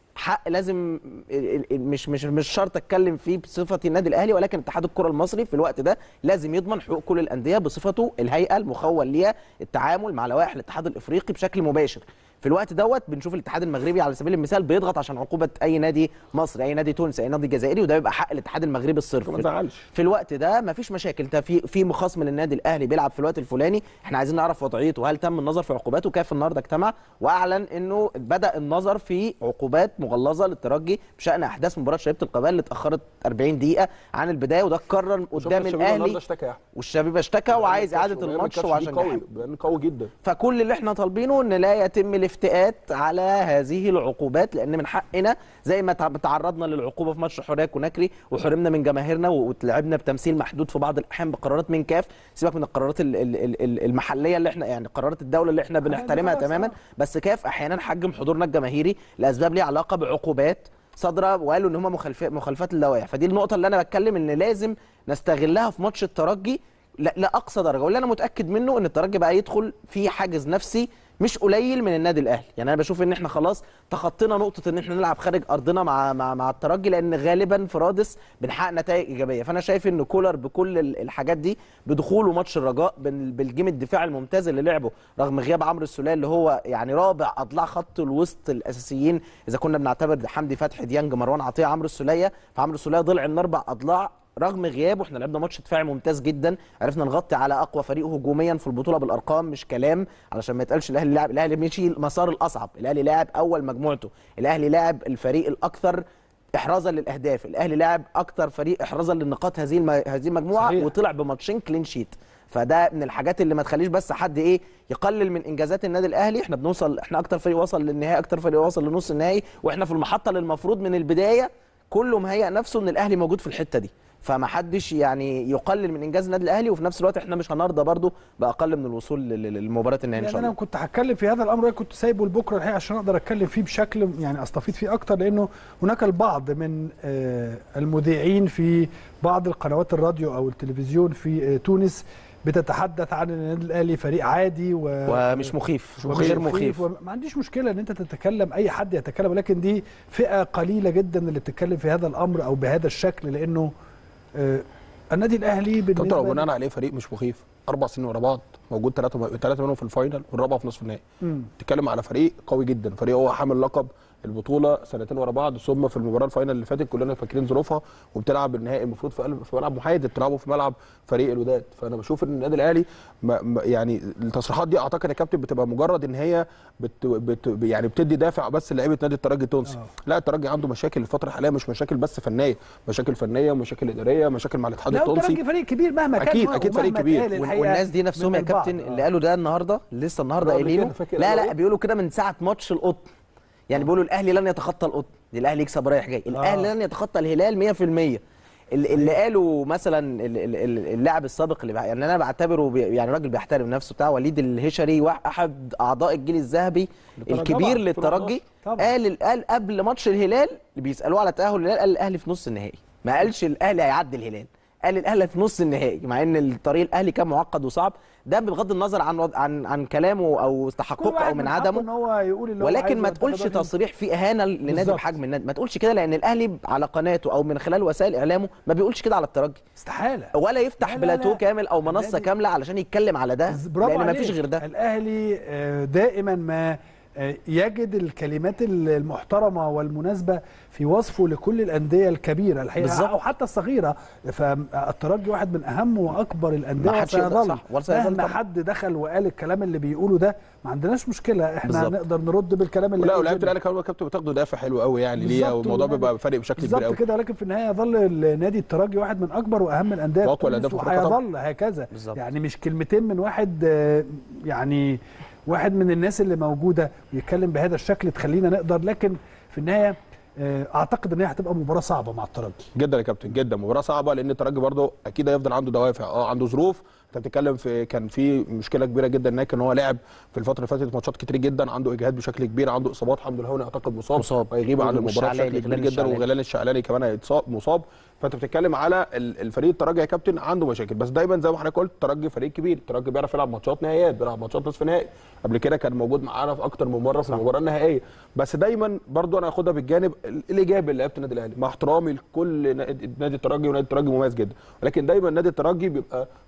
Speaker 10: حق لازم ال- ال- مش مش مش شرط اتكلم فيه بصفتي النادي الاهلي ولكن اتحاد الكره المصري في الوقت ده لازم يضمن حقوق كل الانديه بصفته الهيئه المخول ليها التعامل مع لوائح الاتحاد الافريقي بشكل مباشر في الوقت دوت بنشوف الاتحاد المغربي على سبيل المثال بيضغط عشان عقوبه اي نادي مصري اي نادي تونسي اي نادي جزائري وده بيبقى حق الاتحاد المغربي الصرف
Speaker 9: ما تزعلش
Speaker 10: في الوقت ده مفيش مشاكل انت في في مخاصم للنادي الاهلي بيلعب في الوقت الفلاني احنا عايزين نعرف وضعيته وهل تم النظر في عقوباته كاف النهارده اجتمع واعلن انه بدا النظر في عقوبات مغلظه للترجي بشان احداث مباراه شبيبه القبائل اللي اتاخرت 40 دقيقه عن البدايه وده اتكرر قدام
Speaker 9: الشباب النهارده
Speaker 10: الاهلي
Speaker 9: اشتكى يا احمد
Speaker 10: والشباب اشتكى وعايز اعاده
Speaker 9: وبيعمل
Speaker 10: الماتش
Speaker 9: كاتش دي
Speaker 10: وعشان
Speaker 9: قوي
Speaker 10: نحمي.
Speaker 9: بيعمل قوي جدا
Speaker 10: فكل اللي احنا طالبينه ان لا يتم الافتئات على هذه العقوبات لان من حقنا زي ما تع- تعرضنا للعقوبه في ماتش حراك ونكري وحرمنا من جماهيرنا و- واتلعبنا بتمثيل محدود في بعض الاحيان بقرارات من كاف سيبك من القرارات ال- ال- ال- ال- المحليه اللي احنا يعني قرارات الدوله اللي احنا بنحترمها
Speaker 1: خلاص،
Speaker 10: تماما
Speaker 1: آه.
Speaker 10: بس كاف احيانا حجم حضورنا الجماهيري لاسباب ليها علاقه بعقوبات صادره وقالوا ان هم مخالفات مخالفات اللوائح فدي النقطه اللي انا بتكلم ان لازم نستغلها في ماتش الترجي لا لاقصى درجه واللي انا متاكد منه ان الترجي بقى يدخل في حاجز نفسي مش قليل من النادي الاهلي يعني انا بشوف ان احنا خلاص تخطينا نقطه ان احنا نلعب خارج ارضنا مع مع, مع الترجي لان غالبا في رادس بنحقق نتائج ايجابيه فانا شايف ان كولر بكل ال- الحاجات دي بدخوله ماتش الرجاء بال- بالجيم الدفاعي الممتاز اللي لعبه رغم غياب عمرو السوليه اللي هو يعني رابع اضلاع خط الوسط الاساسيين اذا كنا بنعتبر حمدي فتحي ديانج مروان عطيه عمرو السوليه فعمرو السوليه ضلع من اربع اضلاع رغم غيابه احنا لعبنا ماتش دفاعي ممتاز جدا عرفنا نغطي على اقوى فريق هجوميا في البطوله بالارقام مش كلام علشان ما يتقالش الاهلي لاعب الاهلي مشي المسار الاصعب الاهلي لاعب اول مجموعته الاهلي لاعب الفريق الاكثر احرازا للاهداف الاهلي لاعب اكتر فريق احرازا للنقاط هذه الم... هذه المجموعه
Speaker 1: صحيح.
Speaker 10: وطلع بماتشين كلين شيت فده من الحاجات اللي ما تخليش بس حد ايه يقلل من انجازات النادي الاهلي احنا بنوصل احنا اكتر فريق وصل للنهائي اكتر فريق وصل لنص النهائي واحنا في المحطه اللي المفروض من البدايه كله مهيئ نفسه ان الاهلي موجود في الحته دي فما حدش يعني يقلل من انجاز النادي الاهلي وفي نفس الوقت احنا مش هنرضى برضو باقل من الوصول لل- لل- للمباراه النهائيه ان
Speaker 1: يعني
Speaker 10: شاء
Speaker 1: انا
Speaker 10: الله
Speaker 1: كنت هتكلم في هذا الامر كنت سايبه لبكره الحقيقه عشان اقدر اتكلم فيه بشكل يعني استفيد فيه اكتر لانه هناك البعض من آه، المذيعين في بعض القنوات الراديو او التلفزيون في آه، تونس بتتحدث عن ان النادي الاهلي فريق عادي و...
Speaker 10: ومش مخيف
Speaker 1: وغير
Speaker 10: وغير مخيف
Speaker 1: ما عنديش مشكله ان انت تتكلم اي حد يتكلم ولكن دي فئه قليله جدا اللي بتتكلم في هذا الامر او بهذا الشكل لانه آه، النادي الاهلي
Speaker 9: طب لو
Speaker 1: بالنسبه
Speaker 9: بناء عليه فريق مش مخيف اربع سنين ورا بعض موجود ثلاثه ثلاثه منهم في الفاينل والرابعه في نصف النهائي
Speaker 1: مم.
Speaker 9: بتتكلم على فريق قوي جدا فريق هو حامل لقب البطوله سنتين ورا بعض ثم في المباراه الفاينل اللي فاتت كلنا فاكرين ظروفها وبتلعب النهائي المفروض في قلب في ملعب محايد بتلعبوا في ملعب فريق الوداد فانا بشوف ان النادي الاهلي ما ما- يعني التصريحات دي اعتقد يا كابتن بتبقى مجرد ان هي بت بت يعني بتدي دافع بس لعيبه نادي الترجي التونسي
Speaker 1: آه.
Speaker 9: لا الترجي عنده مشاكل الفتره الحاليه مش مشاكل بس فنيه مشاكل فنيه ومشاكل اداريه مشاكل مع الاتحاد
Speaker 1: لا
Speaker 9: التونسي
Speaker 1: الترجي فريق كبير مهما كان
Speaker 9: أكيد-
Speaker 1: هو
Speaker 9: أكيد فريق
Speaker 1: ومهما
Speaker 9: كبير.
Speaker 1: اتقال
Speaker 10: وال-
Speaker 1: الحقيقة
Speaker 10: والناس دي نفسهم
Speaker 1: من
Speaker 10: يا
Speaker 1: البعض.
Speaker 10: كابتن
Speaker 1: آه.
Speaker 10: اللي قالوا ده النهارده لسه النهارده
Speaker 9: آه، قبل
Speaker 10: قايلينه
Speaker 9: كده، فاكر
Speaker 10: لا
Speaker 9: قالوا
Speaker 10: لا
Speaker 9: إيه؟
Speaker 10: بيقولوا كده من ساعه ماتش القطن يعني بيقولوا الاهلي لن يتخطى القطن الاهلي يكسب رايح جاي الاهلي لن يتخطى الهلال 100% اللي, اللي قالوا مثلا ال- ال- ال- اللاعب السابق اللي بع- يعني انا بعتبره بي يعني راجل بيحترم نفسه بتاع وليد الهشري واحد احد اعضاء الجيل الذهبي
Speaker 9: طبعاً،
Speaker 10: الكبير
Speaker 9: طبعاً،
Speaker 10: للترجي
Speaker 1: طبعاً.
Speaker 10: قال قال قبل ماتش الهلال اللي بيسالوه على تاهل الهلال قال الاهلي في نص النهائي ما قالش الاهلي هيعدي الهلال قال الاهلي في نص النهائي مع ان الطريق الاهلي كان معقد وصعب ده بغض النظر عن وض- عن عن كلامه او
Speaker 1: كل
Speaker 10: تحققه
Speaker 1: واحد
Speaker 10: او من
Speaker 1: حقه
Speaker 10: عدمه
Speaker 1: ان هو يقول اللي هو
Speaker 10: ولكن
Speaker 1: عايزه
Speaker 10: ما تقولش
Speaker 1: والتفاضل
Speaker 10: تصريح فيه اهانه لنادي
Speaker 1: بالظبط.
Speaker 10: بحجم النادي ما تقولش كده لان الاهلي على قناته او من خلال وسائل اعلامه ما بيقولش كده على الترجي
Speaker 1: استحاله
Speaker 10: ولا يفتح
Speaker 1: لا، لا،
Speaker 10: بلاتو
Speaker 1: لا.
Speaker 10: كامل او منصه
Speaker 1: النادي-
Speaker 10: كامله علشان يتكلم على ده
Speaker 1: برافو
Speaker 10: لان ما
Speaker 1: عليك.
Speaker 10: فيش غير ده
Speaker 1: الاهلي آه، دائما ما آه، يجد الكلمات المحترمه والمناسبه في وصفه لكل الانديه الكبيره الحقيقه
Speaker 10: بالظبط.
Speaker 1: او حتى الصغيره فالترجي واحد من اهم واكبر الانديه
Speaker 10: ما حدش يقدر-
Speaker 1: وسيظل
Speaker 10: صح، وسيظل
Speaker 1: مهما
Speaker 10: طبعا.
Speaker 1: حد دخل وقال الكلام اللي بيقوله ده ما عندناش مشكله احنا
Speaker 10: بالظبط.
Speaker 1: نقدر نرد بالكلام اللي
Speaker 9: لا
Speaker 1: قاله
Speaker 9: ولعيبه
Speaker 1: جدا.
Speaker 9: الاهلي كمان يا كابتن بتاخدوا دافع حلو قوي يعني ليها
Speaker 1: بالظبط،
Speaker 9: والموضوع
Speaker 1: والنادي-
Speaker 9: بيبقى فارق بشكل كبير
Speaker 1: بالظبط
Speaker 9: قوي
Speaker 1: كده ولكن في النهايه يظل النادي الترجي واحد من اكبر واهم الانديه في
Speaker 9: وأقوى
Speaker 1: تونس
Speaker 9: الأندية في أفريقيا
Speaker 1: وهيظل هكذا
Speaker 10: بالظبط.
Speaker 1: يعني مش كلمتين من واحد آه، يعني واحد من الناس اللي موجوده ويتكلم بهذا الشكل تخلينا نقدر لكن في النهايه آه، اعتقد ان هي هتبقى مباراه صعبه مع الترجي
Speaker 9: جدا يا كابتن جدا مباراه صعبه لان الترجي برضه اكيد هيفضل عنده دوافع اه عنده ظروف انت بتتكلم في كان في مشكله كبيره جدا هناك ان هو لعب في الفتره اللي فاتت ماتشات كتير جدا عنده اجهاد بشكل كبير عنده اصابات حمد الهوني اعتقد مصاب
Speaker 10: مصاب.
Speaker 9: وهيغيب عن المباراه
Speaker 10: والشعلاني،
Speaker 9: بشكل كبير
Speaker 10: غلال
Speaker 9: جدا
Speaker 10: الشعلاني.
Speaker 9: وغلال الشعلاني كمان هيتصاب مصاب فانت بتتكلم على ال- الفريق الترجي يا كابتن عنده مشاكل بس دايما زي ما حضرتك قلت الترجي فريق كبير الترجي بيعرف يلعب ماتشات نهائيات بيلعب ماتشات نصف نهائي قبل كده كان موجود معانا في اكتر من مره في المباراه النهائيه بس دايما برضو انا هاخدها بالجانب ال- الايجابي اللي لعيبه النادي الاهلي مع احترامي لكل نادي نادي الترجي ونادي الترجي مميز جدا ولكن دايما نادي الترجي بيبقى من الانديه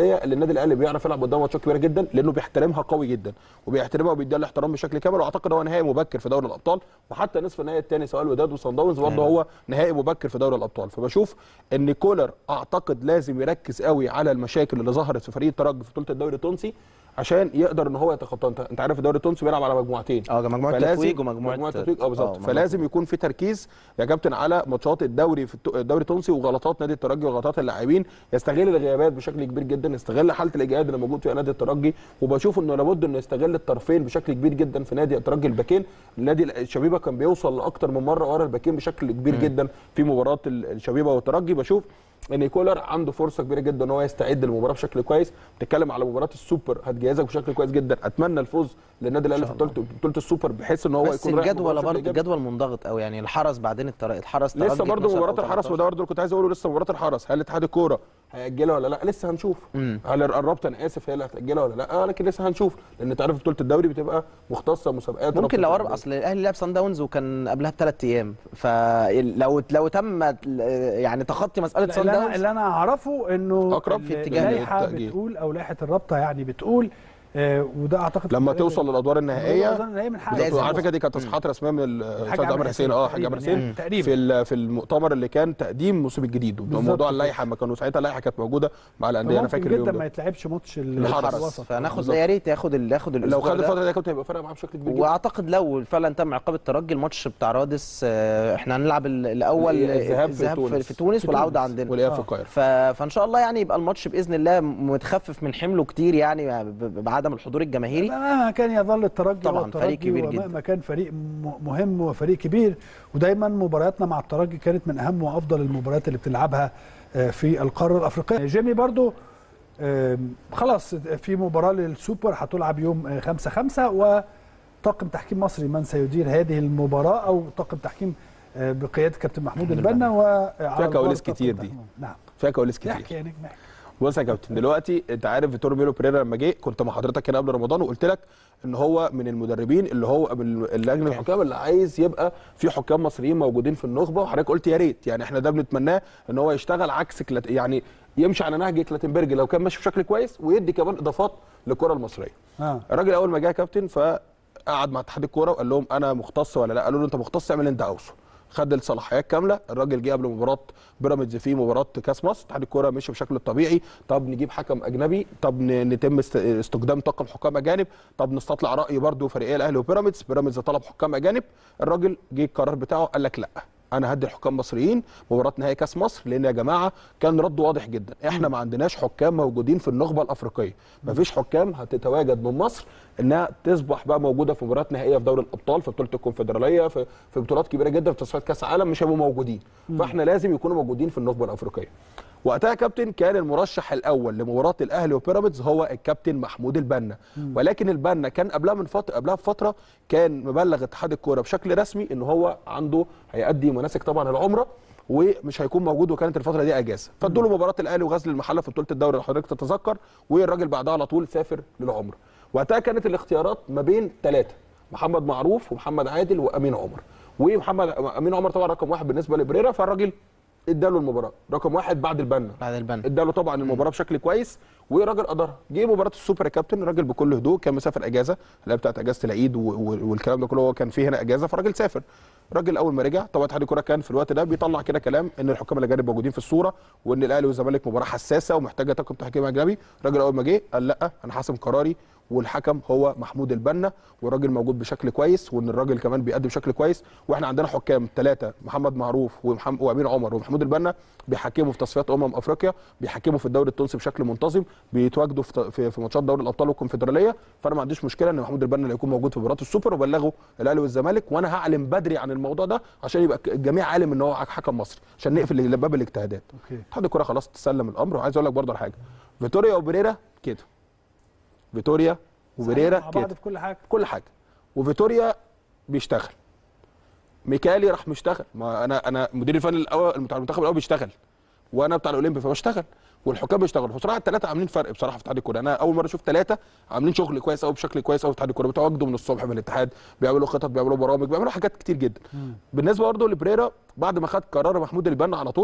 Speaker 9: الانديه اللي النادي الاهلي بيعرف يلعب قدام ماتشات كبيره جدا لانه بيحترمها قوي جدا وبيحترمها وبيديها الاحترام بشكل كامل واعتقد هو نهائي مبكر في دوري الابطال وحتى نصف النهائي الثاني سواء الوداد وصن داونز برضه هو نهائي مبكر في دوري الابطال فبشوف ان كولر اعتقد لازم يركز قوي على المشاكل اللي ظهرت في فريق الترجي في بطوله الدوري التونسي عشان يقدر ان هو يتخطى انت انت عارف الدوري التونسي بيلعب على مجموعتين
Speaker 10: اه مجموعه
Speaker 9: فلازم-
Speaker 10: تتويج ومجموعه
Speaker 9: مجموعه تتويج اه بالظبط
Speaker 10: آه،
Speaker 9: فلازم يكون في تركيز يا كابتن على ماتشات الدوري في الت- الدوري التونسي وغلطات نادي الترجي وغلطات اللاعبين يستغل الغيابات بشكل كبير جدا يستغل حاله الاجهاد اللي موجود فيها نادي الترجي وبشوف انه لابد انه يستغل الطرفين بشكل كبير جدا في نادي الترجي الباكين النادي الشبيبه كان بيوصل لاكتر من مره ورا الباكين بشكل كبير جدا في مباراه ال- الشبيبه والترجي بشوف ان كولر عنده فرصه كبيره جدا ان هو يستعد للمباراه بشكل كويس بتتكلم على مباراه السوبر هتجهزك بشكل كويس جدا اتمنى الفوز للنادي الاهلي في بطوله بطوله السوبر بحيث ان هو
Speaker 10: بس
Speaker 9: يكون رايح
Speaker 10: الجدول
Speaker 9: مباراة بشكل
Speaker 10: برضه
Speaker 9: إيجابي.
Speaker 10: الجدول منضغط قوي يعني الحرس بعدين التر... الحرس
Speaker 9: لسه
Speaker 10: ترجي
Speaker 9: برضه
Speaker 10: 12 أو
Speaker 9: مباراه الحرس
Speaker 10: 13.
Speaker 9: وده برضه اللي كنت عايز اقوله لسه مباراه الحرس هل اتحاد الكوره هيأجلها ولا لا لسه هنشوف
Speaker 10: مم.
Speaker 9: هل الرابطه انا اسف هي اللي هتأجلها ولا لا لكن لسه هنشوف لان انت عارف بطوله الدوري بتبقى مختصه مسابقات
Speaker 10: ممكن
Speaker 9: رابطة
Speaker 10: لو أربع
Speaker 9: الأندية.
Speaker 10: اصل الاهلي لعب سان داونز وكان قبلها بثلاث ايام فلو لو تم يعني تخطي مساله سان
Speaker 1: اللي انا
Speaker 10: داونز
Speaker 1: اللي انا اعرفه انه
Speaker 9: أقرب في
Speaker 1: ال-
Speaker 9: اتجاه
Speaker 1: اللائحه
Speaker 9: للتأجيل.
Speaker 1: بتقول او لائحه الرابطه يعني بتقول آه وده اعتقد
Speaker 9: لما
Speaker 1: في-
Speaker 9: توصل للادوار النهائيه
Speaker 1: الأدوار النهائية من حق
Speaker 10: لازم.
Speaker 9: على فكره دي كانت تصريحات رسميه من الاستاذ
Speaker 1: عمرو
Speaker 9: عمرو حسين اه حاج عمرو
Speaker 1: تقريباً
Speaker 9: حسين
Speaker 1: يعني، تقريباً.
Speaker 9: في ال- في المؤتمر اللي كان تقديم الموسم الجديد
Speaker 1: بالظبط
Speaker 9: موضوع
Speaker 1: كده.
Speaker 9: اللائحه ما كانوا ساعتها اللائحه كانت موجوده مع الانديه انا
Speaker 1: ممكن
Speaker 9: فاكر
Speaker 1: جدا
Speaker 9: اليوم
Speaker 1: ما
Speaker 9: ده
Speaker 1: يتلعبش ماتش ال-
Speaker 9: الحرس.
Speaker 1: الوسط
Speaker 10: فناخد
Speaker 9: بالظبط.
Speaker 10: يا ريت ياخد ال- ياخد
Speaker 9: لو
Speaker 10: الأسبوع
Speaker 9: خد
Speaker 10: ده.
Speaker 9: الفتره دي كنت هيبقى فارق معاه بشكل كبير جدا
Speaker 10: واعتقد لو فعلا تم عقاب الترجي الماتش بتاع رادس آه، احنا هنلعب ال- الاول
Speaker 9: الذهاب في
Speaker 10: الذهاب في,
Speaker 9: تونس.
Speaker 10: في تونس
Speaker 1: في
Speaker 10: والعوده
Speaker 1: تونس.
Speaker 10: عندنا
Speaker 9: والاياب في
Speaker 1: آه.
Speaker 9: القاهره
Speaker 10: ف... فان شاء الله يعني يبقى الماتش باذن الله متخفف من حمله كتير يعني ب- ب- بعدم الحضور الجماهيري
Speaker 1: مهما كان يظل الترجي
Speaker 10: طبعاً
Speaker 1: هو الترجي
Speaker 10: فريق كبير
Speaker 1: ومهما
Speaker 10: جداً.
Speaker 1: كان فريق م- مهم وفريق كبير ودايما مبارياتنا مع الترجي كانت من اهم وافضل المباريات اللي بتلعبها آه، في القاره الافريقيه جيمي برضو آم، خلاص في مباراه للسوبر هتلعب يوم 5 5 وطاقم تحكيم مصري من سيدير هذه المباراه او طاقم تحكيم آه، بقياده كابتن محمود البنا وعلى
Speaker 9: فيها كواليس
Speaker 1: البار طاقم
Speaker 9: كتير دي.
Speaker 1: تحكيم. نعم
Speaker 9: فيها كواليس كتير
Speaker 1: احكي يا نجم احكي
Speaker 9: بص يا كابتن دلوقتي انت عارف فيتور ميلو بريرا لما جه كنت مع حضرتك هنا قبل رمضان وقلت لك ان هو من المدربين اللي هو من اللجنه الحكام اللي عايز يبقى في حكام مصريين موجودين في النخبه وحضرتك قلت يا ريت يعني احنا ده بنتمناه ان هو يشتغل عكس كلات يعني يمشي على نهج كلاتنبرج لو كان ماشي بشكل كويس ويدي كمان اضافات للكره المصريه
Speaker 1: اه
Speaker 9: الراجل اول ما جه يا كابتن فقعد مع اتحاد الكوره وقال لهم انا مختص ولا لا قالوا له انت مختص اعمل اللي انت عاوزه خد الصلاحيات كامله الراجل جه قبل مباراه بيراميدز في مباراه كاس مصر اتحاد الكوره مشي بشكل الطبيعي طب نجيب حكم اجنبي طب ن- نتم است- استخدام طاقم حكام اجانب طب نستطلع راي برضو فريقي الاهلي وبيراميدز بيراميدز طلب حكام اجانب الراجل جه القرار بتاعه قال لك لا انا هدي الحكام مصريين مباراه نهائي كاس مصر لان يا جماعه كان رد واضح جدا احنا ما عندناش حكام موجودين في النخبه الافريقيه ما فيش حكام هتتواجد من مصر انها تصبح بقى موجوده في مباريات نهائيه في دوري الابطال في بطوله الكونفدراليه في في بطولات كبيره جدا في تصفيات كاس عالم مش هيبقوا موجودين فاحنا لازم يكونوا موجودين في النخبه الافريقيه وقتها يا كابتن كان المرشح الاول لمباراه الاهلي وبيراميدز هو الكابتن محمود البنا ولكن البنا كان قبلها من فتره قبلها بفتره كان مبلغ اتحاد الكوره بشكل رسمي ان هو عنده هيأدي مناسك طبعا العمره ومش هيكون موجود وكانت الفتره دي اجازه فادوا له مباراه الاهلي وغزل المحله في بطوله الدوري لو حضرتك تتذكر والراجل بعدها على طول سافر للعمره وقتها كانت الاختيارات ما بين ثلاثه محمد معروف ومحمد عادل وامين عمر ومحمد امين عمر طبعا رقم واحد بالنسبه لبريرا فالراجل اداله المباراه رقم واحد بعد البنا
Speaker 10: بعد البنا
Speaker 9: اداله طبعا المباراه بشكل كويس وراجل قدرها جه مباراه السوبر يا كابتن الراجل بكل هدوء كان مسافر اجازه اللي هي بتاعت اجازه العيد و- و- والكلام ده كله هو كان فيه هنا اجازه فالراجل سافر الراجل اول ما رجع طبعا اتحاد الكوره كان في الوقت ده بيطلع كده كلام ان الحكام الاجانب موجودين في الصوره وان الاهلي والزمالك مباراه حساسه ومحتاجه طاقم تحكيم اجنبي الراجل اول ما جه قال لا انا حاسم قراري والحكم هو محمود البنا والراجل موجود بشكل كويس وان الراجل كمان بيأدي بشكل كويس واحنا عندنا حكام ثلاثه محمد معروف ومحمد وامين عمر ومحمود البنا بيحكموا في تصفيات امم افريقيا بيحكموا في الدوري التونسي بشكل منتظم بيتواجدوا في في, في ماتشات دوري الابطال والكونفدراليه فانا ما عنديش مشكله ان محمود البنا اللي يكون موجود في مباراه السوبر وبلغه الاهلي والزمالك وانا هعلم بدري عن الموضوع ده عشان يبقى الجميع عالم ان هو حكم مصري عشان نقفل باب الاجتهادات
Speaker 1: اوكي
Speaker 9: اتحاد الكوره خلاص تسلم الامر وعايز اقول لك برضه على حاجه فيتوريا وبريرا كده فيتوريا وبريرا
Speaker 1: مع
Speaker 9: كده
Speaker 1: بعض في كل حاجه
Speaker 9: كل حاجه وفيتوريا بيشتغل ميكالي راح مشتغل ما انا انا مدير الفني الاول بتاع المنتخب الاول بيشتغل وانا بتاع الاولمبي فبشتغل والحكام بيشتغلوا بصراحه الثلاثه عاملين فرق بصراحه في اتحاد الكوره انا اول مره اشوف ثلاثه عاملين شغل كويس قوي بشكل كويس قوي في اتحاد الكوره بيتواجدوا من الصبح في الاتحاد بيعملوا خطط بيعملوا برامج بيعملوا حاجات كتير جدا بالنسبه برضه لبريرا بعد ما خد قرار محمود البنا على طول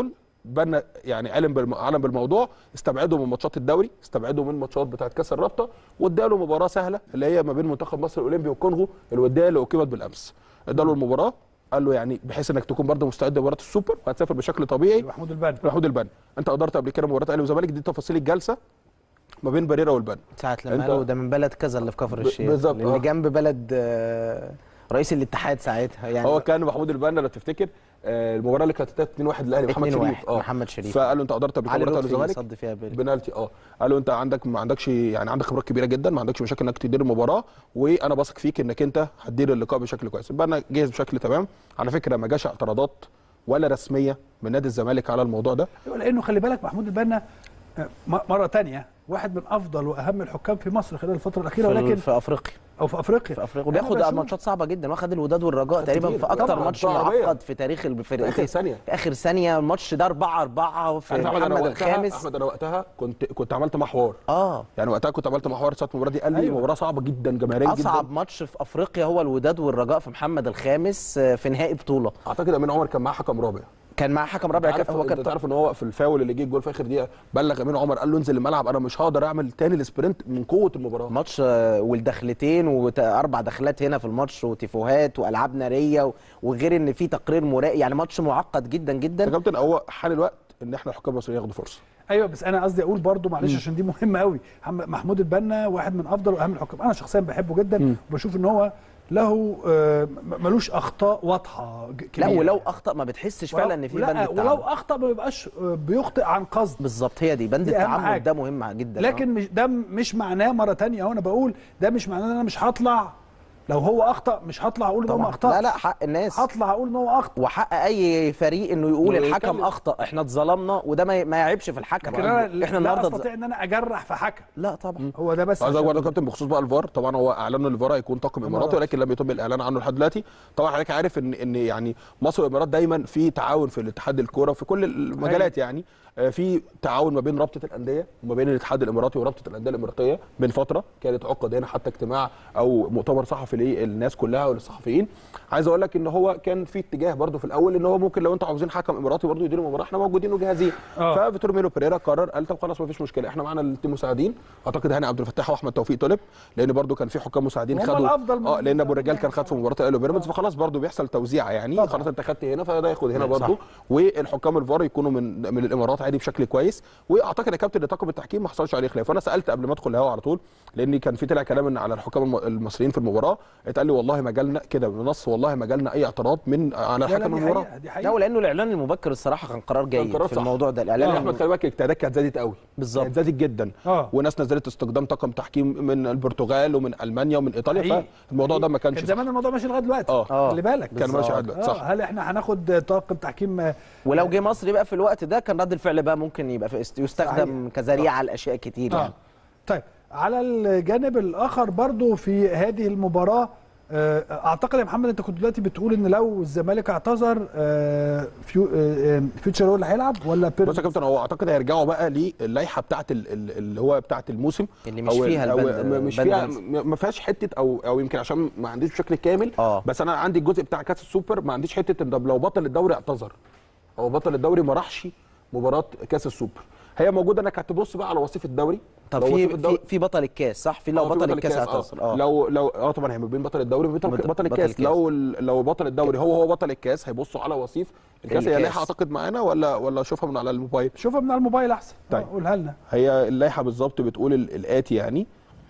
Speaker 9: بنا يعني علم بالم... علم بالموضوع استبعده من ماتشات الدوري استبعده من ماتشات بتاعه كاس الرابطه واداله مباراه سهله اللي هي ما بين منتخب مصر الاولمبي والكونغو الوديه اللي اقيمت بالامس اداله المباراه قال له يعني بحيث انك تكون برضه مستعد لمباراه السوبر وهتسافر بشكل طبيعي
Speaker 1: محمود البنا
Speaker 9: محمود البنا انت قدرت قبل كده مباراه اهلي وزمالك دي تفاصيل الجلسه ما بين بريرا والبنا
Speaker 10: ساعة لما
Speaker 9: أنت-
Speaker 10: قالوا ده من بلد كذا اللي في كفر
Speaker 9: ب-
Speaker 10: الشيخ
Speaker 9: بالظبط،
Speaker 10: لان
Speaker 9: آه.
Speaker 10: جنب بلد آه، رئيس الاتحاد ساعتها يعني
Speaker 9: هو كان محمود البنا لو تفتكر آه، المباراه اللي كانت 2 1 للاهلي محمد
Speaker 10: 2-1
Speaker 9: شريف اه
Speaker 10: محمد شريف.
Speaker 9: فقال له انت قدرت قبل كده
Speaker 10: علي
Speaker 9: مباراه اهلي
Speaker 10: لطفي
Speaker 9: وزمالك
Speaker 10: صد فيها بال-
Speaker 9: بنالتي اه قال له انت عندك ما عندكش يعني عندك خبرات كبيره جدا ما عندكش مشاكل انك تدير المباراه وانا بثق فيك انك انت هتدير اللقاء بشكل كويس البنا جاهز بشكل تمام على فكره ما جاش اعتراضات ولا رسميه من نادي الزمالك على الموضوع ده
Speaker 1: أيوة، لانه خلي بالك محمود البنا آه، م- مره تانية واحد من افضل واهم الحكام في مصر خلال الفتره الاخيره
Speaker 10: في,
Speaker 1: ولكن
Speaker 10: في افريقيا
Speaker 1: او في افريقيا
Speaker 10: في افريقيا
Speaker 1: أنا
Speaker 10: وبياخد
Speaker 1: بشوف-
Speaker 10: ماتشات صعبه جدا واخد الوداد والرجاء تقريبا
Speaker 9: كتير.
Speaker 10: في اكتر
Speaker 9: طبعاً،
Speaker 10: ماتش
Speaker 9: بطولة عربية.
Speaker 10: معقد في تاريخ الفرقتين
Speaker 9: في آخر ثانية.
Speaker 10: في اخر ثانيه الماتش ده 4 4 في
Speaker 9: عارف احمد انا
Speaker 10: محمد
Speaker 9: وقتها
Speaker 10: الخامس
Speaker 9: احمد انا وقتها كنت كنت عملت مع حوار
Speaker 10: اه
Speaker 9: يعني وقتها كنت عملت مع حوار ساعه المباراه دي قال لي
Speaker 1: أيوة.
Speaker 9: مباراه صعبه جدا جماهيريه جدا
Speaker 10: اصعب ماتش في افريقيا هو الوداد والرجاء في محمد الخامس آه، في نهائي بطوله
Speaker 9: اعتقد امين عمر كان معاه حكم رابع
Speaker 10: كان مع حكم رابع
Speaker 9: عارف
Speaker 10: كان- هو
Speaker 9: انت
Speaker 10: كان
Speaker 9: تعرف ان هو في الفاول اللي جه الجول في اخر دقيقه بلغ امين عمر قال له انزل الملعب انا مش هقدر اعمل تاني السبرنت من قوه المباراه
Speaker 10: ماتش آه، والدخلتين واربع دخلات هنا في الماتش وتيفوهات والعاب ناريه و- وغير ان في تقرير مرائي يعني ماتش معقد جدا
Speaker 9: يا
Speaker 10: جدا
Speaker 9: كابتن هو حان الوقت ان احنا الحكام المصريين ياخدوا فرصه
Speaker 1: ايوه بس انا قصدي اقول برضو معلش عشان دي مهمه قوي محمد- محمود البنا واحد من افضل واهم الحكام انا شخصيا بحبه جدا وبشوف ان هو له آه، م- ملوش اخطاء واضحه ج-
Speaker 10: لا
Speaker 1: كبيرة.
Speaker 10: ولو اخطا ما بتحسش فعلا ان في
Speaker 1: لا،
Speaker 10: بند
Speaker 1: ولو
Speaker 10: التعمد
Speaker 1: اخطا ما بيبقاش آه، بيخطئ عن قصد
Speaker 10: بالظبط هي دي بند
Speaker 1: دي أهم
Speaker 10: التعمد
Speaker 1: حاجة.
Speaker 10: ده مهم جدا
Speaker 1: لكن مش ده مش معناه مره تانية اهو انا بقول ده مش معناه ان انا مش هطلع لو هو اخطا مش هطلع اقول ان هو ما
Speaker 10: طبعا
Speaker 1: اخطاش
Speaker 10: لا لا حق الناس
Speaker 1: هطلع اقول ان هو اخطا
Speaker 10: وحق اي فريق انه يقول
Speaker 9: إنه
Speaker 10: الحكم
Speaker 9: يتكلم.
Speaker 10: اخطا احنا اتظلمنا وده ما ما يعيبش في الحكم
Speaker 1: لكن انا
Speaker 10: احنا
Speaker 1: لا
Speaker 10: النهارده
Speaker 1: استطيع ان انا اجرح في حكم
Speaker 10: لا طبعا
Speaker 1: هو ده بس
Speaker 9: عايز
Speaker 1: عشان-
Speaker 9: اقول برضه يا كابتن بخصوص بقى الفار طبعا هو اعلنوا الفار هيكون طاقم اماراتي ولكن لم يتم الاعلان عنه لحد دلوقتي طبعا حضرتك عارف ان ان يعني مصر والامارات دايما في تعاون في الاتحاد الكوره في كل المجالات يعني آه، في تعاون ما بين رابطه الانديه وما بين الاتحاد الاماراتي ورابطه الانديه الاماراتيه من فتره كانت عقد هنا حتى اجتماع او مؤتمر صحفي للناس كلها وللصحفيين عايز اقول لك ان هو كان في اتجاه برضه في الاول ان هو ممكن لو انتوا عاوزين حكم اماراتي برضه يدير المباراه احنا موجودين وجاهزين
Speaker 1: آه.
Speaker 9: ففيتور ميلو بيريرا قرر قال طب خلاص مفيش مشكله احنا معانا التيم مساعدين اعتقد هاني عبد الفتاح واحمد توفيق طلب لان برضو كان في حكام مساعدين
Speaker 1: وهم
Speaker 9: خدوا
Speaker 1: الأفضل من
Speaker 9: اه لان ابو الرجال كان خد في مباراه الاهلي وبيراميدز فخلاص برضو بيحصل توزيع يعني خلاص انت خدت هنا فده ياخد هنا
Speaker 10: صح.
Speaker 9: برضو والحكام الفار يكونوا من من الامارات عادي بشكل كويس واعتقد يا كابتن ان طاقم التحكيم ما حصلش عليه خلاف وانا سالت قبل ما ادخل الهوا على طول لان كان في طلع كلام إن على الحكام الم- المصريين في المباراه اتقال لي والله ما جالنا كده بنص والله ما جالنا اي اعتراض من على
Speaker 1: لا لا
Speaker 9: حكم
Speaker 1: دي
Speaker 9: المباراه
Speaker 1: حقيقه دي
Speaker 10: لا
Speaker 1: حقيقه
Speaker 10: ولانه الاعلان المبكر الصراحه كان قرار جيد
Speaker 9: قرار
Speaker 10: في
Speaker 9: صح.
Speaker 10: الموضوع ده
Speaker 9: لا
Speaker 10: الاعلان
Speaker 9: احمد خلي بالك الاجتهادات كانت زادت قوي
Speaker 10: بالظبط.
Speaker 9: كانت زادت جدا
Speaker 1: اه
Speaker 9: وناس نزلت استخدام طاقم تحكيم من البرتغال ومن المانيا ومن ايطاليا
Speaker 1: حقيقي.
Speaker 9: فالموضوع ده ما كانش
Speaker 1: كان
Speaker 9: صح.
Speaker 1: زمان الموضوع ماشي لغايه دلوقتي
Speaker 9: اه
Speaker 10: آه.
Speaker 1: خلي بالك
Speaker 9: كان ماشي لغايه دلوقتي
Speaker 1: آه
Speaker 9: صح
Speaker 1: هل احنا هناخد طاقم تحكيم آه،
Speaker 10: ولو جه مصر يبقى في الوقت ده كان رد الفعل بقى ممكن يبقى في است- يستخدم كذريعه لاشياء كتير
Speaker 1: آه.
Speaker 10: يعني
Speaker 1: طيب على الجانب الاخر برضو في هذه المباراه آه، اعتقد يا محمد انت كنت دلوقتي بتقول ان لو الزمالك اعتذر آه، فيو آه، آه، فيوتشر هو اللي هيلعب ولا
Speaker 9: بص يا
Speaker 1: بيراميدز
Speaker 9: كابتن هو اعتقد هيرجعوا بقى للائحه بتاعه ال- ال- اللي هو بتاعه الموسم
Speaker 10: اللي مش
Speaker 9: أو
Speaker 10: فيها
Speaker 9: ال- أو
Speaker 10: البند-
Speaker 9: م- مش
Speaker 10: بند
Speaker 9: فيها
Speaker 10: نفسه.
Speaker 9: م- ما فيهاش حته او او يمكن عشان ما عنديش بشكل كامل
Speaker 10: اه
Speaker 9: بس انا عندي الجزء بتاع كاس السوبر ما عنديش حته ان طب لو بطل الدوري اعتذر او بطل الدوري ما راحش مباراه كاس السوبر هي موجوده انك هتبص بقى على وصيف الدوري
Speaker 10: طب
Speaker 9: لو
Speaker 10: في
Speaker 9: وصيف
Speaker 10: في,
Speaker 9: الدوري
Speaker 10: في بطل الكاس صح في لو
Speaker 9: آه، في
Speaker 10: بطل الكاس
Speaker 9: آه.
Speaker 10: اعتذر اه
Speaker 9: لو لو اه طبعا هي ما بين بطل الدوري وبين
Speaker 10: بطل-
Speaker 9: بطل, بطل
Speaker 10: بطل
Speaker 9: الكاس
Speaker 10: الكاس.
Speaker 9: لو ال- لو بطل الدوري هو هو بطل الكاس هيبصوا على وصيف الكاس هي
Speaker 10: الكاس.
Speaker 9: لائحه اعتقد معانا ولا ولا اشوفها من على الموبايل
Speaker 1: شوفها من على الموبايل احسن
Speaker 9: طيب.
Speaker 1: آه، قولها لنا
Speaker 9: هي اللائحه بالظبط بتقول ال- الاتي يعني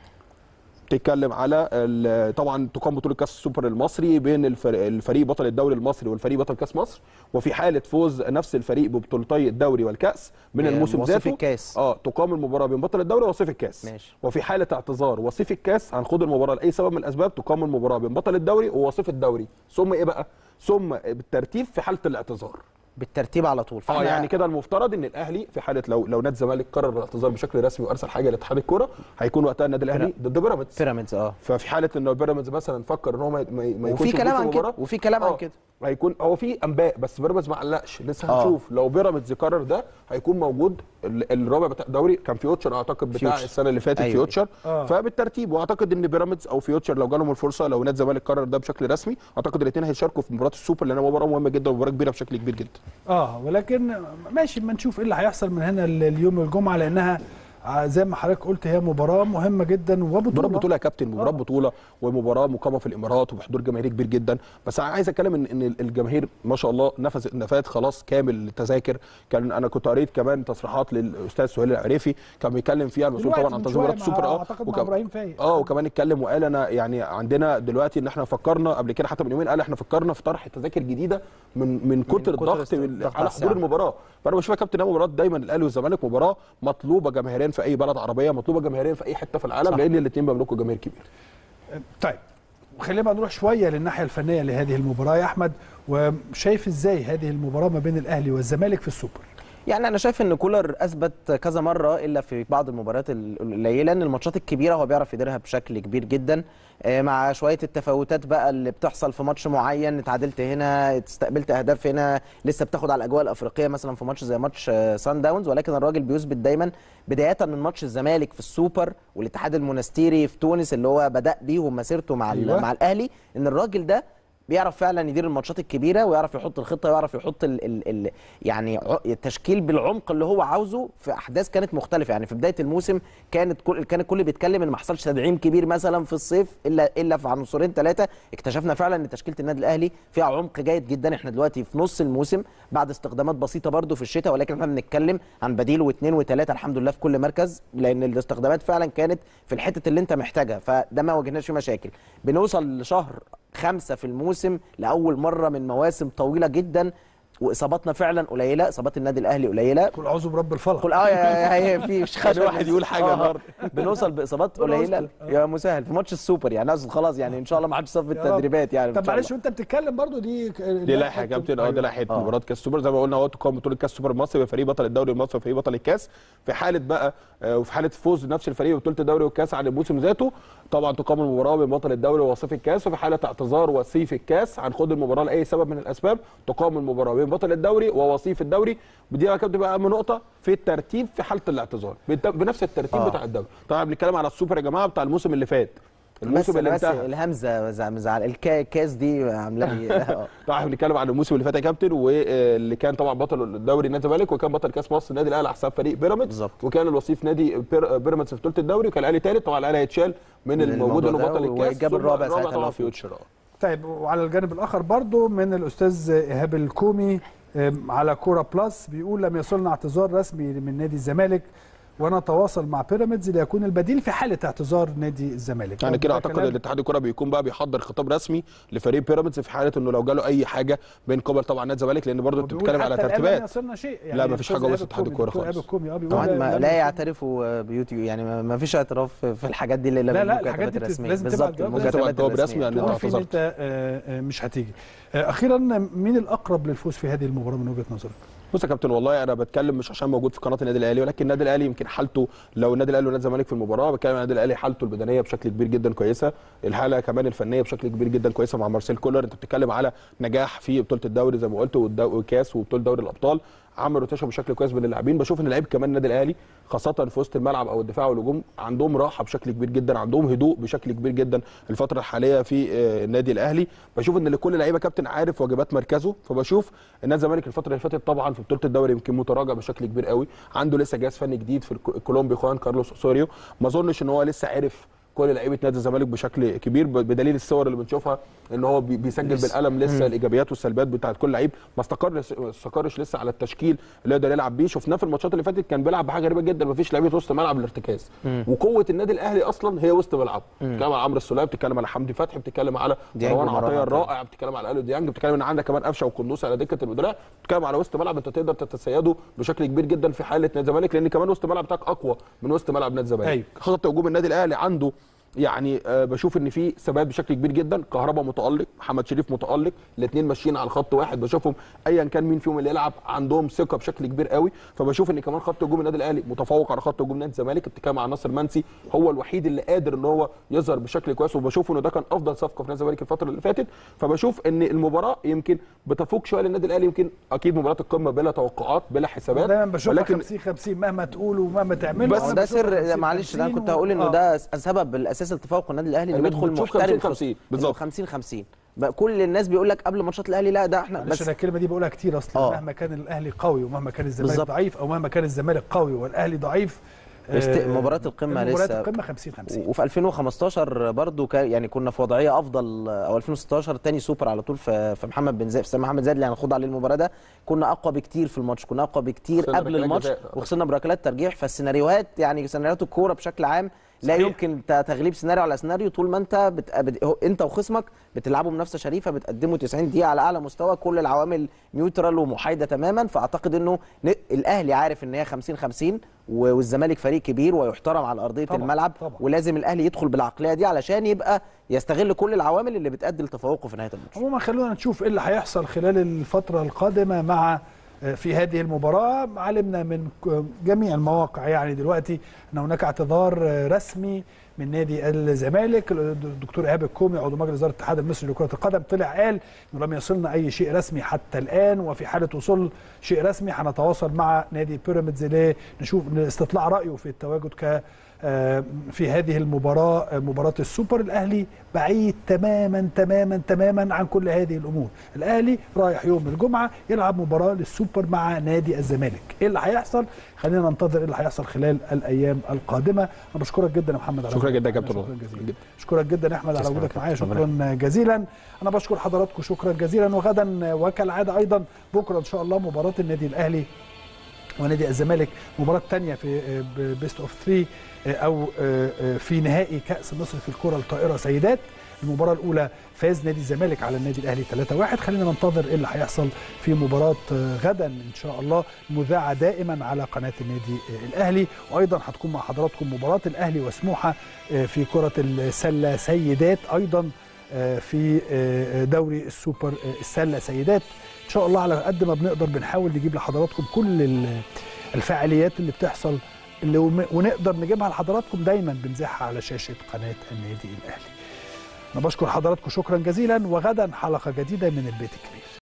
Speaker 9: بتتكلم على ال- طبعا تقام بطوله كاس السوبر المصري بين الفريق, الفريق بطل الدوري المصري والفريق بطل كاس مصر وفي حاله فوز نفس الفريق ببطولتي الدوري والكاس من
Speaker 10: يعني
Speaker 9: الموسم
Speaker 10: وصيف
Speaker 9: ذاته
Speaker 10: الكاس.
Speaker 9: اه تقام المباراه بين بطل الدوري ووصيف الكاس
Speaker 10: ماشي.
Speaker 9: وفي حاله اعتذار وصيف الكاس عن خوض المباراه لاي سبب من الاسباب تقام المباراه بين بطل الدوري ووصيف الدوري ثم ايه بقى ثم بالترتيب في حاله الاعتذار
Speaker 10: بالترتيب على طول
Speaker 9: اه
Speaker 10: فاحنا
Speaker 9: يعني كده المفترض ان الاهلي في حاله لو لو نادي الزمالك قرر الاعتذار بشكل رسمي وارسل حاجه لاتحاد الكوره هيكون وقتها النادي الاهلي ضد بيراميدز
Speaker 10: بيراميدز اه
Speaker 9: ففي حاله ان بيراميدز مثلا فكر ان هو ما, ما ما يكونش
Speaker 10: وفي كلام
Speaker 9: موجود
Speaker 10: عن
Speaker 9: في
Speaker 10: كده
Speaker 9: المباراة،
Speaker 10: وفي كلام عن
Speaker 9: آه،
Speaker 10: كده
Speaker 9: هيكون هو في انباء بس بيراميدز ما علقش لسه
Speaker 10: آه.
Speaker 9: هنشوف لو بيراميدز قرر ده هيكون موجود ال- الرابع بتاع الدوري كان فيوتشر اعتقد بتاع
Speaker 10: فيوتشر.
Speaker 9: السنه اللي فاتت
Speaker 10: أيوة.
Speaker 9: فيوتشر
Speaker 1: آه.
Speaker 9: فبالترتيب واعتقد ان بيراميدز او فيوتشر لو جالهم الفرصه لو نادي الزمالك قرر ده بشكل رسمي اعتقد الاثنين هيشاركوا في مباراه السوبر لانها مباراه مهمه جدا ومباراه كبيره بشكل كبير جدا
Speaker 1: اه ولكن ماشي ما نشوف ايه اللي هيحصل من هنا اليوم الجمعه لانها ع- زي ما حضرتك قلت هي مباراه مهمه جدا وبطوله
Speaker 9: مباراه بطوله يا كابتن مباراه بطوله ومباراه مقامه في الامارات وبحضور جماهيري كبير جدا بس انا عايز اتكلم ان ان الجماهير ما شاء الله نفذ نفات خلاص كامل للتذاكر كان انا كنت قريت كمان تصريحات للاستاذ سهيل العريفي كان بيتكلم فيها المسؤول
Speaker 1: دلوقتي
Speaker 9: طبعا عن
Speaker 1: من
Speaker 9: تنظيم
Speaker 1: شوية
Speaker 9: مباراه
Speaker 1: مع-
Speaker 9: السوبر اه
Speaker 1: أعتقد مع
Speaker 9: وكان-
Speaker 1: إبراهيم فايق.
Speaker 9: اه وكمان اتكلم وقال انا يعني عندنا دلوقتي ان احنا فكرنا قبل كده حتى من يومين قال احنا فكرنا في طرح تذاكر جديده من من كتر
Speaker 10: كتر
Speaker 9: الضغط من-
Speaker 10: الضغط
Speaker 9: على
Speaker 10: على
Speaker 9: حضور
Speaker 10: الساعة.
Speaker 9: المباراه فانا بشوف يا كابتن إنها مباراه دايما الاهلي والزمالك مباراه مطلوبه جماهيريا في اي بلد عربيه مطلوبه جماهيريا في اي حته في العالم
Speaker 1: صح.
Speaker 9: لان الاثنين بيملكوا جماهير كبير
Speaker 1: طيب خلينا بقى نروح شويه للناحيه الفنيه لهذه المباراه يا احمد وشايف ازاي هذه المباراه ما بين الاهلي والزمالك في السوبر
Speaker 10: يعني انا شايف ان كولر اثبت كذا مره الا في بعض المباريات القليله ان الماتشات الكبيره هو بيعرف يديرها بشكل كبير جدا آه، مع شويه التفاوتات بقى اللي بتحصل في ماتش معين اتعادلت هنا استقبلت اهداف هنا لسه بتاخد على الاجواء الافريقيه مثلا في ماتش زي ماتش آه، سان داونز ولكن الراجل بيثبت دايما بدايه من ماتش الزمالك في السوبر والاتحاد المونستيري في تونس اللي هو بدا بيهم مسيرته مع
Speaker 1: أيوة.
Speaker 10: أيوة. مع الاهلي ان الراجل ده بيعرف فعلا يدير الماتشات الكبيره ويعرف يحط الخطه ويعرف يحط ال ال ال يعني ع- التشكيل بالعمق اللي هو عاوزه في احداث كانت مختلفه يعني في بدايه الموسم كانت كل كان الكل بيتكلم ان ما حصلش تدعيم كبير مثلا في الصيف الا الا في عنصرين ثلاثه اكتشفنا فعلا ان تشكيله النادي الاهلي فيها عمق جيد جدا احنا دلوقتي في نص الموسم بعد استخدامات بسيطه برده في الشتاء ولكن احنا بنتكلم عن بديل واثنين وثلاثه الحمد لله في كل مركز لان الاستخدامات فعلا كانت في الحته اللي انت محتاجها فده ما واجهناش فيه مشاكل بنوصل لشهر خمسة في الموسم لأول مرة من مواسم طويلة جدا وإصاباتنا فعلا قليلة إصابات النادي الأهلي قليلة
Speaker 1: قل اعوذ برب الفلق
Speaker 10: قل اه يا- هي في مش خشب
Speaker 9: واحد يقول حاجة
Speaker 10: آه،
Speaker 9: النهاردة.
Speaker 10: بنوصل باصابات قليله يا مسهل في ماتش السوبر يعني اقصد خلاص يعني ان شاء الله ما حدش صف
Speaker 1: يا رب.
Speaker 10: التدريبات يعني إن
Speaker 1: طب
Speaker 10: شاء
Speaker 1: معلش
Speaker 10: الله.
Speaker 1: وانت بتتكلم برضو دي
Speaker 9: دي لائحه يا كابتن اه دي لائحه
Speaker 10: آه.
Speaker 9: مباراه كاس السوبر زي ما قلنا اهو تقام بطوله كاس السوبر المصري بفريق بطل الدوري المصري وفريق بطل الكاس في حاله بقى آه، وفي حاله فوز نفس الفريق ببطوله الدوري والكاس عن الموسم ذاته طبعا تقام المباراه بين بطل الدوري ووصيف الكاس وفي حاله اعتذار وصيف الكاس عن خوض المباراه لاي سبب من الاسباب تقام المباراه بين بطل الدوري ووصيف الدوري ودي يا كابتن بقى اهم نقطه في الترتيب في حاله الاعتذار بالت- بنفس الترتيب
Speaker 10: آه.
Speaker 9: بتاع الدوري طبعا بنتكلم على السوبر يا جماعه بتاع الموسم اللي فات
Speaker 10: بس
Speaker 9: الموسم اللي
Speaker 10: بس
Speaker 9: انتهى
Speaker 10: الهمزه زع- مزعل الكا- الكاس دي عامله لي آه.
Speaker 9: طبعا احنا بنتكلم عن الموسم اللي فات يا كابتن واللي كان طبعا بطل الدوري نادي الزمالك وكان بطل كاس مصر النادي الاهلي على حساب فريق بيراميدز
Speaker 10: بالظبط.
Speaker 9: وكان الوصيف نادي بير- بيراميدز في بطوله الدوري وكان الاهلي ثالث طبعا الاهلي هيتشال من
Speaker 10: من
Speaker 9: الموجود
Speaker 10: الموضوع
Speaker 9: انه
Speaker 10: ده
Speaker 9: بطل الكاس
Speaker 10: وجاب
Speaker 9: ثم
Speaker 10: الرابع ساعتها اللي
Speaker 9: طبعا
Speaker 10: هو
Speaker 9: فيوتشر اه
Speaker 1: طيب وعلى الجانب الاخر برضو من الاستاذ ايهاب الكومي أم، على كوره بلس بيقول لم يصلنا اعتذار رسمي من نادي الزمالك ونتواصل مع بيراميدز ليكون البديل في حاله اعتذار نادي الزمالك
Speaker 9: يعني
Speaker 1: طب
Speaker 9: كده
Speaker 1: ده
Speaker 9: اعتقد
Speaker 1: كلام-
Speaker 9: الاتحاد الكره بيكون بقى بيحضر خطاب رسمي لفريق بيراميدز في حاله انه لو جاله اي حاجه بين قبل طبعا نادي الزمالك لان برضه انت
Speaker 1: وبيقول
Speaker 9: بتتكلم على
Speaker 1: حتى الآن لم
Speaker 9: ترتيبات
Speaker 1: يصلنا شيء
Speaker 9: لا، مفيش
Speaker 1: الأستاذ
Speaker 9: حاجة
Speaker 1: إيهاب
Speaker 9: وصلت اتحاد
Speaker 1: الكومي،
Speaker 9: الكورة
Speaker 1: دكتور إيهاب
Speaker 9: خالص.
Speaker 1: الكومي اه بيقول
Speaker 10: طبعا ما
Speaker 1: لم
Speaker 10: لا
Speaker 1: يصلنا-
Speaker 10: يعترفوا بيوتيوب يعني ما- ما فيش اعتراف في الحاجات دي الا
Speaker 1: لا، لا،
Speaker 10: بالمكاتبات
Speaker 1: الحاجات دي بت-
Speaker 10: الرسميه
Speaker 1: لازم تبعت
Speaker 10: بالظبط
Speaker 1: جواب، لازم
Speaker 10: المكاتبات
Speaker 9: تبعت جواب
Speaker 10: الرسمية.
Speaker 9: رسمي يعني
Speaker 1: تقول
Speaker 9: انت
Speaker 1: فيه ان
Speaker 9: اعتذرت.
Speaker 1: انت آه، آه، مش هتيجي آه، اخيرا مين الاقرب للفوز في هذه المباراه من وجهه نظرك
Speaker 9: بص يا كابتن والله انا بتكلم مش عشان موجود في قناه النادي الاهلي ولكن النادي الاهلي يمكن حالته لو النادي الاهلي ونادي الزمالك في المباراه بتكلم عن النادي الاهلي حالته البدنيه بشكل كبير جدا كويسه الحاله كمان الفنيه بشكل كبير جدا كويسه مع مارسيل كولر انت بتتكلم على نجاح في بطوله الدوري زي ما قلت والدو- والكاس وبطوله دوري الابطال عمل روتيشن بشكل كويس بين اللاعبين بشوف ان لعيبه كمان النادي الاهلي خاصه في وسط الملعب او الدفاع والهجوم عندهم راحه بشكل كبير جدا عندهم هدوء بشكل كبير جدا الفتره الحاليه في آه، النادي الاهلي بشوف ان لكل لعيبه كابتن عارف واجبات مركزه فبشوف النادي الزمالك الفتره اللي فاتت طبعا في بطوله الدوري يمكن متراجع بشكل كبير قوي عنده لسه جهاز فني جديد في الك- الكولومبي خوان كارلوس اوسوريو ما اظنش ان هو لسه عرف كل لعيبه نادي الزمالك بشكل كبير ب- بدليل الصور اللي بنشوفها ان هو بي- بيسجل
Speaker 10: لسه.
Speaker 9: بالقلم لسه الايجابيات والسلبيات بتاعت كل لعيب ما استقرش ما استقرش لسه على التشكيل اللي يقدر يلعب بيه شفناه في الماتشات اللي فاتت كان بيلعب بحاجه غريبه جدا ما فيش لعيبه وسط ملعب الارتكاز وقوه النادي الاهلي اصلا هي وسط ملعب بتتكلم على عمرو السوليه بتتكلم على حمدي فتحي بتتكلم على
Speaker 10: ديانج
Speaker 9: مروان
Speaker 10: ومروان
Speaker 9: عطيه
Speaker 10: عطية.
Speaker 9: الرائع بتتكلم على الو ديانج بتتكلم ان عندك كمان قفشه وقندوس على دكه البدلاء بتتكلم على وسط ملعب انت تقدر تتسيده بشكل كبير جدا في حاله نادي الزمالك لان كمان وسط ملعب بتاعك اقوى من وسط ملعب نادي الزمالك
Speaker 1: أيوة.
Speaker 9: خط هجوم النادي الاهلي عنده يعني آه، بشوف ان في ثبات بشكل كبير جدا كهربا متالق محمد شريف متالق الاثنين ماشيين على خط واحد بشوفهم ايا كان مين فيهم اللي يلعب عندهم ثقه بشكل كبير قوي فبشوف ان كمان خط هجوم النادي الاهلي متفوق على خط هجوم نادي الزمالك بتتكلم عن ناصر منسي هو الوحيد اللي قادر ان هو يظهر بشكل كويس وبشوف انه ده كان افضل صفقه في نادي الزمالك الفتره اللي فاتت فبشوف ان المباراه يمكن بتفوق شويه للنادي الاهلي يمكن اكيد مباراه القمه بلا توقعات بلا حسابات
Speaker 1: دايما بشوفها
Speaker 9: ولكن
Speaker 1: 50 50 مهما تقولوا ومهما تعملوا
Speaker 9: بس
Speaker 1: أنا
Speaker 10: ده
Speaker 1: بشوفها
Speaker 10: سر
Speaker 1: 50
Speaker 10: معلش ده انا
Speaker 1: 50
Speaker 10: كنت هقول انه
Speaker 1: آه.
Speaker 10: ده سبب الاساس لتفوق النادي الاهلي انه
Speaker 9: إنك
Speaker 10: بيدخل
Speaker 9: بتشوف
Speaker 10: محترف
Speaker 9: 50
Speaker 10: في-
Speaker 9: بالظبط.
Speaker 10: 50 50 بقى كل الناس بيقول لك قبل ماتشات الاهلي لا ده احنا
Speaker 1: معلش
Speaker 10: بس
Speaker 1: انا الكلمه دي بقولها كتير اصلا
Speaker 10: آه.
Speaker 1: مهما كان الاهلي قوي ومهما كان الزمالك
Speaker 10: بالظبط.
Speaker 1: ضعيف او مهما كان الزمالك قوي والاهلي ضعيف
Speaker 10: است-
Speaker 1: آه،
Speaker 10: مباراة القمة
Speaker 1: مباريات
Speaker 10: لسه
Speaker 1: القمه 50 50
Speaker 10: وفي 2015 برضو كان يعني كنا في وضعيه افضل او 2016 تاني سوبر على طول في في محمد بن زايد في محمد زايد اللي هنخوض عليه المباراه ده كنا اقوى بكتير في الماتش كنا اقوى بكتير
Speaker 9: خسرنا
Speaker 10: قبل
Speaker 9: ركلات
Speaker 10: الماتش
Speaker 9: جزاء.
Speaker 10: وخسرنا بركلات ترجيح فالسيناريوهات يعني سيناريوهات الكوره بشكل عام لا
Speaker 1: صحيح.
Speaker 10: يمكن ت- تغليب سيناريو على سيناريو طول ما انت بت... بت... هو- انت وخصمك بتلعبوا منافسه شريفه بتقدموا 90 دقيقه على اعلى مستوى كل العوامل نيوترال ومحايده تماما فاعتقد انه ن... الاهلي عارف ان هي 50 50 و- والزمالك فريق كبير ويحترم على ارضيه
Speaker 1: طبعاً،
Speaker 10: الملعب
Speaker 1: طبعاً.
Speaker 10: ولازم الاهلي يدخل بالعقليه دي علشان يبقى يستغل كل العوامل اللي بتؤدي لتفوقه في نهايه الماتش
Speaker 1: عموما خلونا نشوف ايه اللي هيحصل خلال الفتره القادمه مع آه، في هذه المباراه علمنا من ك- جميع المواقع يعني دلوقتي ان هناك اعتذار آه، رسمي من نادي الزمالك الدكتور ايهاب الكومي عضو مجلس اداره الاتحاد المصري لكره القدم طلع قال انه لم يصلنا اي شيء رسمي حتى الان وفي حاله وصول شيء رسمي هنتواصل مع نادي بيراميدز لنشوف لاستطلاع رايه في التواجد ك آه، في هذه المباراة آه، مباراة السوبر الأهلي بعيد تماما تماما تماما عن كل هذه الأمور الأهلي رايح يوم الجمعة يلعب مباراة للسوبر مع نادي الزمالك إيه اللي هيحصل خلينا ننتظر إيه اللي هيحصل خلال الأيام القادمة أنا بشكرك جدا يا محمد على
Speaker 9: شكرا
Speaker 1: وجودك
Speaker 9: جدا يا
Speaker 1: معايا.
Speaker 9: كابتن
Speaker 1: شكرا
Speaker 9: رضا.
Speaker 1: جزيلا
Speaker 9: جدا.
Speaker 1: اشكرك جدا يا احمد على
Speaker 8: تسلم يا
Speaker 1: وجودك معايا
Speaker 8: كابتن.
Speaker 1: شكرا جزيلا انا بشكر حضراتكم شكرا جزيلا وغدا وكالعاده ايضا بكره ان شاء الله مباراه النادي الاهلي ونادي الزمالك مباراة تانية في بيست اوف 3 او في نهائي كأس مصر في الكرة الطائرة سيدات المباراة الأولى فاز نادي الزمالك على النادي الأهلي 3-1 خلينا ننتظر إيه اللي هيحصل في مباراة غدا إن شاء الله مذاعة دائما على قناة النادي الأهلي وأيضا هتكون مع حضراتكم مباراة الأهلي وسموحة في كرة السلة سيدات أيضا في دوري السوبر السلة سيدات ان شاء الله على قد ما بنقدر بنحاول نجيب لحضراتكم كل ال- الفعاليات اللي بتحصل اللي وم- ونقدر نجيبها لحضراتكم دايما بنذاعها على شاشه قناه النادي الاهلي. انا بشكر حضراتكم شكرا جزيلا وغدا حلقه جديده من البيت الكبير.